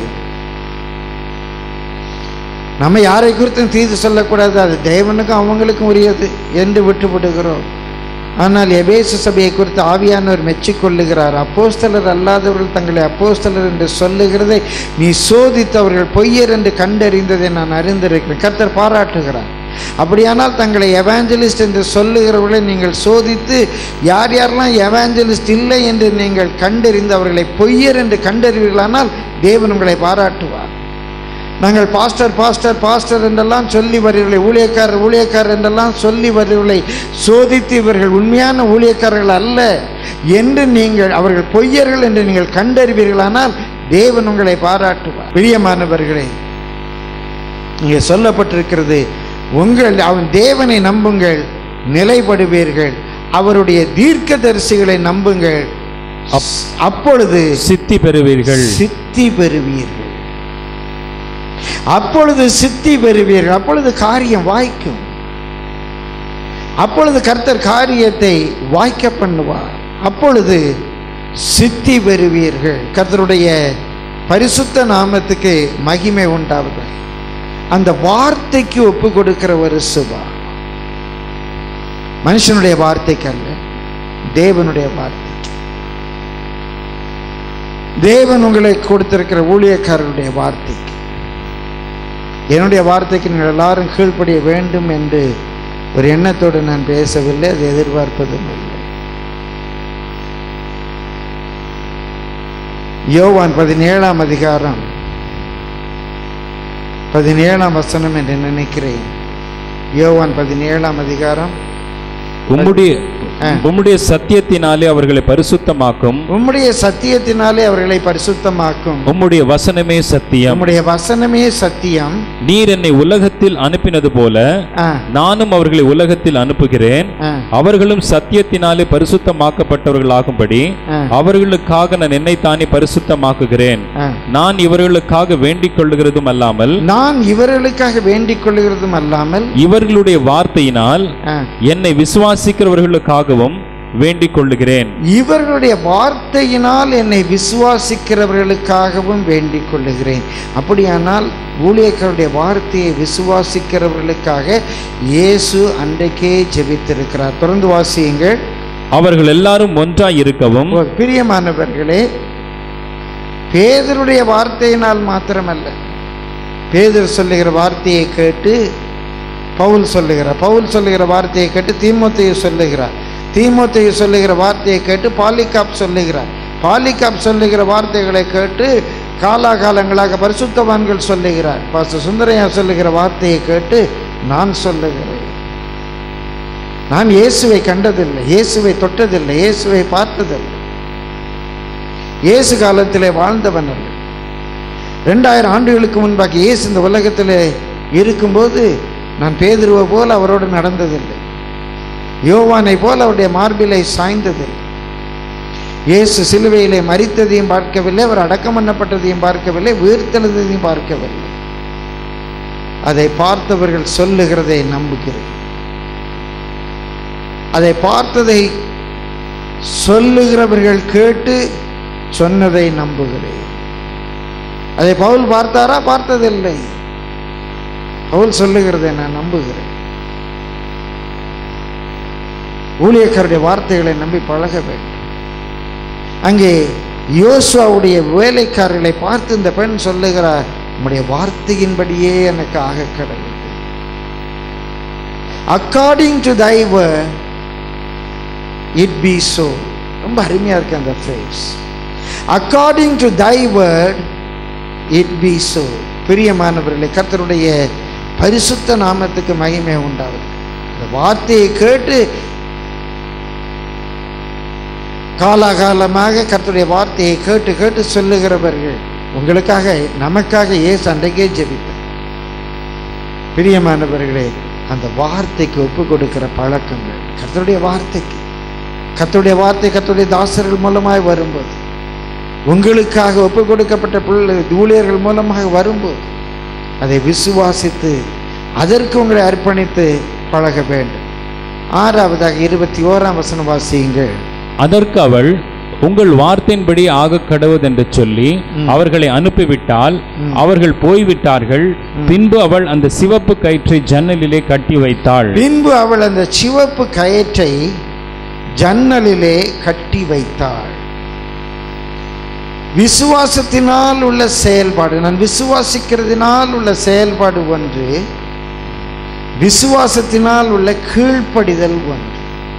நம்ம யாரை குறித்தும் தீது சொல்லக்கூடாது அது தேவனுக்கும் அவங்களுக்கும் உரியது என்று விட்டுவிடுகிறோம் ஆனால் எபேசு சபையை குறித்து ஆவியானவர் மெச்சிக்கொள்ளுகிறார் அப்போஸ்தலர் அல்லாதவர்கள் தங்களை அப்போஸ்தலர் என்று சொல்லுகிறதை நீ சோதித்து அவர்கள் பொய்யர் என்று கண்டறிந்ததை நான் அறிந்திருக்கிறேன் கர்த்தர் பாராட்டுகிறார் அப்படியானால் தங்களை எவாஞ்சலிஸ்ட் என்று சொல்லுகிறவர்களை நீங்கள் சோதித்து யார் யாரெல்லாம் எவாஞ்சலிஸ்ட் இல்லை என்று நீங்கள் கண்டறிந்து அவர்களை பொய்யர் என்று கண்டறிவீர்களானால் தேவன் உங்களை பாராட்டுவார் நாங்கள் பாஸ்டர் பாஸ்டர் பாஸ்டர் என்றெல்லாம் சொல்லி வருவர்களை ஊழியக்காரர் ஊழியக்காரர் என்றெல்லாம் சொல்லி வருவர்களை சோதித்து இவர்கள் உண்மையான ஊழியக்காரர்கள் அல்ல என்று நீங்கள் அவர்கள் பொய்யர்கள் என்று நீங்கள் கண்டறிவீர்களானால் தேவன் உங்களை பாராட்டுவார் பிரியமானவர்களே இங்கே சொல்லப்பட்டிருக்கிறது உங்கள் அவன் தேவனை நம்புங்கள் நிலைப்படுவீர்கள் அவருடைய தீர்க்கதரிசிகளை நம்புங்கள் அப்- அப்பொழுது சித்தி பெறுவீர்கள் சித்தி பெறுவீர்கள் அப்பொழுது சித்தி பெறுவீர்கள் அப்பொழுது காரியம் வாய்க்கும் அப்பொழுது கர்த்தர் காரியத்தை வாய்க்க பண்ணுவார் அப்பொழுது சித்தி பெறுவீர்கள் கர்த்தருடைய பரிசுத்த நாமத்துக்கு மகிமை உண்டாவது அந்த வார்த்தைக்கு ஒப்பு கொடுக்கிற ஒரு சுபா மனுஷனுடைய வார்த்தைக்கு அல்ல தேவனுடைய வார்த்தை தேவன் உங்களை கொடுத்திருக்கிற ஊழியக்காரருடைய வார்த்தைக்கு என்னுடைய வார்த்தைக்கு நீங்கள் எல்லாரும் கீழ்ப்படிய வேண்டும் என்று ஒரு எண்ணத்தோடு நான் பேசவில்லை அதை எதிர்பார்ப்பதும் இல்லை யோவான் பதினேழாம் அதிகாரம் பதினேழாம் வசனம் என்று நினைக்கிறேன் யோவான் பதினேழாம் அதிகாரம் உம்முடைய ஆ. உம்முடைய சத்தியத்தினாலே அவர்களை பரிசுத்தமாக்கும் உம்முடைய சத்தியத்தினாலே அவர்களை பரிசுத்தமாக்கும் உம்முடைய வசனமே சத்தியம் உம்முடைய வசனமே சத்தியம் நீர் என்னை உலகத்தில் அனுப்பினது போல ஆ, நானும் அவர்களை உலகத்தில் அனுப்புகிறேன் ஆ, அவர்களும் சத்தியத்தினாலே பரிசுத்தமாக்கப்பட்டவர்களாகும்படி ஆ, அவர்களுக்காக நான் என்னைத்தானே பரிசுத்தமாக்குகிறேன் ஆ. நான் இவர்களுக்காக வேண்டிக் கொள்ளுகிறதும் அல்லாமல் நான் இவர்களுக்காக வேண்டிக் கொள்கிறதும் அல்லாமல் இவர்களுடைய வார்த்தையினால் ஆ, என்னை விசுவாசிக்கிறவர்களுக்காகவும் வேண்டிக் கொள்ளுகிறேன் இவர்களுடைய வார்த்தையினால் என்னை விசுவாசிக்கிறவர்களுக்காகவும் வேண்டிக் கொள்ளுகிறேன் அப்படியானால் ஊழியர்களுடைய வார்த்தையை விசுவாசிக்கிறவர்களுக்காக இயேசு அன்றைக்கே ஜெபித்திருக்கிறார் தொடர்ந்து வாசியுங்கள் அவர்கள் எல்லாரும் ஒன்றாய் இருக்கவும் ஓ, பிரியமானவர்களே பேதருடைய வார்த்தையினால் மாத்திரமல்ல பேதர் சொல்லுகிற வார்த்தையை கேட்டு பவுல் சொல்லுகிறார் பவுல் சொல்லுகிற வார்த்தையை கேட்டு தீமோத்தேயு சொல்லுகிறார் தீமோத்தேயு சொல்லுகிற வார்த்தையை கேட்டு பாலிகாப் சொல்லுகிறார் பாலிகாப் சொல்லுகிற வார்த்தைகளை கேட்டு காலாகாலங்களாக பரிசுத்தவான்கள் சொல்லுகிறார் பாஸ்டர் சுந்தரையா சொல்லுகிற வார்த்தையை கேட்டு நான் சொல்லுகிறேன் நான் இயேசுவை கண்டதில்லை இயேசுவை தொட்டதில்லை இயேசுவை பார்த்ததில்லை இயேசு காலத்திலே வாழ்ந்தவன் அல்ல ரெண்டாயிரம் ஆண்டுகளுக்கு முன்பாக இயேசு இந்த உலகத்திலே இருக்கும்போது நான் பேதுருவை போல் அவரோடு நடந்ததில்லை யோவானை போல் அவருடைய மார்பிலை சாய்ந்ததில்லை இயேசு சிலுவையிலே மரித்ததையும் பார்க்கவில்லை அவர் அடக்கம் பண்ணப்பட்டதையும் பார்க்கவில்லை உயிர்த்தெழுந்ததையும் பார்க்கவில்லை அதை பார்த்தவர்கள் சொல்லுகிறதை நம்புகிறேன் அதை பார்த்ததை சொல்லுகிறவர்கள் கேட்டு சொன்னதை நம்புகிறேன் அதை பவுல் பார்த்தாரா பார்த்ததில்லை பவுல் சொல்லுகிறதை நான் நம்புகிறேன் ஊழியக்காரருடைய வார்த்தைகளை நம்பி பழக வேண்டும் அங்கே யோசுவாவுடைய வேலைக்காரர்களை பார்த்து இந்த பெண் சொல்லுகிறார் உம்முடைய வார்த்தையின்படியே எனக்கு ஆக கடவுள் according to thy it be so ரொம்ப அருமையா இருக்கு அந்த phrase according to thy word it be so பிரியமானவர்களே கர்த்தருடைய பரிசுத்த நாமத்துக்கு மகிமை உண்டாகுது இந்த வார்த்தையை கேட்டு காலாகாலமாக கர்த்தருடைய வார்த்தையை கேட்டு கேட்டு சொல்லுகிறவர்கள் உங்களுக்காக நமக்காக இயேசு அன்றைக்கே ஜெபித்தார் பிரியமானவர்களே அந்த வார்த்தைக்கு ஒப்பு கொடுக்கிற பழக்கங்கள் கர்த்தருடைய வார்த்தைக்கு கர்த்தருடைய வார்த்தை கர்த்தருடைய தாசர்கள் மூலமாய் வரும்போது உங்களுக்காக ஒப்பு கொடுக்கப்பட்ட பிள்ளை ஊழியர்கள் மூலமாக வரும்போது அதை விசுவாசித்து அதற்கு உங்களை அர்ப்பணித்து பழக வேண்டும் ஆறாவதாக இருபத்தி ஓராம் வசனம் வாசியுங்கள் அதற்கு அவள் உங்கள் வார்த்தையின்படி ஆக கடவுதென்று சொல்லி ம். அவர்களை அனுப்பிவிட்டால் ம். அவர்கள் போய்விட்டார்கள் பின்பு அவள் அந்த சிவப்பு கயிற்றை ஜன்னலிலே கட்டி வைத்தாள் பின்பு அவள் அந்த சிவப்பு கயிற்றை ஜன்னலிலே கட்டி வைத்தாள் விசுவாசத்தினால் உள்ள செயல்பாடு நான் விசுவாசிக்கிறதினால் உள்ள செயல்பாடு ஒன்று விசுவாசத்தினால் உள்ள கீழ்ப்படிதல் ஒன்று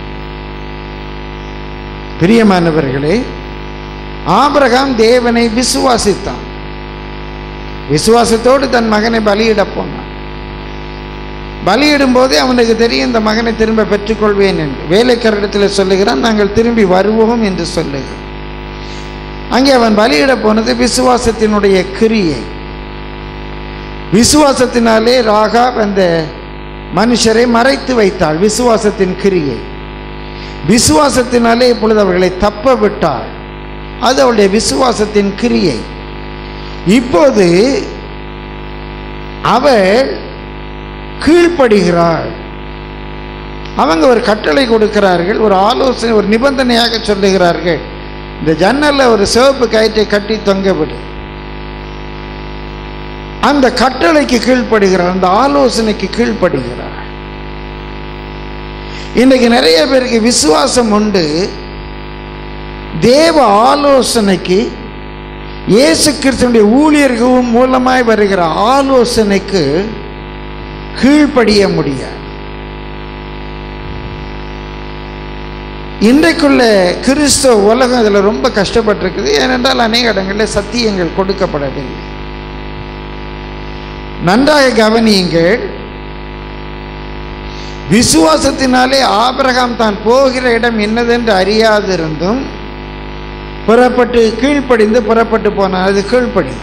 பிரியமானவர்களே ஆபிரகாம் தேவனை விசுவாசித்தான் விசுவாசத்தோடு தன் மகனை பலியிட போனான் பலியிடும் போதே அவனுக்கு தெரியும் இந்த மகனை திரும்ப பெற்றுக்கொள்வேன் என்று வேலைக்காரிடத்தில் சொல்லுகிறான் நாங்கள் திரும்பி வருவோம் என்று சொல்லுகிறான் அங்கே அவன் பலியிட போனது விசுவாசத்தினுடைய கிரியை விசுவாசத்தினாலே ராகா அந்த மனுஷரை மறைத்து வைத்தாள் விசுவாசத்தின் கிரியை விசுவாசத்தினாலே இப்பொழுது அவர்களை தப்ப விட்டாள் அது அவளுடைய விசுவாசத்தின் கிரியை இப்போது அவள் கீழ்ப்படுகிறாள் அவங்க ஒரு கட்டளை கொடுக்கிறார்கள் ஒரு ஆலோசனை ஒரு நிபந்தனையாக சொல்லுகிறார்கள் இந்த ஜன்னல்ல ஒரு சிவப்பு கயிற்றை கட்டி தொங்க விடு அந்த கட்டளைக்கு கீழ்ப்படுகிறார் அந்த ஆலோசனைக்கு கீழ்ப்படுகிறார் இன்னைக்கு நிறைய பேருக்கு விசுவாசம் உண்டு தேவ ஆலோசனைக்கு இயேசு கிறிஸ்துடைய ஊழியர்கள் மூலமாய் வருகிற ஆலோசனைக்கு கீழ்ப்படிய முடியாது இன்றைக்குள்ள கிறிஸ்தவ உலகம் இதில் ரொம்ப கஷ்டப்பட்டிருக்குது ஏனென்றால் அநேக இடங்களில் சத்தியங்கள் கொடுக்கப்படவில்லை நன்றாக கவனியுங்கள் விசுவாசத்தினாலே ஆபிரகாம் தான் போகிற இடம் என்னதென்று அறியாதிருந்தும் புறப்பட்டு கீழ்ப்படிந்து புறப்பட்டு போனான் அது கீழ்ப்படிந்து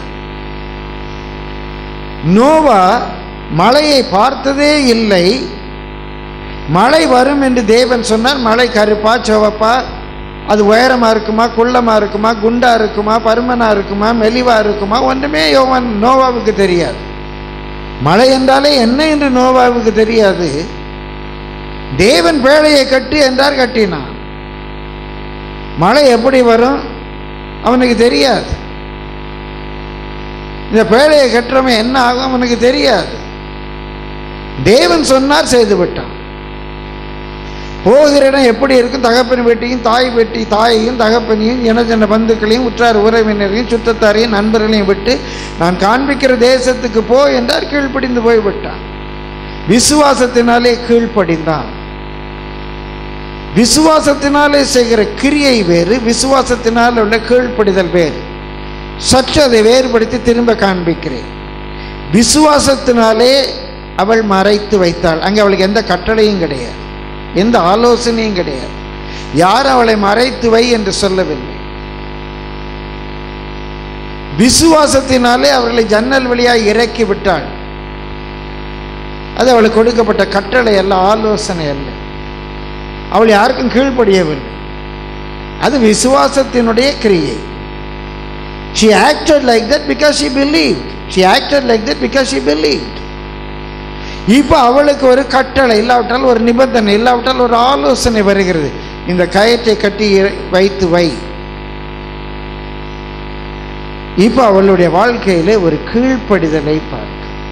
நோவா மழையை பார்த்ததே இல்லை மழை வரும் என்று தேவன் சொன்னார் மழை கருப்பா சிவப்பா அது உயரமாக இருக்குமா குள்ளமாக இருக்குமா குண்டா இருக்குமா பருமனாக இருக்குமா மெலிவா இருக்குமா ஒன்றுமே யோவன் நோவாவுக்கு தெரியாது மழை என்றாலே என்ன என்று நோவாவுக்கு தெரியாது தேவன் பேழையை கட்டு என்றார் கட்டினான் மழை எப்படி வரும் அவனுக்கு தெரியாது இந்த பேழையை கட்டுறவன் என்ன ஆகும் அவனுக்கு தெரியாது தேவன் சொன்னார் செய்து விட்டான் போகிற இடம் எப்படி இருக்கும் தகப்பன் வீட்டையும் தாய் வீட்டி தாயையும் தகப்பனையும் இனஜன பந்துக்களையும் உற்றார் உறவினரையும் சுற்றத்தாரையும் நண்பர்களையும் விட்டு நான் காண்பிக்கிற தேசத்துக்கு போ என்றார் கீழ்ப்படிந்து போய்விட்டான் விசுவாசத்தினாலே கீழ்ப்படிந்தான் விசுவாசத்தினாலே செய்கிற கிரியை வேறு விசுவாசத்தினால் உள்ள கீழ்ப்படிதல் வேறு சற்று அதை வேறுபடுத்தி திரும்ப காண்பிக்கிறேன் விசுவாசத்தினாலே அவள் மறைத்து வைத்தாள் அங்கே அவளுக்கு எந்த கட்டளையும் கிடையாது எந்த ஆலோசனையும் கிடையாது யார் அவளை மறைத்து வை என்று சொல்லவில்லை விசுவாசத்தினாலே அவர்களை ஜன்னல் வழியாக இறக்கி விட்டாள் அது அவளுக்கு கொடுக்கப்பட்ட கட்டளை அல்ல ஆலோசனை அல்ல அவள் யாருக்கும் கீழ்ப்படியவில்லை அது விசுவாசத்தினுடைய கிரியை she acted like that because she believed she acted like that because she believed இப்போ அவளுக்கு ஒரு கட்டளை இல்லாவிட்டால் ஒரு நிபந்தனை இல்லாவிட்டால் ஒரு ஆலோசனை வருகிறது இந்த கயற்றை கட்டி இற- வைத்து வை இப்போ அவளுடைய வாழ்க்கையிலே ஒரு கீழ்ப்படிதலை பார்க்க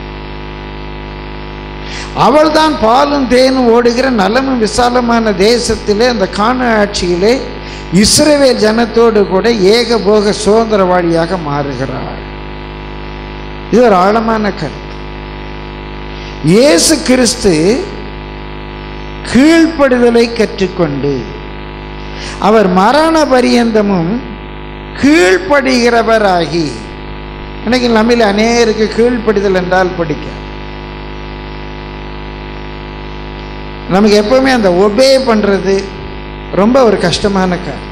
அவள்தான் பாலும் தேனும் ஓடுகிற நலமும் விசாலமான தேசத்திலே அந்த காண ஆட்சியிலே இஸ்ரவேல் ஜனத்தோடு கூட ஏகபோக சுதந்திரவாளியாக மாறுகிறாள் இது ஒரு ஆழமான கருத்து இயேசு கிறிஸ்து கீழ்ப்படுதலை கற்றுக்கொண்டு அவர் மரண பரியந்தமும் கீழ்ப்படுகிறவராகி இன்னைக்கு நம்மில் அநேகருக்கு கீழ்ப்படிதல் என்றால் பிடிக்கும் நமக்கு எப்பவுமே அந்த ஒபே பண்றது ரொம்ப ஒரு கஷ்டமான காரியம்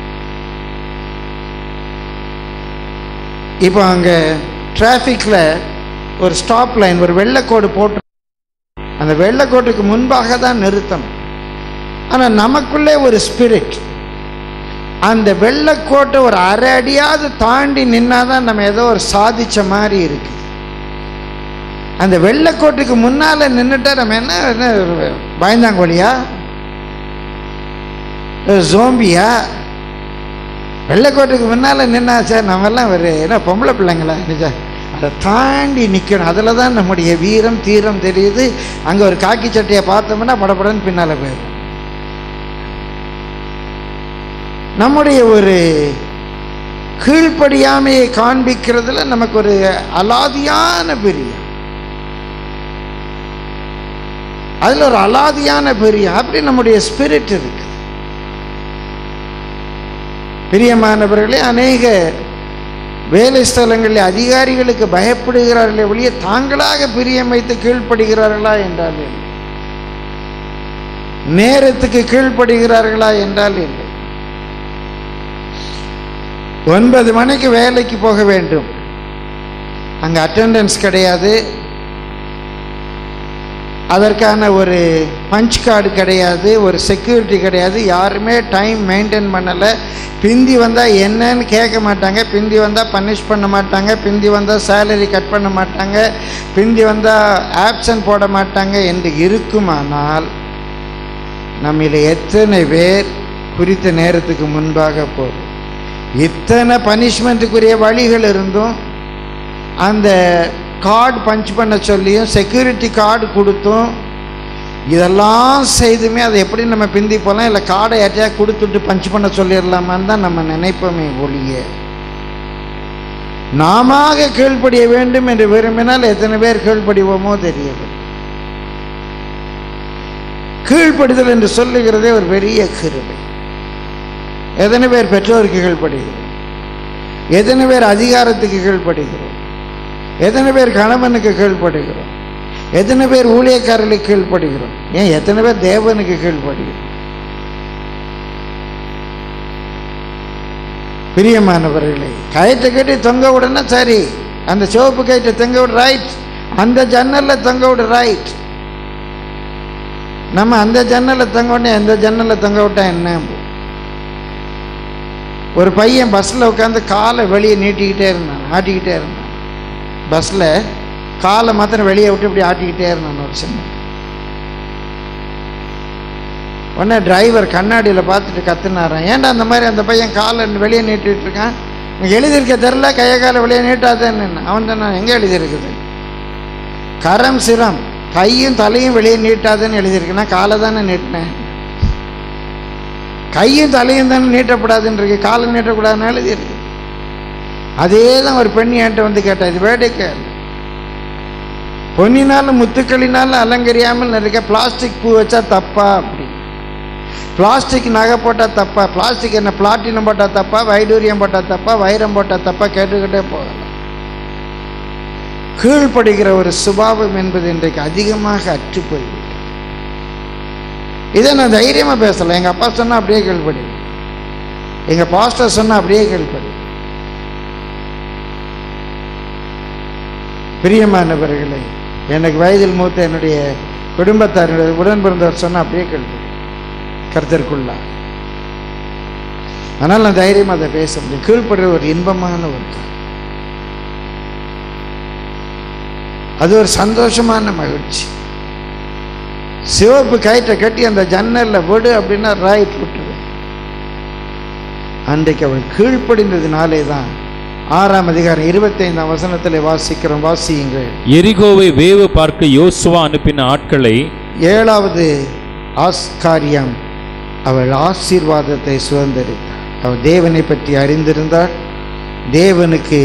இப்போ அங்கே டிராஃபிக்கில் ஒரு ஸ்டாப் லைன் ஒரு வெள்ளைக்கோடு போட்டு அந்த வெள்ளைக்கோட்டுக்கு முன்பாக தான் நிறுத்தணும் ஆனால் நமக்குள்ளே ஒரு ஸ்பிரிட் அந்த வெள்ளைக்கோட்டை ஒரு அரை அடியாவது தாண்டி நின்னாதான் நம்ம ஏதோ ஒரு சாதிச்ச மாதிரி இருக்குது அந்த வெள்ளைக்கோட்டுக்கு முன்னால நின்றுட்டா நம்ம என்ன என்ன பயந்தாங்கோலியா ஜோம்பியா வெள்ளைக்கோட்டுக்கு முன்னால நின்னா சார் நம்மெல்லாம் ஒரு என்ன பொம்பளை பிள்ளைங்களா நிஜா அதை தாண்டி நிற்கணும் அதில் தான் நம்முடைய வீரம் தீரம் தெரியுது அங்கே ஒரு காக்கி சட்டையை பார்த்தோம்னா படபடன்னு பின்னால் போயிடும் நம்முடைய ஒரு கீழ்ப்படியாமையை காண்பிக்கிறதுல நமக்கு ஒரு அலாதியான பிரியம் அதுல ஒரு அலாதியான பிரியம் அப்படி நம்முடைய ஸ்பிரிட் இருக்கு பிரியமானவர்களே அநேக வேலை ஸ்தலங்களில் அதிகாரிகளுக்கு பயப்படுகிறார்களே ஒழிய தாங்களாக பிரியம் வைத்து கீழ்ப்படுகிறார்களா என்றால் இல்லை நேரத்துக்கு கீழ்ப்படுகிறார்களா என்றால் இல்லை ஒன்பது மணிக்கு வேலைக்கு போக வேண்டும் அங்கே அட்டெண்டன்ஸ் கிடையாது அதற்கான ஒரு பஞ்ச் கார்டு கிடையாது ஒரு செக்யூரிட்டி கிடையாது யாருமே டைம் மெயின்டைன் பண்ணலை பிந்தி வந்தால் என்னன்னு கேட்க மாட்டாங்க பிந்தி வந்தால் பனிஷ் பண்ண மாட்டாங்க பிந்தி வந்தால் சேலரி கட் பண்ண மாட்டாங்க பிந்தி வந்தால் ஆப்சன்ட் போட மாட்டாங்க என்று இருக்குமானால் நம்மில் எத்தனை பேர் குறித்த நேரத்துக்கு முன்பாக போகும் இத்தனை பனிஷ்மெண்ட்டுக்குரிய வழிகள் இருந்தும் அந்த கார்டு பஞ்ச் பண்ண சொல்லியும் செக்யூரிட்டி கார்டு கொடுத்தும் இதெல்லாம் செய்துமே அதை எப்படி நம்ம பிந்தி போகலாம் இல்லை கார்டை யார்ட்டையா கொடுத்துட்டு பஞ்ச் பண்ண சொல்லிடலாமான்னு தான் நம்ம நினைப்போமே ஒழிய நாம கீழ்ப்படிய வேண்டும் என்று விரும்பினால் எத்தனை பேர் கீழ்ப்படிவோமோ தெரியவில்லை கீழ்ப்படிதல் என்று சொல்லுகிறதே ஒரு பெரிய கிருபை எத்தனை பேர் பெற்றோருக்கு கீழ்ப்படுகிறோம் எத்தனை பேர் அதிகாரத்துக்கு கீழ்ப்படுகிறோம் எத்தனை பேர் கணவனுக்கு கீழ்ப்படுகிறோம் எத்தனை பேர் ஊழியக்காரர்களுக்கு கீழ்ப்படுகிறோம் ஏன் எத்தனை பேர் தேவனுக்கு கீழ்ப்படுகிறோம் பிரியமானவர்களே கயிற்றை கட்டி தொங்க விடனா சரி அந்த சிவப்பு கயிற்றை தொங்க விட ரைட் அந்த ஜன்னல்ல தொங்க விட ரைட் நம்ம அந்த ஜன்னலை தொங்க விட்டா எந்த ஜன்னலை தொங்க விட்டா என்ன ஒரு பையன் பஸ்ஸில் உட்காந்து காலை வெளியே நீட்டிக்கிட்டே இருந்தான் ஆட்டிக்கிட்டே இருந்தான் பஸ்ஸில் காலை மாத்திரம் வெளியே விட்டு இப்படி ஆட்டிக்கிட்டே இருந்தான் ஒரு சின்ன உடனே டிரைவர் கண்ணாடியில் பார்த்துட்டு கத்துனாரான் ஏன்டா அந்த மாதிரி அந்த பையன் காலை வெளியே நீட்டிட்டு இருக்கான் இங்க எழுதியிருக்க தெரில கையை காலை வெளியே நீட்டாதேன்னு அவன் சொன்னான் எங்கே எழுதியிருக்குது கரம் சிரம் கையும் தலையும் வெளியே நீட்டாதுன்னு எழுதியிருக்கு நான் காலை தானே நீட்டினேன் கையும் தலையும் தானே நீட்டப்படாதுன்னு இருக்கு காலை நீட்டக்கூடாதுன்னு எழுதியிருக்கு அதே தான் ஒரு பெண் என்கிட்ட வந்து கேட்டா இது வேடிக்கை இல்லை. பொன்னினாலும் முத்துக்களினாலும் அலங்கரியாமல் இருக்க பிளாஸ்டிக் பூ வச்சா தப்பா அப்படி பிளாஸ்டிக் நகை போட்டால் தப்பா பிளாஸ்டிக் என்ன பிளாட்டினம் போட்டால் தப்பா வைடூரியம் போட்டால் தப்பா வைரம் போட்டால் தப்பா கேட்டுக்கிட்டே போகலாம் கீழ்ப்படுகிற ஒரு சுபாவம் என்பது இன்றைக்கு அதிகமாக அற்று போய்விட்டது இதை நான் தைரியமாக பேசலாம் எங்கள் அப்பா சொன்னால் அப்படியே கீழ்ப்படி எங்கள் பாஸ்டர் சொன்னால் அப்படியே கீழ்ப்படி பிரியமானவர்களே எனக்கு வயதில் மூத்த என்னுடைய குடும்பத்தார் உடன் பிறந்தவர் சொன்னால் அப்படியே கேள்வி கருத்திற்குள்ளா ஆனால் நான் தைரியமாக அதை பேச முடியும் கீழ்ப்படுற ஒரு இன்பமான ஒரு காரியம். அது ஒரு சந்தோஷமான மகிழ்ச்சி சிவப்பு கயிற்றை கட்டி அந்த ஜன்னல்ல விடு அப்படின்னா ரைட் விட்டுரு அன்றைக்கு அவள் கீழ்ப்படிந்ததினாலே தான் ஆறாம் அதிகாரம் இருபத்தைந்தாம் வசனத்தில் வாசிக்கிறோம் வாசியுங்கள் எரிகோவை வேவு பார்க்க யோசுவா அனுப்பின ஆட்களை ஏழாவது ஆஸ்காரியம் அவள் ஆசீர்வாதத்தை சுதந்திரித்தாள் அவள் தேவனை பற்றி அறிந்திருந்தாள் தேவனுக்கு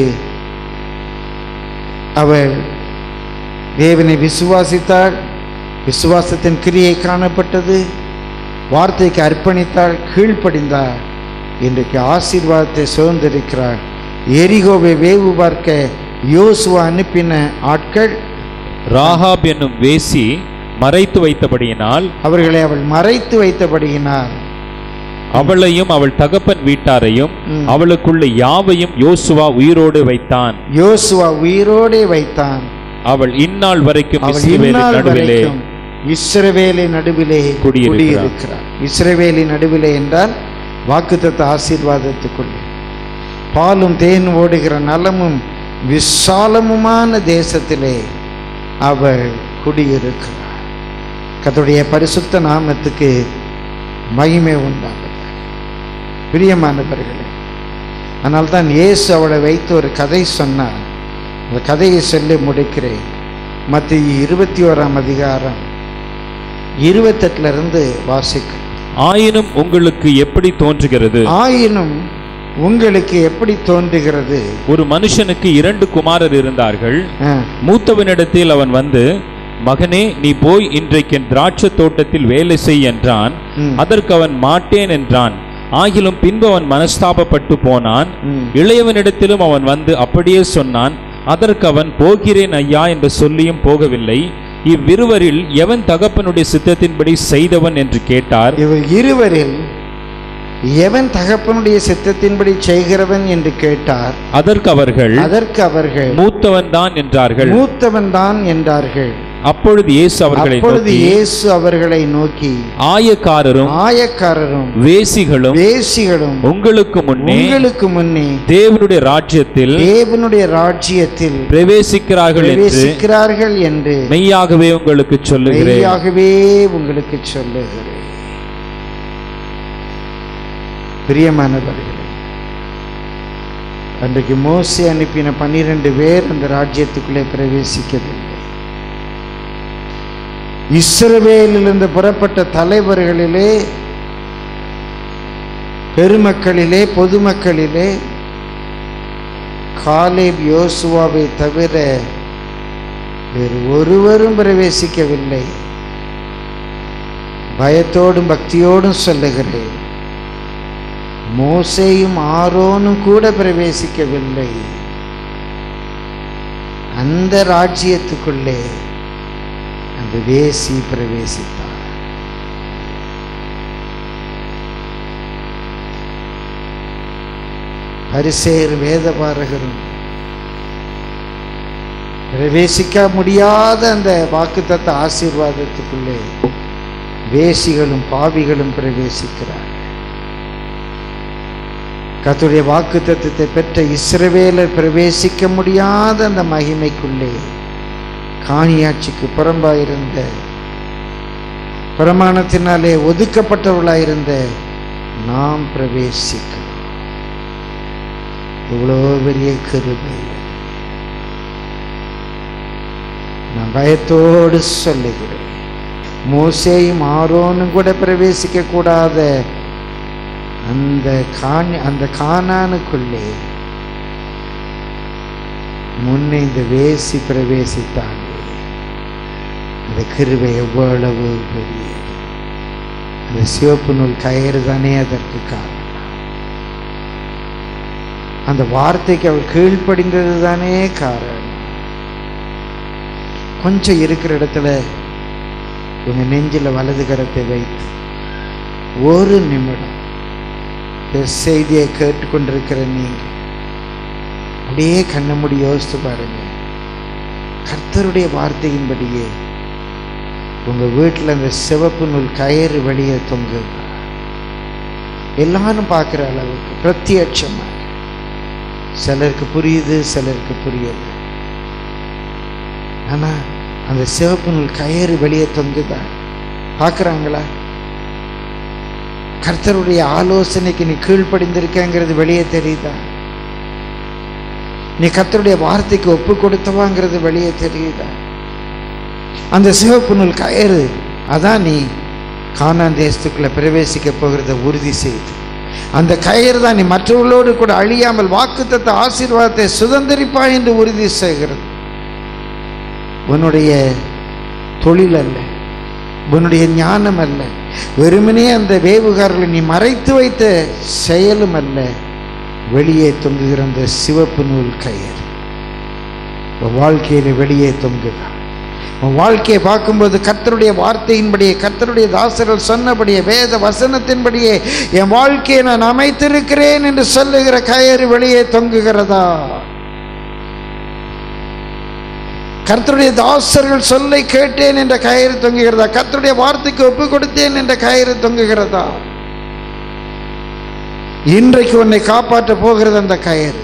அவள் தேவனை விசுவாசித்தாள் விசுவாசத்தின் கிரியை காணப்பட்டது வார்த்தைக்கு அர்ப்பணித்தாள் கீழ்ப்படிந்தாள் இன்றைக்கு ஆசீர்வாதத்தை சுதந்திரிக்கிறாள் எரிகோவை வேவு பார்க்க யோசுவா அனுப்பின ஆட்கள் ராகாப் என்னும் வேசி மறைத்து வைத்தபடியினால் அவர்களை அவள் மறைத்து வைத்தபடியினார் அவளையும் அவள் தகப்பன் வீட்டாரையும் ம். அவளுக்குள்ள யாவையும் யோசுவா உயிரோடு வைத்தான் யோசுவா உயிரோடே வைத்தான் அவள் இந்நாள் வரைக்கும் அவள் இஸ்ரவேலின் இந்நாள் நடுவிலே வரைக்கும் இஸ்ரவேலின் நடுவிலே குடியிருக்கிறார். குடியிருக்கிறார் இஸ்ரவேலின் நடுவிலே என்றால் வாக்குத்தத்த ஆசீர்வாதத்துக்குள்ளே பாலும் தேன் ஓடுகிற நலமும் விசாலமுமான தேசத்திலே அவள் குடியிருக்கிறார் கர்த்தருடைய பரிசுத்த நாமத்துக்கு மகிமை உண்டாகுது பிரியமானவர்களே ஆனால் தான் இயேசு அவளை வைத்து ஒரு கதை சொன்னார் அந்த கதையை சொல்லி முடிக்கிறேன் மத்திய இருபத்தி ஓராம் அதிகாரம் இருபத்தெட்டுல இருந்து வாசிக்கும் ஆயினும் உங்களுக்கு எப்படி தோன்றுகிறது ஆயினும் உங்களுக்கு எப்படி தோன்றுகிறது ஒரு மனுஷனுக்கு இரண்டு குமாரர் இருந்தார்கள் ஆ, மூத்தவனிடத்தில் அவன் வந்து மகனே நீ போய் இன்றைக்கு என் திராட்சை தோட்டத்தில் வேலை செய் என்றான் ம். அதற்கு அவன் மாட்டேன் என்றான் ஆகிலும் பின்பு அவன் மனஸ்தாபப்பட்டு போனான் ம். இளையவனிடத்திலும் அவன் வந்து அப்படியே சொன்னான் அதற்கு அவன் போகிறேன் ஐயா என்று சொல்லியும் போகவில்லை இவ்விருவரில் எவன் தகப்பனுடைய சித்தத்தின்படி செய்தவன் என்று கேட்டார் இவர் இருவரில் எவன் தகப்பனுடைய சித்தத்தின்படி செய்கிறவன் என்று கேட்டார் அதற்கு அவர்கள் அதற்கு அவர்கள் மூத்தவன் தான் என்றார்கள் மூத்தவன் தான் என்றார்கள் அப்பொழுது இயேசு அவர்களை அப்பொழுது நோக்கி இயேசு அவர்களை நோக்கி ஆயக்காரரும் ஆயக்காரரும் வேசிகளும் வேசிகளும் உங்களுக்கு முன்னே உங்களுக்கு முன்னே தேவனுடைய ராஜ்யத்தில் தேவனுடைய ராஜ்யத்தில் பிரவேசிக்கிறார்கள் என்று பிரவேசிக்கிறார்கள் என்று மெய்யாகவே உங்களுக்கு சொல்லுகிறேன் மெய்யாகவே உங்களுக்கு சொல்லுகிறேன் பிரியமானவர்களே அன்றைக்கு மோசே அனுப்பின பன்னிரண்டு பேர் அந்த ராஜ்யத்துக்குள்ளே பிரவேசிக்கவில்லை இஸ்ரவேலிலிருந்து புறப்பட்ட தலைவர்களிலே பெருமக்களிலே பொதுமக்களிலே காலேப் யோசுவாவை தவிர வேறு ஒருவரும் பிரவேசிக்கவில்லை பயத்தோடும் பக்தியோடும் சொல்லுகிறேன் மோசேயும் ஆரோனும் கூட பிரவேசிக்கவில்லை அந்த ராஜ்யத்துக்குள்ளே அந்த வேசி பிரவேசித்தார் பரிசேர் வேதபாரகரும் பிரவேசிக்க முடியாத அந்த வாக்குத்தத்த ஆசீர்வாதத்துக்குள்ளே வேசிகளும் பாவிகளும் பிரவேசிக்கிறார் கர்த்தருடைய வாக்கு தத்துவத்தை பெற்ற இஸ்ரவேலர் பிரவேசிக்க முடியாத அந்த மகிமைக்குள்ளே காணியாட்சிக்கு புறம்பாயிருந்த பிரமாணத்தினாலே ஒதுக்கப்பட்டவர்களாயிருந்த நாம் பிரவேசிக்கிறோம் இவ்வளோ பெரிய கிருபை நான் பயத்தோடு சொல்லுகிறேன் மோசேயும் ஆரோனும் கூட பிரவேசிக்க கூடாத அந்த காணி அந்த கானானுக்குள்ளே முன்னே இந்த வேசி பிரவேசித்தாங்க அந்த கிருபை எவ்வளவு பெரியது அந்த சிவப்பு நூல் கயிறு தானே அதற்கு காரணம் அந்த வார்த்தைக்கு அவள் கீழ்ப்படிந்தது தானே காரணம் கொஞ்சம் இருக்கிற இடத்துல உங்க நெஞ்சில வலது கரத்தை வைத்து ஒரு நிமிடம் இந்த செய்தியை கேட்டுக்கொண்டிருக்கிற நீங்க அப்படியே கண்ண மூடி யோசித்து பாருங்க கர்த்தருடைய வார்த்தையின்படியே உங்க வீட்டில் அந்த சிவப்பு நூல் கயிறு வெளியே தொங்குது எல்லாரும் பார்க்குற அளவுக்கு பிரத்யட்சமாக சிலருக்கு புரியுது சிலருக்கு புரியல ஆனா அந்த சிவப்பு நூல் கயிறு வெளியே தொங்குதா பார்க்குறாங்களா கர்த்தருடைய ஆலோசனைக்கு நீ கீழ்ப்படிந்திருக்கங்கிறது வெளியே தெரியுதா நீ கர்த்தருடைய வார்த்தைக்கு ஒப்பு கொடுத்தவாங்கிறது வெளியே தெரியுதா அந்த சிவப்பு நூல் கயிறு அதான் நீ கானான் தேசத்துக்குள்ள பிரவேசிக்க போகிறத உறுதி செய்து அந்த கயிறு தான் நீ மற்றவர்களோடு கூட அழியாமல் வாக்குத்தத்த ஆசீர்வாதத்தை சுதந்திரிப்பாய் என்று உறுதி செய்கிறது உன்னுடைய தொழில் அல்ல உன்னுடைய ஞானம் அல்ல வெறுமனே அந்த வேவுகாரர்களை நீ மறைத்து வைத்த செயலும் அல்ல வெளியே தொங்குகிற அந்த சிவப்பு நூல் கயிறு உன் வாழ்க்கையில வெளியே தொங்குதான் உன் வாழ்க்கையை பார்க்கும்போது கர்த்தருடைய வார்த்தையின்படியே கர்த்தருடைய தாசர்கள் சொன்னபடியே வேத வசனத்தின்படியே என் வாழ்க்கையை நான் அமைத்திருக்கிறேன் என்று சொல்லுகிற கயிறு வெளியே தொங்குகிறதா கர்த்தருடைய தாசர்கள் சொல்லை கேட்டேன் என்ற கயிறு தொங்குகிறதா கர்த்தருடைய வார்த்தைக்கு ஒப்பு கொடுத்தேன் என்ற கயிறு தொங்குகிறதா இன்றைக்கு உன்னை காப்பாற்ற போகிறது அந்த கயிறு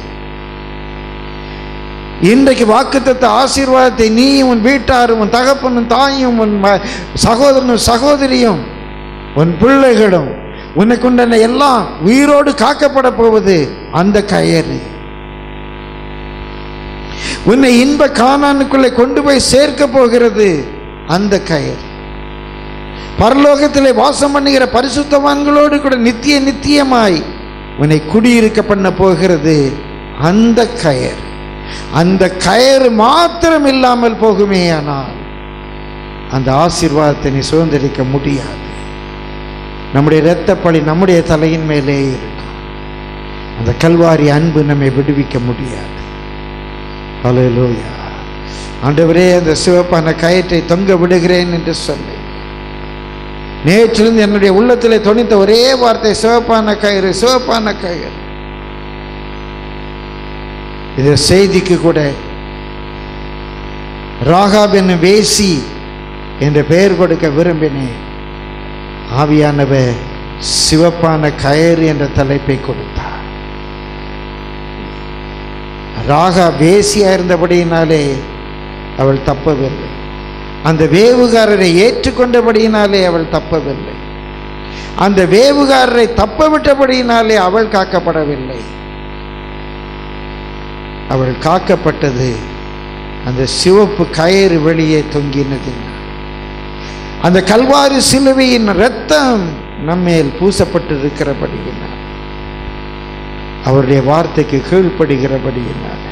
இன்றைக்கு வாக்குத்தத்த ஆசீர்வாதத்தை நீ உன் வீட்டாரும் உன் தகப்பனும் தாயும் உன் ம- சகோதரனும் சகோதரியும் உன் பிள்ளைகளும் உனக்கு உண்டான எல்லாம் உயிரோடு காக்கப்பட போவது அந்த கயிறு உன்னை இன்ப காணானுக்குள்ளே கொண்டு போய் சேர்க்க போகிறது அந்த கயிறு பரலோகத்திலே வாசம் பண்ணுகிற பரிசுத்தவான்களோடு கூட நித்திய நித்தியமாய் உன்னை குடியிருக்க பண்ண போகிறது அந்த கயர் அந்த கயறு மாத்திரம் இல்லாமல் போகுமே ஆனால் அந்த ஆசீர்வாதத்தை நீ சுதந்திரிக்க முடியாது நம்முடைய இரத்தப்பழி நம்முடைய தலையின் மேலே இருக்கும் அந்த கல்வாரி அன்பு நம்மை விடுவிக்க முடியாது ஹalleluya ஆண்டவரே அந்த சிவப்பான கயிற்றை தொங்க விடுகிறேன் என்று சொல்லி நேற்றிலிருந்து என்னுடைய உள்ளத்திலே தொனித்த ஒரே வார்த்தை சிவப்பான கயிறு சிவப்பான கயிறு இந்த செய்திக்கு கூட ராகாப் என்னும் வேசி என்ற பெயர் கொடுக்க விரும்பினேன் ஆவியானவர் சிவப்பான கயிறு என்ற தலைப்பை கொடுத்தார் ராகா வேசியா இருந்தபடியினாலே அவள் தப்பவில்லை அந்த வேவுகாரரை ஏற்றுக்கொண்டபடியினாலே அவள் தப்பவில்லை அந்த வேவுகாரரை தப்ப விட்டபடியினாலே அவள் காக்கப்படவில்லை அவள் காக்கப்பட்டது அந்த சிவப்பு கயிறு வெளியே தொங்கினதினால் அந்த கல்வாரி சிலுவையின் இரத்தம் நம்மேல் பூசப்பட்டிருக்கிறபடியினால் அவருடைய வார்த்தைக்கு கீழ்ப்படுகிறபடியினால்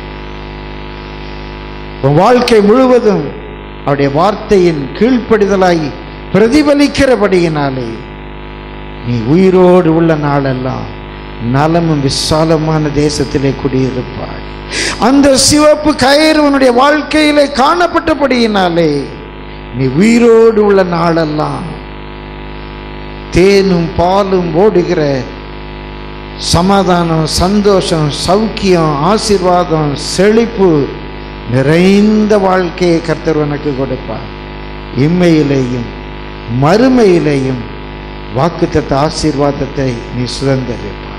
உன் வாழ்க்கை முழுவதும் அவருடைய வார்த்தையின் கீழ்ப்படிதலாய் பிரதிபலிக்கிறபடியினாலே நீ உயிரோடு உள்ள நாளெல்லாம் நலமும் விசாலமான தேசத்திலே குடியிருப்பாய் அந்த சிவப்பு கயிறு உன்னுடைய வாழ்க்கையிலே காணப்பட்டபடியினாலே நீ உயிரோடு உள்ள நாளெல்லாம் தேனும் பாலும் ஓடுகிற சமாதானம் சந்தோஷம் சௌக்கியம் ஆசீர்வாதம் செழிப்பு நிறைந்த வாழ்க்கையை கர்த்தர் உனக்கு கொடுப்பார் இம்மையிலேயும் மறுமையிலேயும் வாக்குத்தத்த ஆசீர்வாதத்தை நீ சுதந்திரிப்பாய்